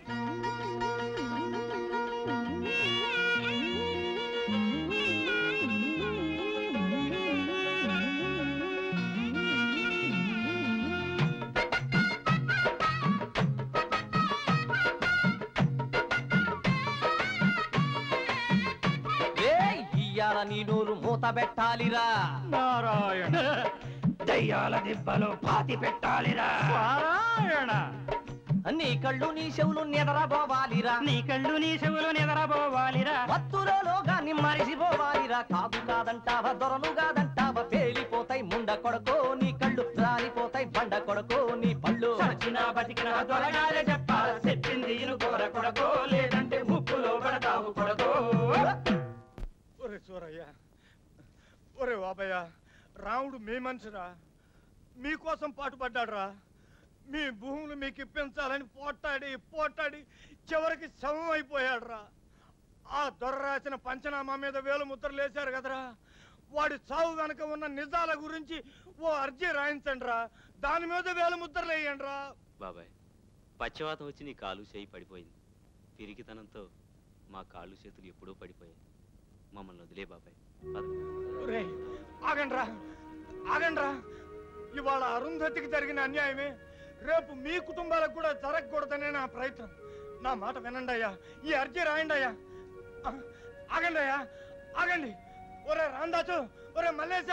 Speaker 14: ఏయ్, ఇయ్యాల నీ నోరు మూత పెట్టాలిరా
Speaker 5: నారాయణ దయ్యాల దిబ్బలో పాతి పెట్టాలిరా నారాయణ
Speaker 14: నీ కళ్ళు నీ చెవులు నిద్రపోవాలిరా
Speaker 5: నీ కళ్ళు నీ చెవులు నిద్రపోవాలిరా
Speaker 14: మత్తులోగా మరిసిపోవాలిరా కాదు కాదంటావా దొరను కాదంటావా పేలిపోతాయి ముండ కొడకో నీ కళ్ళు రాలిపోతాయి బండ కొడకో నీ పళ్ళు
Speaker 5: చచ్చినా బతికినా దొరగారే చెప్పాల చెప్పింది ఇను కోర కొడకో లేదంటే ముక్కులో పడతావు కొడకో
Speaker 4: ఒరే సూరయ్య ఒరే బాబయ్య రాముడు మీ మనిషిరా మీకోసం పాటుపడ్డాడురా మీ భూములు మీకు ఇప్పించాలని పోట్లాడి పోట్లాడి చివరికి శవం అయిపోయాడురా ఆ దొర రాసిన పంచనామా మీద వేలు ముద్రలు వేశారు కదరా వాడి చావు వెనక ఉన్న నిజాల గురించి ఓ అర్జీ రాయించండి రా దాని మీద వేలు ముద్రలు వేయండి రా
Speaker 8: బాబాయ్ పశ్చాత్తం వచ్చి నీ కాలు చేయి పడిపోయింది పిరికితనంతో మా కాళ్ళు చేతులు ఎప్పుడూ పడిపోయాయి మమ్మల్ని వదిలే బాబాయ్ పద.
Speaker 4: ఒరే ఆగండ్రా ఆగండ్రా ఇవాళ అరుంధతికి జరిగిన అన్యాయమే రేపు మీ కుటుంబాలకు కూడా జరగకూడదనే నా ప్రయత్నం నా మాట వినండి అయ్యా ఈ అర్జీ రాయండి అయ్యా ఆ, ఆగండి అయ్యా ఆగండి ఒరే రాందాసు ఒరే మల్లేశా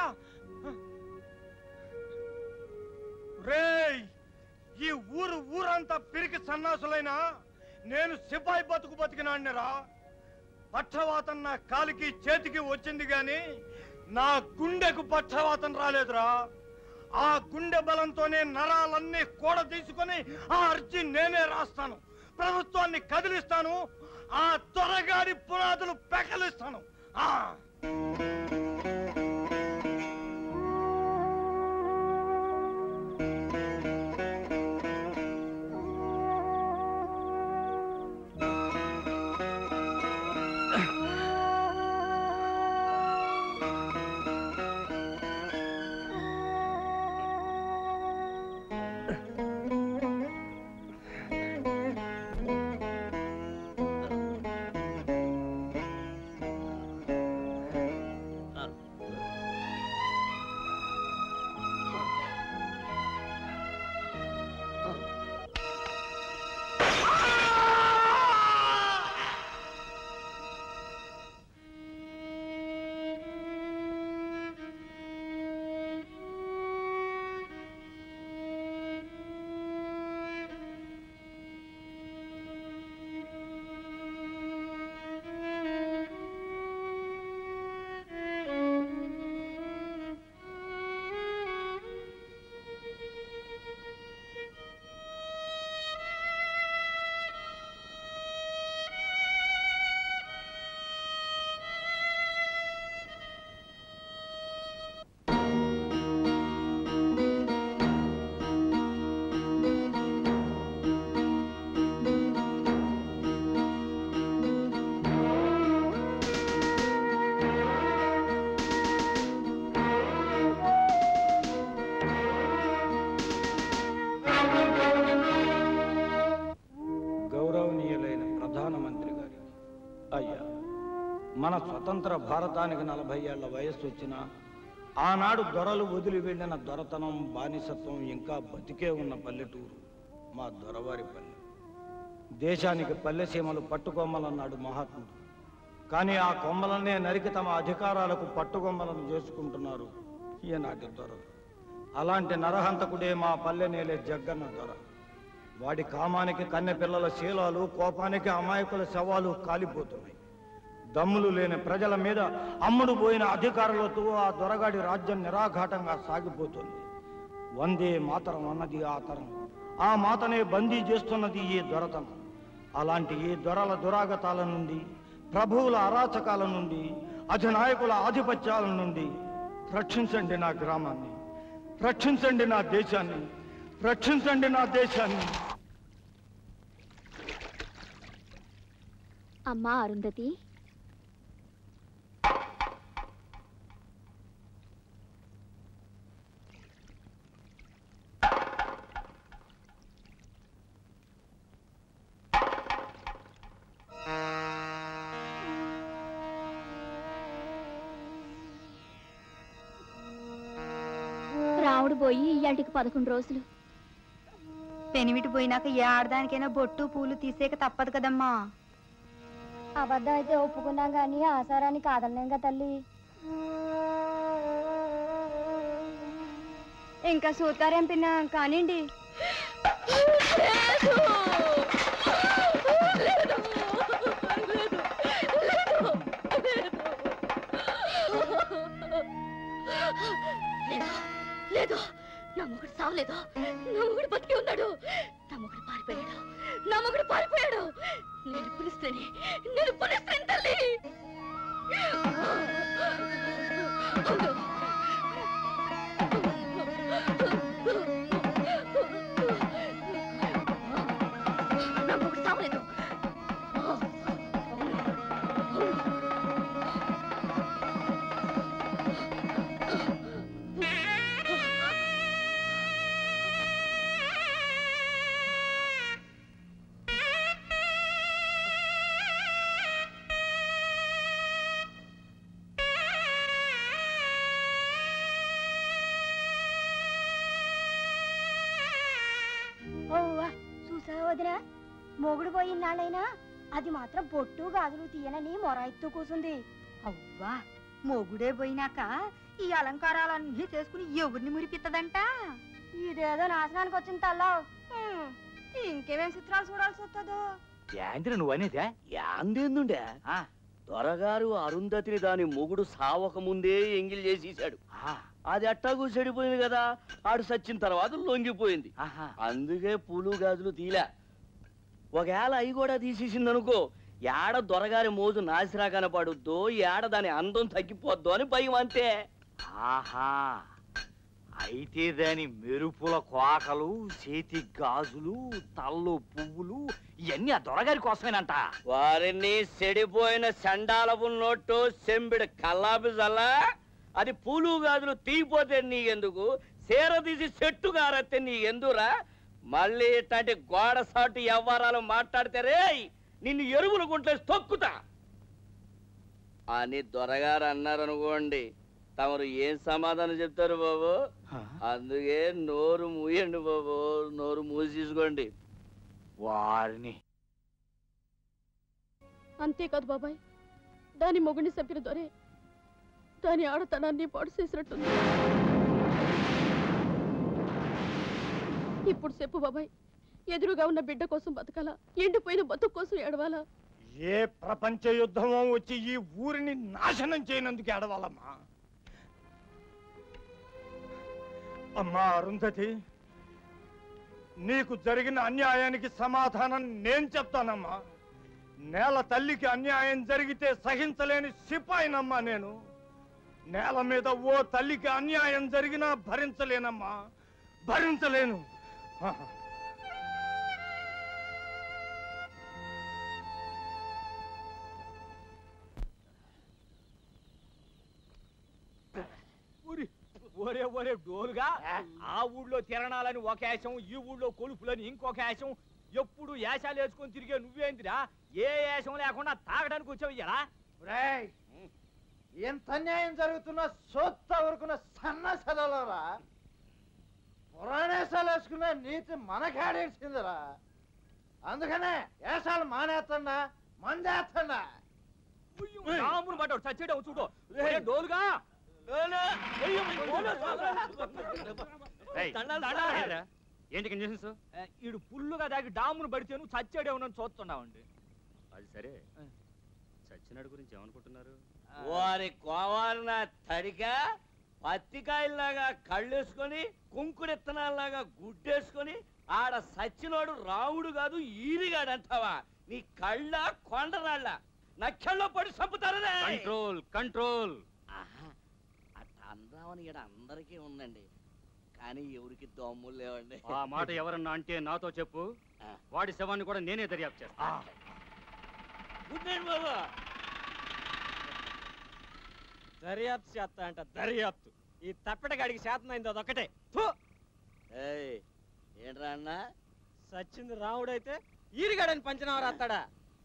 Speaker 4: రేయ్ ఈ ఊరు ఊరంతా పిరికి సన్నాసులైనా నేను సిపాయి బతుకు బతికినాడినరా పక్షవాతం నా కాలికి చేతికి వచ్చింది గాని నా గుండెకు పక్షవాతం రాలేదురా ఆ గుండె బలంతోనే నరాలన్నీ కూడ తీసుకొని ఆ అర్జీ నేనే రాస్తాను ప్రభుత్వాన్ని కదిలిస్తాను ఆ త్వరగాడి పునాదులు పెకలిస్తాను ఆ అయ్యా మన స్వతంత్ర భారతానికి నలభై ఏళ్ల వయస్సు వచ్చినా ఆనాడు దొరలు వదిలి వెళ్ళిన దొరతనం బానిసత్వం ఇంకా బతికే ఉన్న పల్లెటూరు మా దొరవారి పల్లె దేశానికి పల్లె సీమలు పట్టుకొమ్మలన్నాడు మహాత్ముడు కానీ ఆ కొమ్మలనే నరికి తమ అధికారాలకు పట్టుకొమ్మలను చేసుకుంటున్నారు ఈనాటి దొరలు అలాంటి నరహంతకుడే మా పల్లె నేలే జగ్గన్న దొర వాడి కామానికి కన్నె పిల్లల శీలాలు కోపానికి అమాయకుల శవాలు కాలిపోతున్నాయి దమ్ములు లేని ప్రజల మీద అమ్ముడు పోయిన అధికారులతో ఆ దొరగాడి రాజ్యం నిరాఘాటంగా సాగిపోతుంది వందే మాతరం అన్నది ఆ తరం ఆ మాతనే బందీ చేస్తున్నది ఈ దొరతనం అలాంటి ఈ దొరల దురాగతాల నుండి ప్రభువుల అరాచకాల నుండి అధినాయకుల ఆధిపత్యాల నుండి రక్షించండి నా గ్రామాన్ని రక్షించండి నా దేశాన్ని రక్షించండి నా దేశాన్ని
Speaker 2: అమ్మా అరుంధతి రాముడు పోయి ఇయ్యాటికి పదకొండు రోజులు
Speaker 11: పెనిమిటి పోయినాక ఏ ఆడదానికైనా బొట్టు పూలు తీసేక తప్పదు కదమ్మా
Speaker 21: అబద్ధం అయితే ఒప్పుకున్నాం కానీ ఆసారాన్ని కాదలేంగా తల్లి
Speaker 11: ఇంకా సూతారేం పిన్న కానివ్వండి
Speaker 2: లేదు లేదు నా మొగుడు సావలేదు నా మొగుడు బతికి ఉన్నాడు నా మొగుడు పారిపోయాడు నా మొగుడు పారిపోయాడు నేను పిలుస్తాను నేను పిలుస్తాను తల్లి నా మొగుడు సావలేదు
Speaker 21: ఓవ్వా చూసావా వదినా మొగుడు పోయినాళ్ళైనా అది మాత్రం బొట్టు గాజులు తీయనని మొరాయిత్తు కూసుంది
Speaker 11: అవ్వా మొగుడే పోయినాక ఈ అలంకారాలన్నీ చేసుకుని ఎవరిని మురిపిత్తదంట
Speaker 21: ఇదేదో నాశనానికి వచ్చింది తల్లావు
Speaker 11: ఇంకేమేం చిత్రాలు చూడాల్సి వస్తుందో
Speaker 12: యాంద్ర నువ్వు అనేదే యాందేందుండే దొరగారు అరుంధతిని దాని మొగుడు సావక ముందే ఎంగిల్ చేసేసాడు అది అట్టాగు చెడిపోయింది కదా ఆడు సచ్చిన తర్వాత లొంగిపోయింది అందుకే పూలు గాజులు తీలే ఒకవేళ అవి కూడా తీసేసింది అనుకో ఏడ దొరగారి మోజు నాసిరా కనపడుద్దో ఏడ దాని అందం తగ్గిపోద్దో అని భయం అంతే
Speaker 17: ఆహా అయితే దాని మెరుపుల కోకలు చేతి గాజులు తల్లో పువ్వులు ఇవన్నీ ఆ దొరగారి కోసమేనంట
Speaker 12: వారిని చెడిపోయిన చండాలపు నోట్టు సెంబిడి కల్లాపి జల్లా అది పూలు గాజులు తీయిపోతే నీకెందుకు చీర తీసి చెట్టు గారెత్తే నీకెందురా మళ్ళీ ఇట్లాంటి గోడ సాటు వ్యవహారాలు మాట్లాడితే రే నిన్ను ఎరువులు గుంట్లేసి తొక్కుతా అని దొరగారు అన్నారనుకోండి తమరు ఏం సమాధానం చెప్తారు బాబు అందుకే నోరు మూయండి బాబు నోరు మూసేసుకోండి
Speaker 17: వారిని
Speaker 2: అంతేకాదు బాబాయ్ దాని మొగుడిని చంపిన దొరే దాని ఆడతనాన్ని పాడు చేసినట్టుంది ఇప్పుడు చెప్పు బాబాయ్ ఎదురుగా ఉన్న బిడ్డ కోసం బతకాలా ఎండిపోయిన బతుకు కోసం ఏడవాలా
Speaker 4: ఏ ప్రపంచ యుద్ధమో వచ్చి ఈ ఊరిని నాశనం చేయనందుకు ఏడవాలమ్మా అమ్మా అరుంధతి నీకు జరిగిన అన్యాయానికి సమాధానం నేను చెప్తానమ్మా నేల తల్లికి అన్యాయం జరిగితే సహించలేని సిపాయినమ్మా నేను నేల మీద ఓ తల్లికి అన్యాయం జరిగినా భరించలేనమ్మా భరించలేను ఆహా.
Speaker 13: ఊరి- ఒరే ఒరే డోలుగా ఆ ఊళ్ళో తిరణాలని ఒక యాసం ఈ ఊళ్ళో కొలుపులని ఇంకొక యాసం
Speaker 9: ఎప్పుడు ఏషాలు వేసుకొని తిరిగే నువ్వేందిరా ఏ ఏషం లేకుండా తాగడానికి వచ్చావు ఇయ్యరా
Speaker 1: రేయ్ ఎంత అన్యాయం జరుగుతున్న సొత్త ఊరుకున్న సన్న సెలవులరా పురాణేశాలు వేసుకున్న నీతి మనకాడేసిందిరా అందుకనే ఏషాలు మానేస్తున్నా మందేస్తున్నా
Speaker 9: రాముని మాట చచ్చేయడం చూడు ఒరే డోలుగా
Speaker 18: ఏయ్, దండాలేరా? ఏంటి కండిషన్స్
Speaker 9: ఈడు పుల్లుగా దాగి డామును పడితే నువ్వు చచ్చాడేమో చూస్తున్నావండి
Speaker 18: అది సరే చచ్చినాడు గురించి ఏమనుకుంటున్నారు
Speaker 12: వారి కోవాలన తడిక పత్తికాయల్లాగా కళ్ళేసుకొని కుంకుడిత్తనాల్లాగా గుడ్డేసుకొని ఆడ సచ్చినోడు రాముడు కాదు ఈరిగాడు అంటావా నీ కళ్ళ కొండరాళ్ళ నక్షల్లో పడి చంపుతారనే
Speaker 18: కంట్రోల్ కంట్రోల్
Speaker 12: అట్లా అందామని ఇక్కడ అందరికీ ఉందండి కానీ ఎవరికి దమ్ములు లేవండి
Speaker 18: ఆ మాట ఎవరన్నా అంటే నాతో చెప్పు వాడి శవాన్ని కూడా నేనే దర్యాప్తు చేస్తా
Speaker 12: గుడ్ నైట్ బాబా
Speaker 9: దర్యాప్తు చేస్తా అంట దర్యాప్తు ఈ తప్పెటగాడికి శాతమైంది అదొక్కటే
Speaker 12: ఏయ్, ఏంట్రా అన్న
Speaker 9: సచ్చింది రాముడైతే ఈరిగాడని పంచనామ రాస్తాడా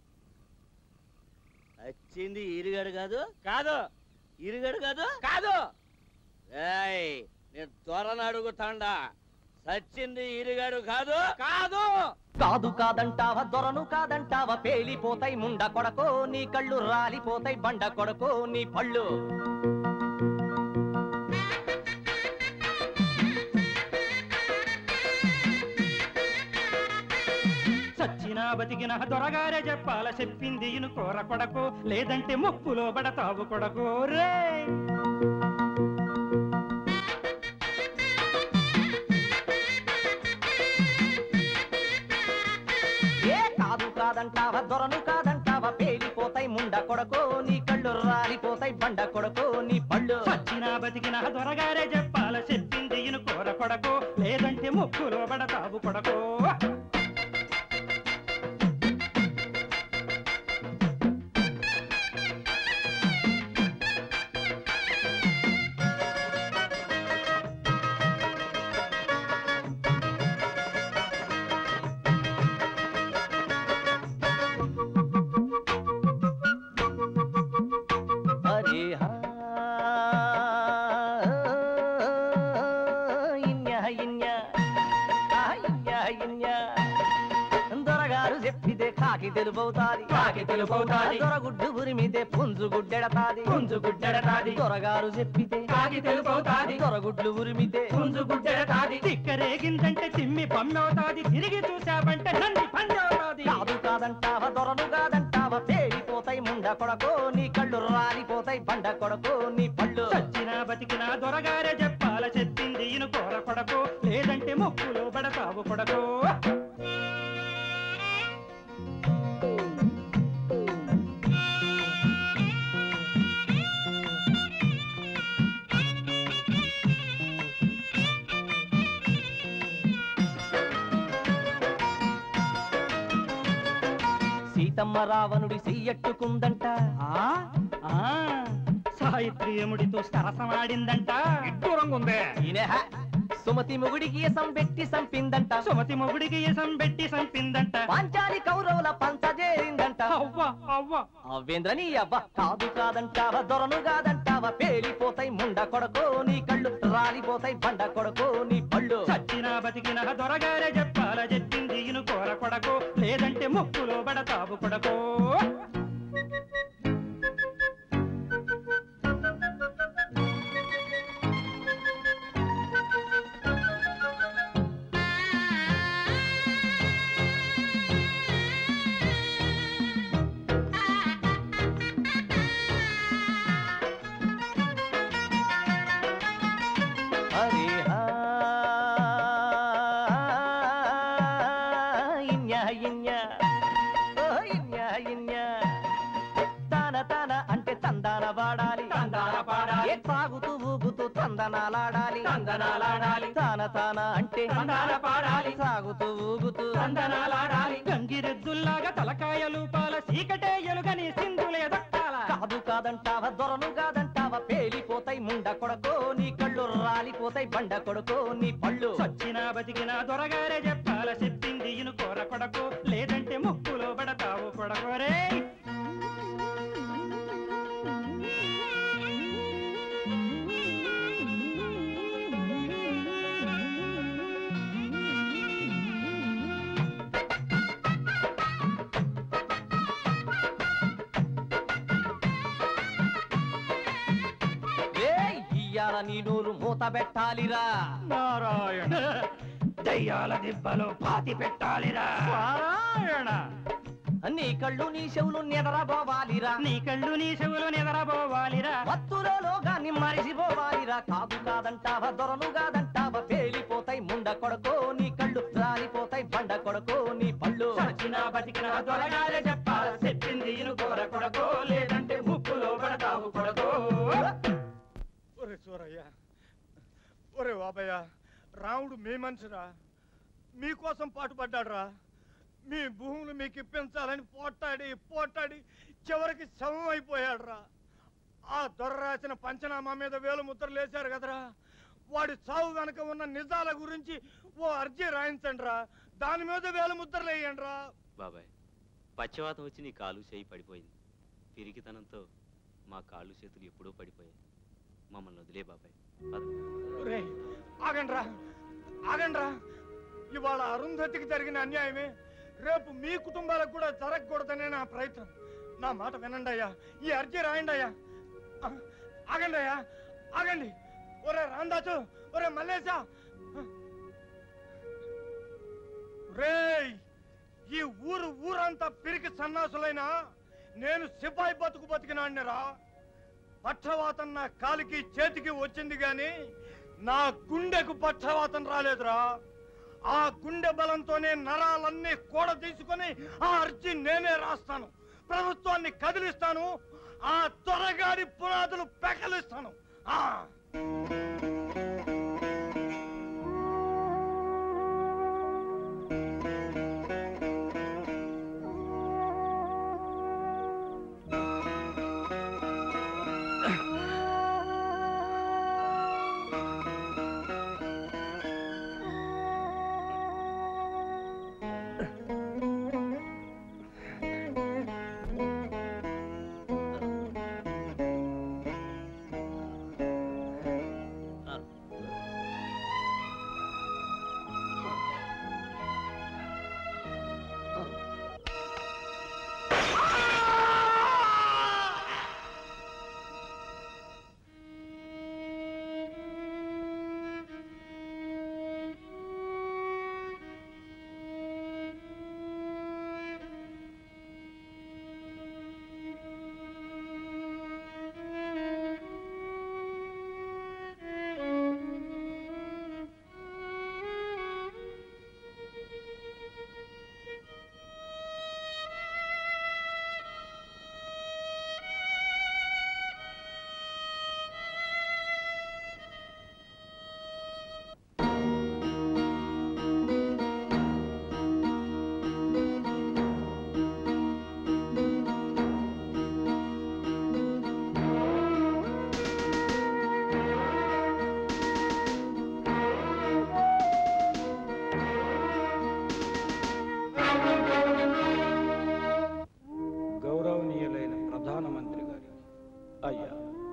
Speaker 12: వచ్చింది ఈరిగాడు కాదు
Speaker 9: కాదు
Speaker 12: ఈరిగాడు కాదు
Speaker 9: కాదు
Speaker 12: ఏయ్ నేను త్వరను అడుగుతాండా సచ్చింది ఈరిగాడు కాదు
Speaker 9: కాదు
Speaker 14: కాదు కాదంటావా దొరను కాదంటావా పేలిపోతాయి ముండ కొడకో నీ కళ్ళు రాలిపోతాయి బండ కొడకో నీ పళ్ళు
Speaker 10: చచ్చినా బతికిన దొరగారే చెప్పాల చెప్పింది ఇను కోర కొడకు లేదంటే ముప్పులో పడతావు కొడకు రే
Speaker 14: ఏ కాదు కాదంటావా దొరను కాదంటావా పేలిపోతాయి ముండ కొడకో నీ కళ్ళు రాలిపోతాయి బండ కొడకో నీ పళ్ళు
Speaker 10: చచ్చినా బతికిన దొరగారే చెప్పాల చెప్పింది ఇను కోర కొడకు లేదంటే ముప్పులో పడతావు కొడకు
Speaker 14: అరే హా ఇన్య ఇన్య ఆ ఇన్య ఇన్య దొరగారు చెప్పితే కాకి తెలుపవుతాది
Speaker 10: కాకి తెలుపవుతాది.
Speaker 14: దొరగుడ్డు ఉరిమితే పుంజు గుడ్డెడతాది
Speaker 10: పుంజు గుడ్డెడతాది.
Speaker 14: దొరగారు చెప్పితే
Speaker 10: కాకి తెలుపవుతాది.
Speaker 14: దొరగుడ్లు ఉరిమితే
Speaker 10: పుంజు గుడ్డెడతాది తిక్కరేగిందంటే తిమ్మి పమ్మవుతాది తిరిగి చూసావంటే నన్ను పంజవుతాది
Speaker 14: కాదు కాదంటావా దొరను కాదంటావా పేలిపోతాయి ముండ కొడకో నీ కళ్ళు రాలిపోతాయి బండ కొడకో నీ పళ్ళు
Speaker 10: చచ్చినా బతికినా దొరగారే చెప్పాల చెప్పింది ఇను కోర కొడకు లేదంటే ముప్పులో పడతావు కొడకు
Speaker 14: సీతమ్మ రావణుడి చెయ్యట్టుకుందంట
Speaker 10: ఆ సాయిత్రి యముడితో సరసమాడిందంట
Speaker 5: దూరంగా ఉందే
Speaker 14: ఈయన సుమతి మొగుడికి ఎసం పెట్టి సంపిందంట
Speaker 10: సుమతి మొగుడికి ఎసం పెట్టి సంపిందంట
Speaker 14: పాంచాలి కౌరవుల పంచజేరిందంట
Speaker 10: అవ్వ అవ్వ
Speaker 14: అవ్వేంద్ర నీ అవ్వ కాదు కాదంటావా దొరను కాదంటావా పేలిపోతాయి ముండ కొడకో నీ కళ్ళు రాలిపోతాయి బండ కొడకో నీ పళ్ళు
Speaker 10: చచ్చినా బతికినా దొరగారే చెప్పాల చెప్పింది ఇను కోర కొడకు లేదంటే ముప్పులో పడతావు కొడకు
Speaker 14: హరి హా ఇన్య ఇన్య ఓ ఇన్య ఇన్య తాన తాన అంటే తందాన వాడాలి
Speaker 10: తందాన పాడాలి.
Speaker 14: ఏ తాగుతూ ఊగుతూ తందనాలాడాలి
Speaker 10: తందనాలాడాలి.
Speaker 14: తాన తాన అంటే
Speaker 10: తందాన పాడాలి.
Speaker 14: సాగుతూ ఊగుతూ
Speaker 10: తందనాలాడాలి గంగిరెద్దుల్లాగా తలకాయలు పాల సీకటే ఎలుగని సింధులే దక్కాల
Speaker 14: కాదు కాదంటావా దొరను కాదంటావా పేలిపోతాయి ముండ కొడకో నీ కళ్ళు రాలిపోతాయి బండ కొడకో నీ పళ్ళు
Speaker 10: చచ్చినా బతికినా దొరగారే చెప్పాల చెప్పింది ఇను కోర కొడకు ఒరేయ్
Speaker 9: ఏయ్, ఇయ్యాల నీ నోరు మూత పెట్టాలిరా
Speaker 10: నారాయణ దయ్యాల దిబ్బలు పాతి పెట్టాలిరా నారాయణ
Speaker 9: నీ కళ్ళు నీ చెవులు నిద్రపోవాలిరా
Speaker 10: నీ కళ్ళు నీ చెవులు నిద్రపోవాలిరా
Speaker 9: మత్తులోగా మరిసిపోవాలిరా కాదు కాదంటావా దొరలు కాదంటావా పేలిపోతాయి ముండ కొడకో నీ కళ్ళు రాలిపోతాయి బండ కొడకో నీ పళ్ళు
Speaker 10: సచిన బతికిన దొరగారే చెప్పాల చెప్పింది ఇను కోర కొడకో లేదంటే ముప్పులో పడతావు కొడకో
Speaker 4: ఒరే సూరయ్య ఒరే బాబయ్య రాముడు మీ మనిషిరా మీకోసం పాటుపడ్డాడురా మీ భూములు మీకు ఇప్పించాలని పోట్లాడి పోట్లాడి చివరికి శవం అయిపోయాడురా ఆ దొర రాసిన పంచనామా మీద వేలు ముద్రలు వేశారు కదరా వాడి చావు వెనక ఉన్న నిజాల గురించి ఓ అర్జీ రాయించండి రా దాని మీద వేలు ముద్రలు వేయండి రా
Speaker 8: బాబాయ్ పశ్చవాతం వచ్చి నీ కాలు చేయి పడిపోయింది పిరికితనంతో మా కాళ్ళు చేతులు ఎప్పుడో పడిపోయాయి మమ్మల్ని వదిలే బాబాయ్ పద.
Speaker 4: ఒరేయ్, ఆగండ్రా ఆగండ్రా ఇవాళ అరుంధతికి జరిగిన అన్యాయమే రేపు మీ కుటుంబాలకు కూడా జరగకూడదనే నా ప్రయత్నం నా మాట వినండి అయ్యా ఈ అర్జీ రాయండి అయ్యా ఆ, ఆగండి అయ్యా ఆగండి ఒరే రాందాసు ఒరే మల్లేశా రేయ్ ఈ ఊరు ఊరంతా పిరికి సన్నాసులైనా నేను సిపాయి బతుకు బతికినాడినిరా పక్షవాతం నా కాలికి చేతికి వచ్చింది గాని నా గుండెకు పక్షవాతం రాలేదురా ఆ గుండె బలంతోనే నరాలన్నీ కూడ తీసుకొని ఆ అర్జీ నేనే రాస్తాను ప్రభుత్వాన్ని కదిలిస్తాను ఆ త్వరగాడి పునాదులు పెకలిస్తాను ఆ గౌరవనీయులైన ప్రధానమంత్రి గారికి అయ్యా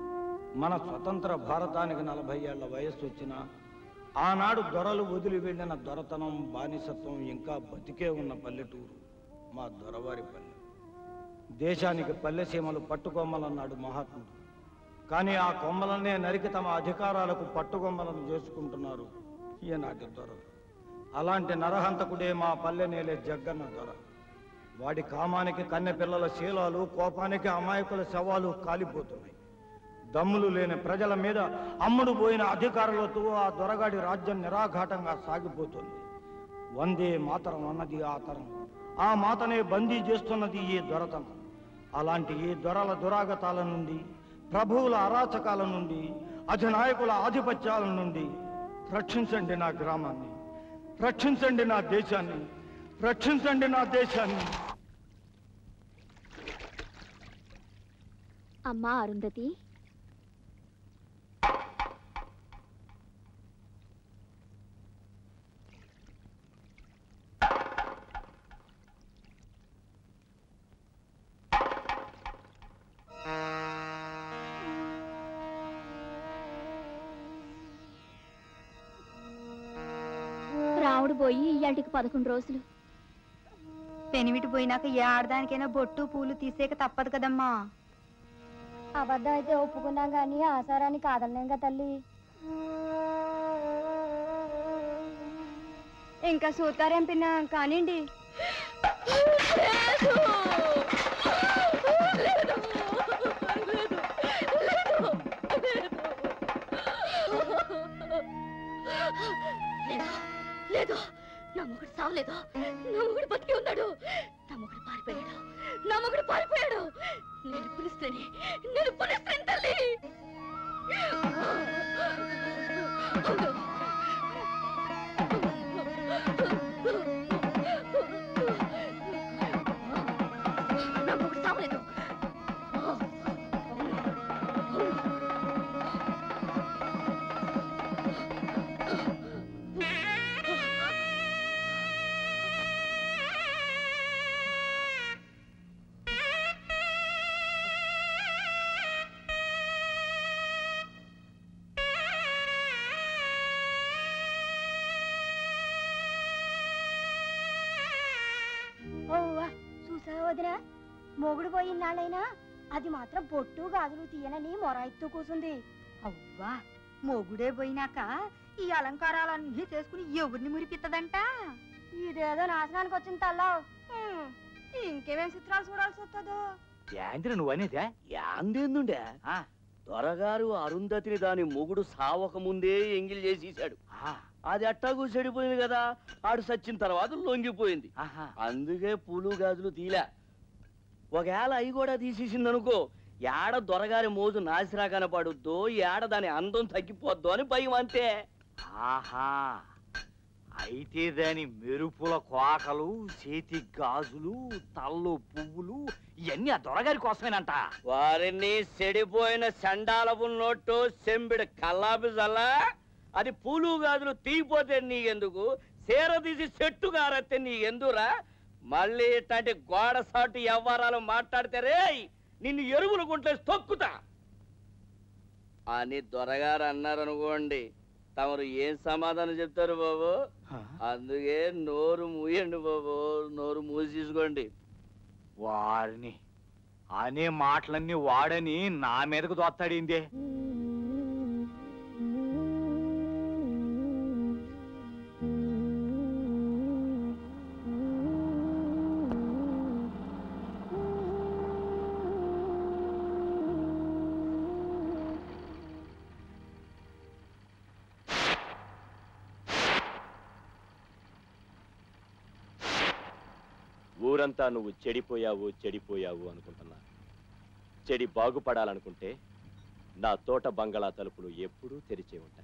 Speaker 4: మన స్వతంత్ర భారతానికి నలభై ఏళ్ల వయస్సు వచ్చినా ఆనాడు దొరలు వదిలి వెళ్ళిన దొరతనం బానిసత్వం ఇంకా బతికే ఉన్న పల్లెటూరు మా దొరవారి పల్లె దేశానికి పల్లె సీమలు పట్టుకొమ్మలన్నాడు మహాత్ముడు కానీ ఆ కొమ్మలనే నరికి తమ అధికారాలకు పట్టుకొమ్మలను చేసుకుంటున్నారు ఈనాటి దొరలు అలాంటి నరహంతకుడే మా పల్లె నేలే జగ్గన్న దొర వాడి కామానికి కన్నె పిల్లల శీలాలు కోపానికి అమాయకుల శవాలు కాలిపోతున్నాయి దమ్ములు లేని ప్రజల మీద అమ్ముడు పోయిన అధికారులతో ఆ దొరగాడి రాజ్యం నిరాఘాటంగా సాగిపోతుంది వందే మాతరం అన్నది ఆ తరం ఆ మాతనే బందీ చేస్తున్నది ఈ దొరతనం అలాంటి ఈ దొరల దురాగతాల నుండి ప్రభువుల అరాచకాల నుండి అధినాయకుల ఆధిపత్యాల నుండి రక్షించండి నా గ్రామాన్ని రక్షించండి నా దేశాన్ని రక్షించండి నా దేశాన్ని
Speaker 2: అమ్మా అరుంధతి మొగుడు పోయి ఇయ్యాటికి పదకొండు రోజులు
Speaker 11: పెనిమిటి పోయినాక ఏ ఆడదానికైనా బొట్టు పూలు తీసేక తప్పదు కదమ్మా
Speaker 21: అబద్ధం అయితే ఒప్పుకున్నాం కానీ ఆసారాన్ని కాదలేం కదా తల్లి
Speaker 11: ఇంకా సూతారేం పిన్న కానివ్వండి
Speaker 2: లేదు లేదు నా మొగుడు సావలేదు నా మొగుడు బతికి ఉన్నాడు నా మొగుడు పారిపోయాడు నా మొగుడు పారిపోయాడు నేను పులిస్తేనే నేను పులిస్తేనే తల్లి నా మొగుడు సావలేదు
Speaker 21: ఓవ్వా చూసావా వదినా మొగుడు పోయిన నాళ్ళైనా అది మాత్రం బొట్టు గాజులు తీయనని మొరాయిత్తు కూసుంది
Speaker 11: అవ్వా మొగుడే పోయినాక ఈ అలంకారాలన్నీ చేసుకుని ఎవరిని మురిపిత్తదంట
Speaker 21: ఇదేదో నాశనానికి వచ్చింది తల్లావు
Speaker 11: ఇంకేమేం చిత్రాలు చూడాల్సి వస్తుందో
Speaker 12: యాంద్ర నువ్వు అనేదా యాందేందుండే దొరగారు అరుంధతిని దాని మొగుడు సావక ముందే ఎంగిల్ చేసేసాడు అది అట్టాగు చెడిపోయింది కదా ఆడు సచ్చిన తర్వాత లొంగిపోయింది అందుకే పూలు గాజులు తీలా ఒకవేళ అవి కూడా తీసేసింది అనుకో ఏడ దొరగారి మోజు నాసిరా కనపడుద్దో ఏడ దాని అందం తగ్గిపోద్దో అని భయం అంతే
Speaker 17: ఆహా అయితే దాని మెరుపుల కోకలు చేతి గాజులు తల్లో పువ్వులు ఇవన్నీ ఆ దొరగారి కోసమేనంట
Speaker 12: వారిని చెడిపోయిన సండాలపు నోటు సెంబిడి కల్లాపి జల్లా అది పూలు గాజులు తీపోతే నీకెందుకు చీర తీసి చెట్టు గారెత్తే నీకెందురా మళ్ళీ ఇట్లాంటి గోడ సాటు వ్యవహారాలు మాట్లాడితే రే నిన్ను ఎరువులు గుంటే తొక్కుతా అని దొరగారు అన్నారనుకోండి తమరు ఏం సమాధానం చెప్తారు బాబు అందుకే నోరు మూయండి బాబు నోరు మూసేసుకోండి
Speaker 17: వారిని అనే మాటలన్నీ వాడని నా మీదకు దోస్తాడిందే
Speaker 13: ఊరంతా నువ్వు చెడిపోయావు చెడిపోయావు అనుకుంటున్నా చెడి బాగుపడాలనుకుంటే నా తోట బంగళా తలుపులు ఎప్పుడూ తెరిచే ఉంటాయి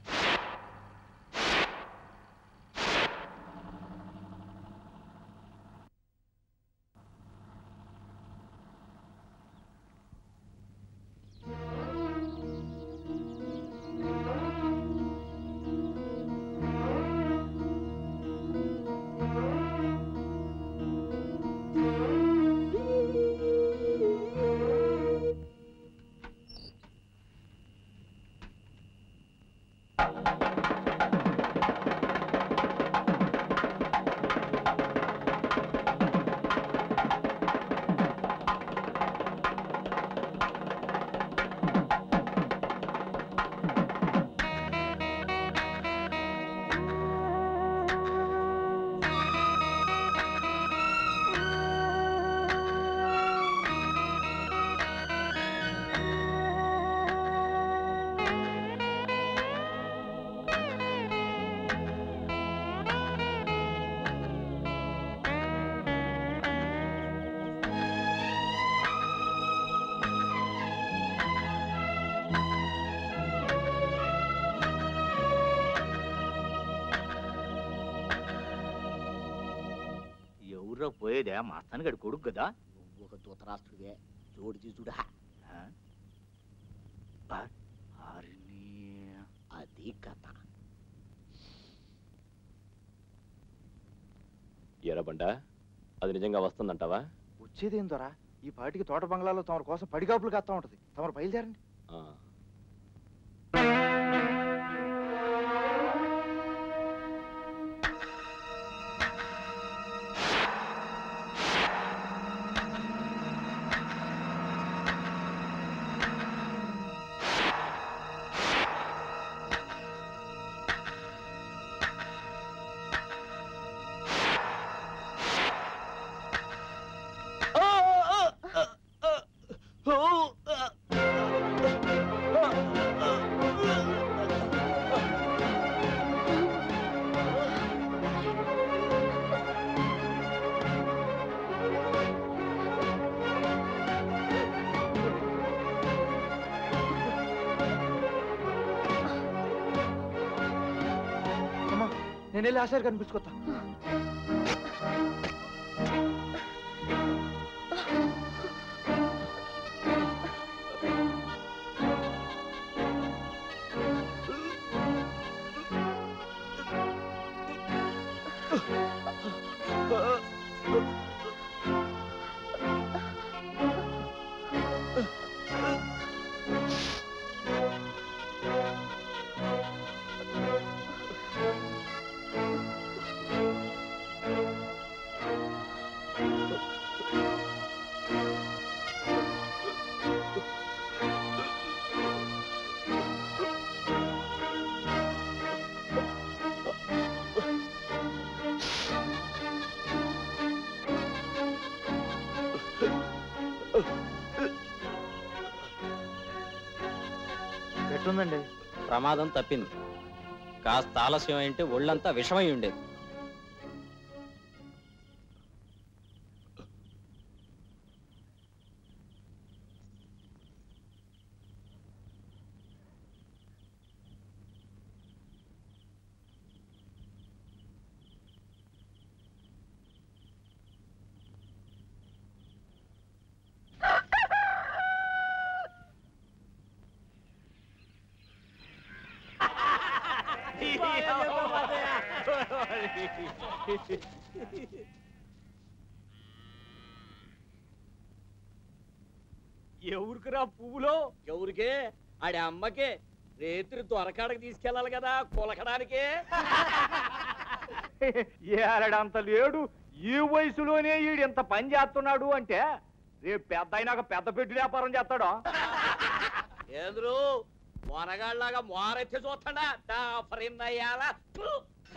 Speaker 17: ఎవరో పోయేదే మా అత్తనగడి కొడుకు కదా
Speaker 12: ఒక దూతరాష్ట్రుడే జోడి తీసుడా అది కథ
Speaker 13: ఎర్రబండ అది నిజంగా వస్తుందంటావా
Speaker 1: వచ్చేదేం దొరా ఈ పాటికి తోట బంగ్లాలో తమరి కోసం పడిగాపులు కాస్తా ఉంటది తమరు బయలుదేరండి
Speaker 13: ఆ.
Speaker 1: నేను వెళ్ళి ఆశారు కనిపించుకోతా
Speaker 8: ఎట్లుందండి ప్రమాదం తప్పింది కాస్త ఆలస్యం అయింటే ఒళ్ళంతా విషమై ఉండేది
Speaker 6: ఎవరికిరా పువ్వులో ఎవరికే ఆడి అమ్మకే రేత్రి దొరకాడకి తీసుకెళ్ళాలి కదా కులకడానికే
Speaker 15: ఏలడంత లేడు ఈ వయసులోనే ఈడు ఇంత పని చేస్తున్నాడు అంటే రేపు పెద్ద అయినాక పెద్ద పెట్టి వ్యాపారం చేస్తాడా
Speaker 6: ఏంద్రు మొనగాళ్ళలాగా మోరెత్తి చూస్తాడా డాఫరిన్ అయ్యాలా థు.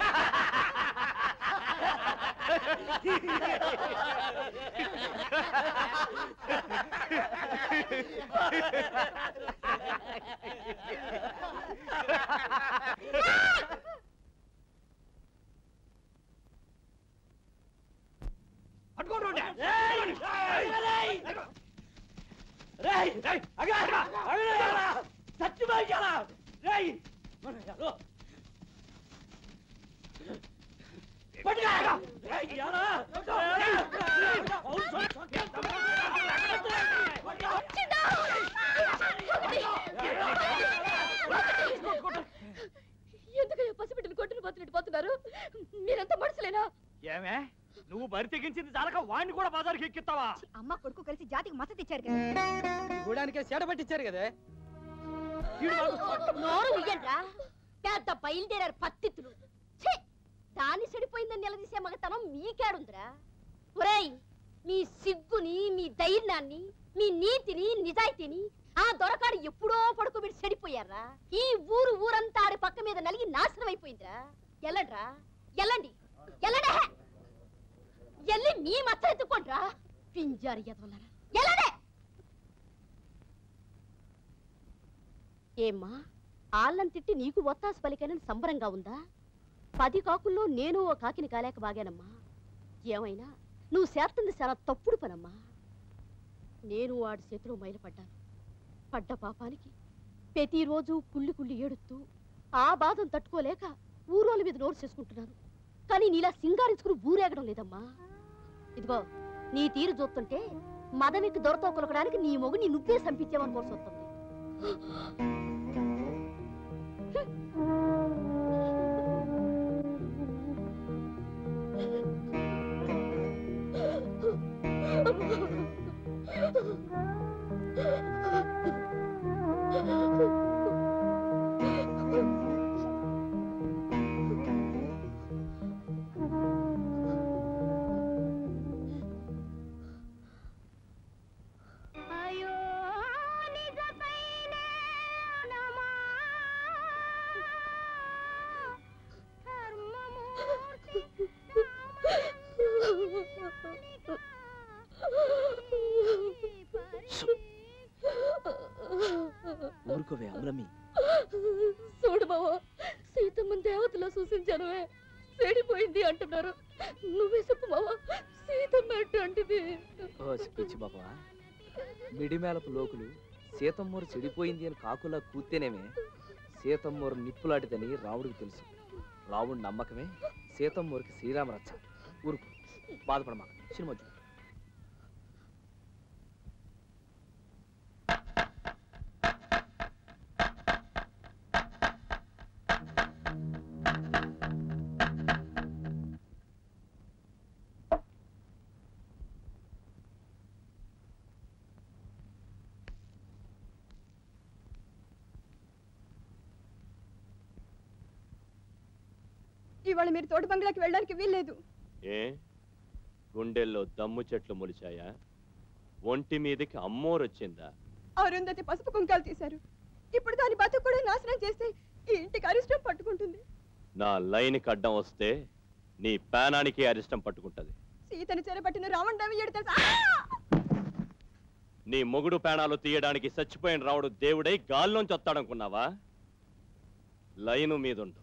Speaker 2: ఎందుకయ్యా పసిబిడ్డను కొట్టును పోతున్నట్టు పోతున్నారు మీరంతా మనుషులేనా
Speaker 15: ఏమే నువ్వు బరి తెగించింది చాలక వాడిని కూడా బజార్కి ఎక్కిస్తావా
Speaker 11: అమ్మ కొడుకు కలిసి జాతికి మద్దతు ఇచ్చారు కదా
Speaker 20: గూడానికి సేడ పట్టించారు కదా
Speaker 3: నోరు ఉయ్యండ్రా పెద్ద బయలుదేరారు పత్తిత్తులు ఛీ! దాన్ని చెడిపోయిందని నిలదీసే మగతనం మీకేడుందిరా ఒరేయ్ మీ సిగ్గుని మీ ధైర్యాన్ని మీ నీతిని నిజాయితీని ఆ దొరకాడు ఎప్పుడో పడుకోబెట్టి చెడిపోయారా ఈ ఊరు ఊరంతా ఆడి పక్క మీద నలిగి నాశనం అయిపోయిందిరా ఎల్లండ్రా ఎల్లండి ఎల్లండి హే! ఎల్లి మీ మచ్చ ఎత్తుకోండ్రా పింజారి ఎదవలారా ఎల్లండి ఏమ్మా ఆళ్ళని తిట్టి నీకు ఒత్తాసు పలికానని సంబరంగా ఉందా పది కాకుల్లో నేను ఓ కాకిని కాలేక బాగానమ్మా ఏమైనా నువ్వు చేస్తుంది చాలా తప్పుడు పనమ్మా నేను వాడి చేతిలో మైలపడ్డాను పడ్డ పాపానికి ప్రతిరోజు కుళ్ళి కుళ్ళి ఏడుస్తూ ఆ బాధను తట్టుకోలేక ఊరోళ్ళ మీద నోరు చేసుకుంటున్నాను కానీ నీలా సింగారించుకుని ఊరేగడం లేదమ్మా ఇదిగో నీ తీరు చూస్తుంటే మదనికి దొరతో కొలకడానికి నీ మొగుని నువ్వే సంపించేవని కోర్సు వస్తుంది
Speaker 21: అయ్యో నిజపైనే నమా ధర్మమూర్తి
Speaker 12: ఊరుకోవే అమలమ్మి
Speaker 2: చూడు బావా సీతమ్మని దేవతలో సూచించానువే చెడిపోయింది అంటున్నారు నువ్వే చెప్పు బావా సీతమ్మ ఎటువంటిది
Speaker 7: ఓ పిచ్చి బాబా మిడిమేలపు లోకులు సీతమ్మూరు చెడిపోయింది అని కాకులా కూతేనేమే సీతమ్మూరు నిప్పులాంటిదని రాముడికి తెలుసు రాముడి నమ్మకమే సీతమ్మూరికి శ్రీరామ రచ్చ ఊరుకు బాధపడమాక సినిమా చూడు
Speaker 19: ఇవాళ మీరు తోట బంగ్లాకి వెళ్ళడానికి వీల్లేదు
Speaker 13: ఏ గుండెల్లో దమ్ము చెట్లు మొలిచాయా ఒంటి మీదకి అమ్మోరొచ్చిందా
Speaker 19: అరుంధతి పసుపు కుంకాలు తీశారు ఇప్పుడు దాని బతుకు కూడా నాశనం చేస్తే ఈ ఇంటికి అరిష్టం పట్టుకుంటుంది
Speaker 13: నా లైన్కి అడ్డం వస్తే నీ పేనానికి అరిష్టం పట్టుకుంటది
Speaker 19: సీతని చెరబట్టిన రావణ్ తెలుసా
Speaker 13: నీ మొగుడు పేణాలు తీయడానికి చచ్చిపోయిన రావుడు దేవుడై గాల్లోంచి వస్తాడనుకున్నావా లైను మీదుండు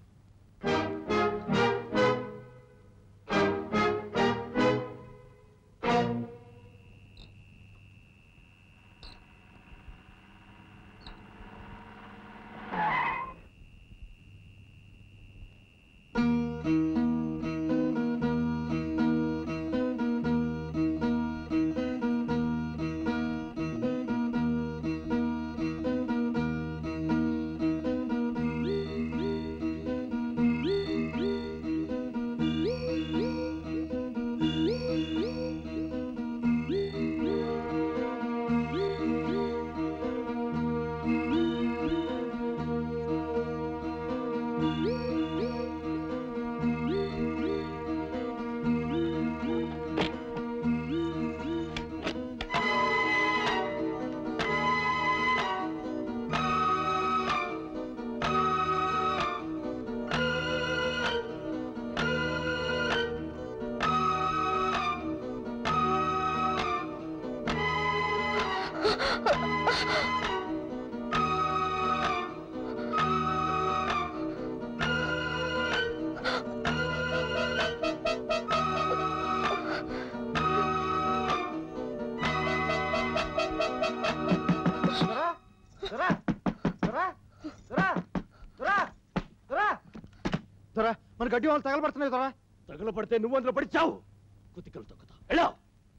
Speaker 1: దొరా మన గడ్డి వాళ్ళు తగలబడుతున్నాయి దొరా
Speaker 13: తగలబడితే నువ్వు అందులో పడి చావు కుతికలు తొక్కుతా ఎలా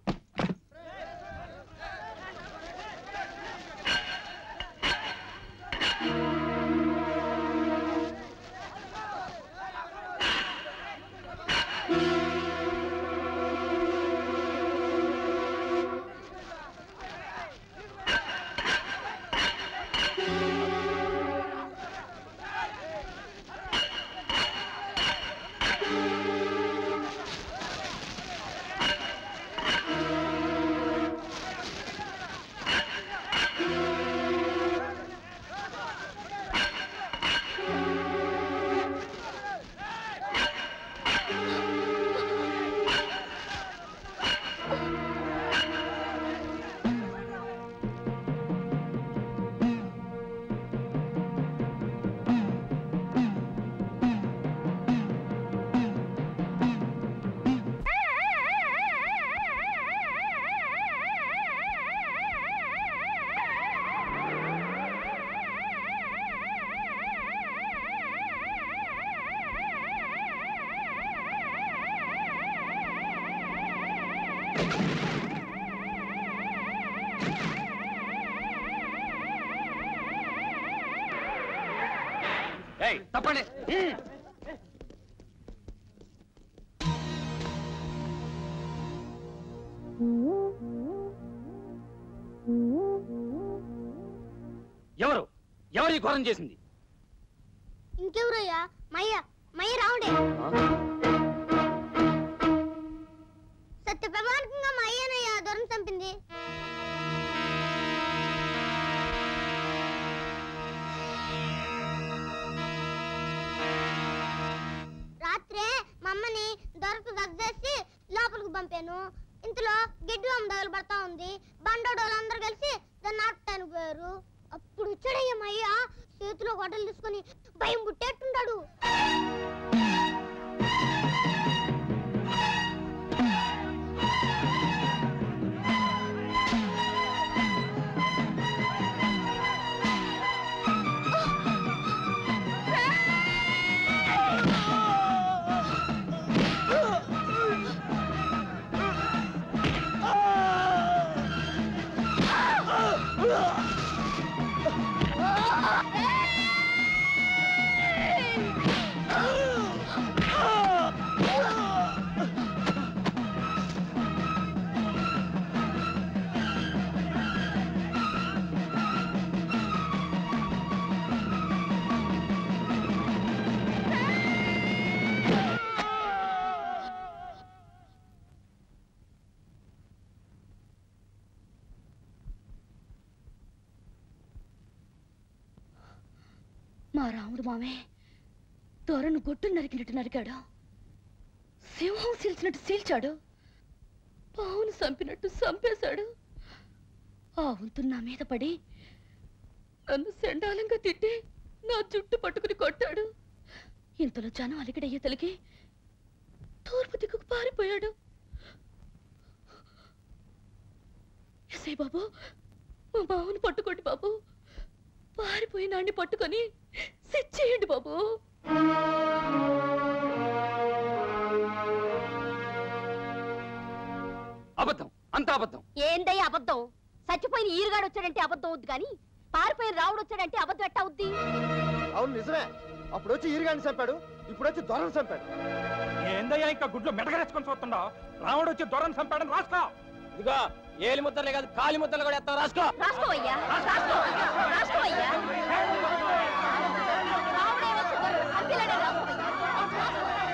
Speaker 18: తప్పండి ఎవరు ఎవరు ఈ ఘోరం చేసింది
Speaker 21: ఇంకెవరయ్యా మయ్య మయ్య రావుడే సత్య ప్రమాణకంగా మా అయ్యనయ్యా దొరం చంపింది రాత్రే మా అమ్మని దొరకు దగ్గేసి లోపలికి పంపాను ఇంతలో గిడ్డు అమ్మ దగలు పడతా ఉంది బండోడు వాళ్ళందరూ కలిసి దాన్ని ఆపటానికి పోయారు అప్పుడు వచ్చాడయ్యా మా అయ్య చేతిలో గొడ్డలు తీసుకొని భయం పుట్టేట్టున్నాడు
Speaker 2: ఆ మా రాముడు మామే దొరను గొడ్డు నరికినట్టు నరికాడు సింహం సీల్చినట్టు సీల్చాడు పావును చంపినట్టు చంపేశాడు ఆ వంతు నా మీద పడి నన్ను సెండాలంగా తిట్టి నా జుట్టు పట్టుకుని కొట్టాడు ఇంతలో జనం అలిగిడయ్యే తలిగి తూర్పు దిక్కుకు పారిపోయాడు ఎస్ఐ బాబు మా బావును పట్టుకోండి బాబు పారిపోయినాన్ని పట్టుకొని సెట్ చేయండి బాబు
Speaker 18: అబద్ధం అంతా అబద్ధం
Speaker 3: ఏందయ్య అబద్ధం చచ్చిపోయిన ఈరుగాడు వచ్చాడంటే అబద్ధం అవుద్ది కానీ పారిపోయిన రావుడు వచ్చాడంటే అబద్ధం ఎట్టా అవుద్ది
Speaker 1: అవును నిజమే అప్పుడు వచ్చి ఈరుగాని చంపాడు ఇప్పుడు వచ్చి దొరను చంపాడు
Speaker 5: ఏందయ్యా ఇంకా గుడ్లు మెడగరేసుకొని చూస్తుండవు రాముడు వచ్చి దొరను చంపాడని రాసుకో
Speaker 9: ఇదిగో ఏలి ముద్దలే కాదు కాలి ముద్దలు కూడా ఎత్తాం రాసుకో
Speaker 3: రాసుకోవయ్యా రాసుకో రాసుకోవయ్యా రావుడే వచ్చి దొరను చంపిలాడే రాసుకోవయ్యా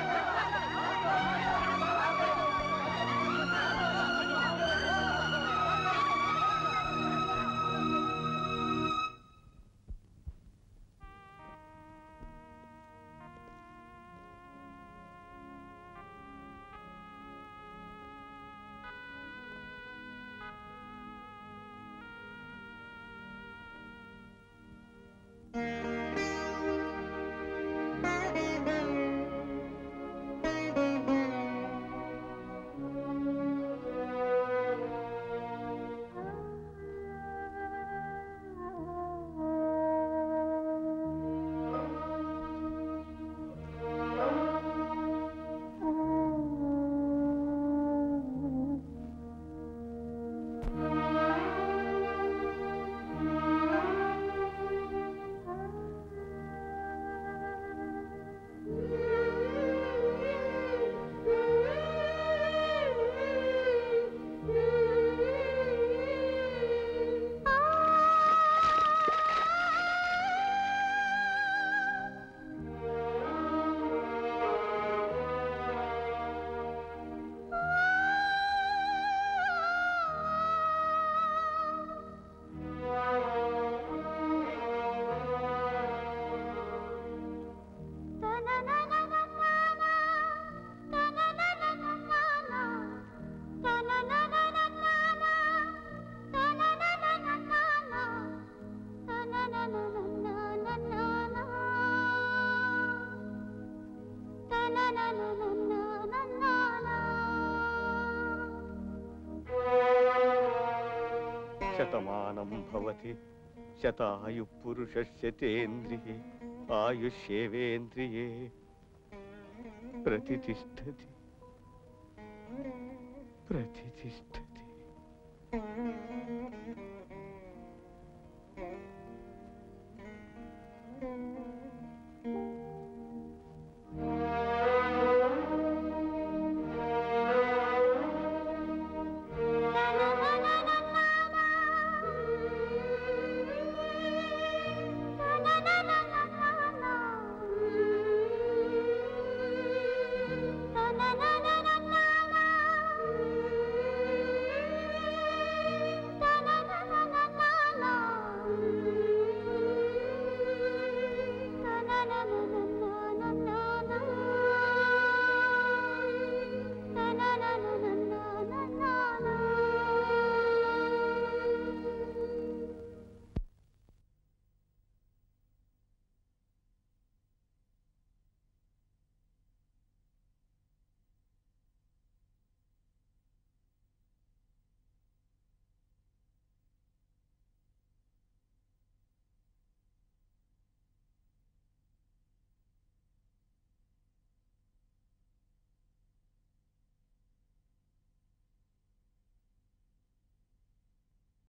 Speaker 16: శతమానం భవతి శతాయు పురుష శతేంద్రియే ఆయుష్యేవేంద్రియే ప్రతిష్టతి ప్రతిష్టతి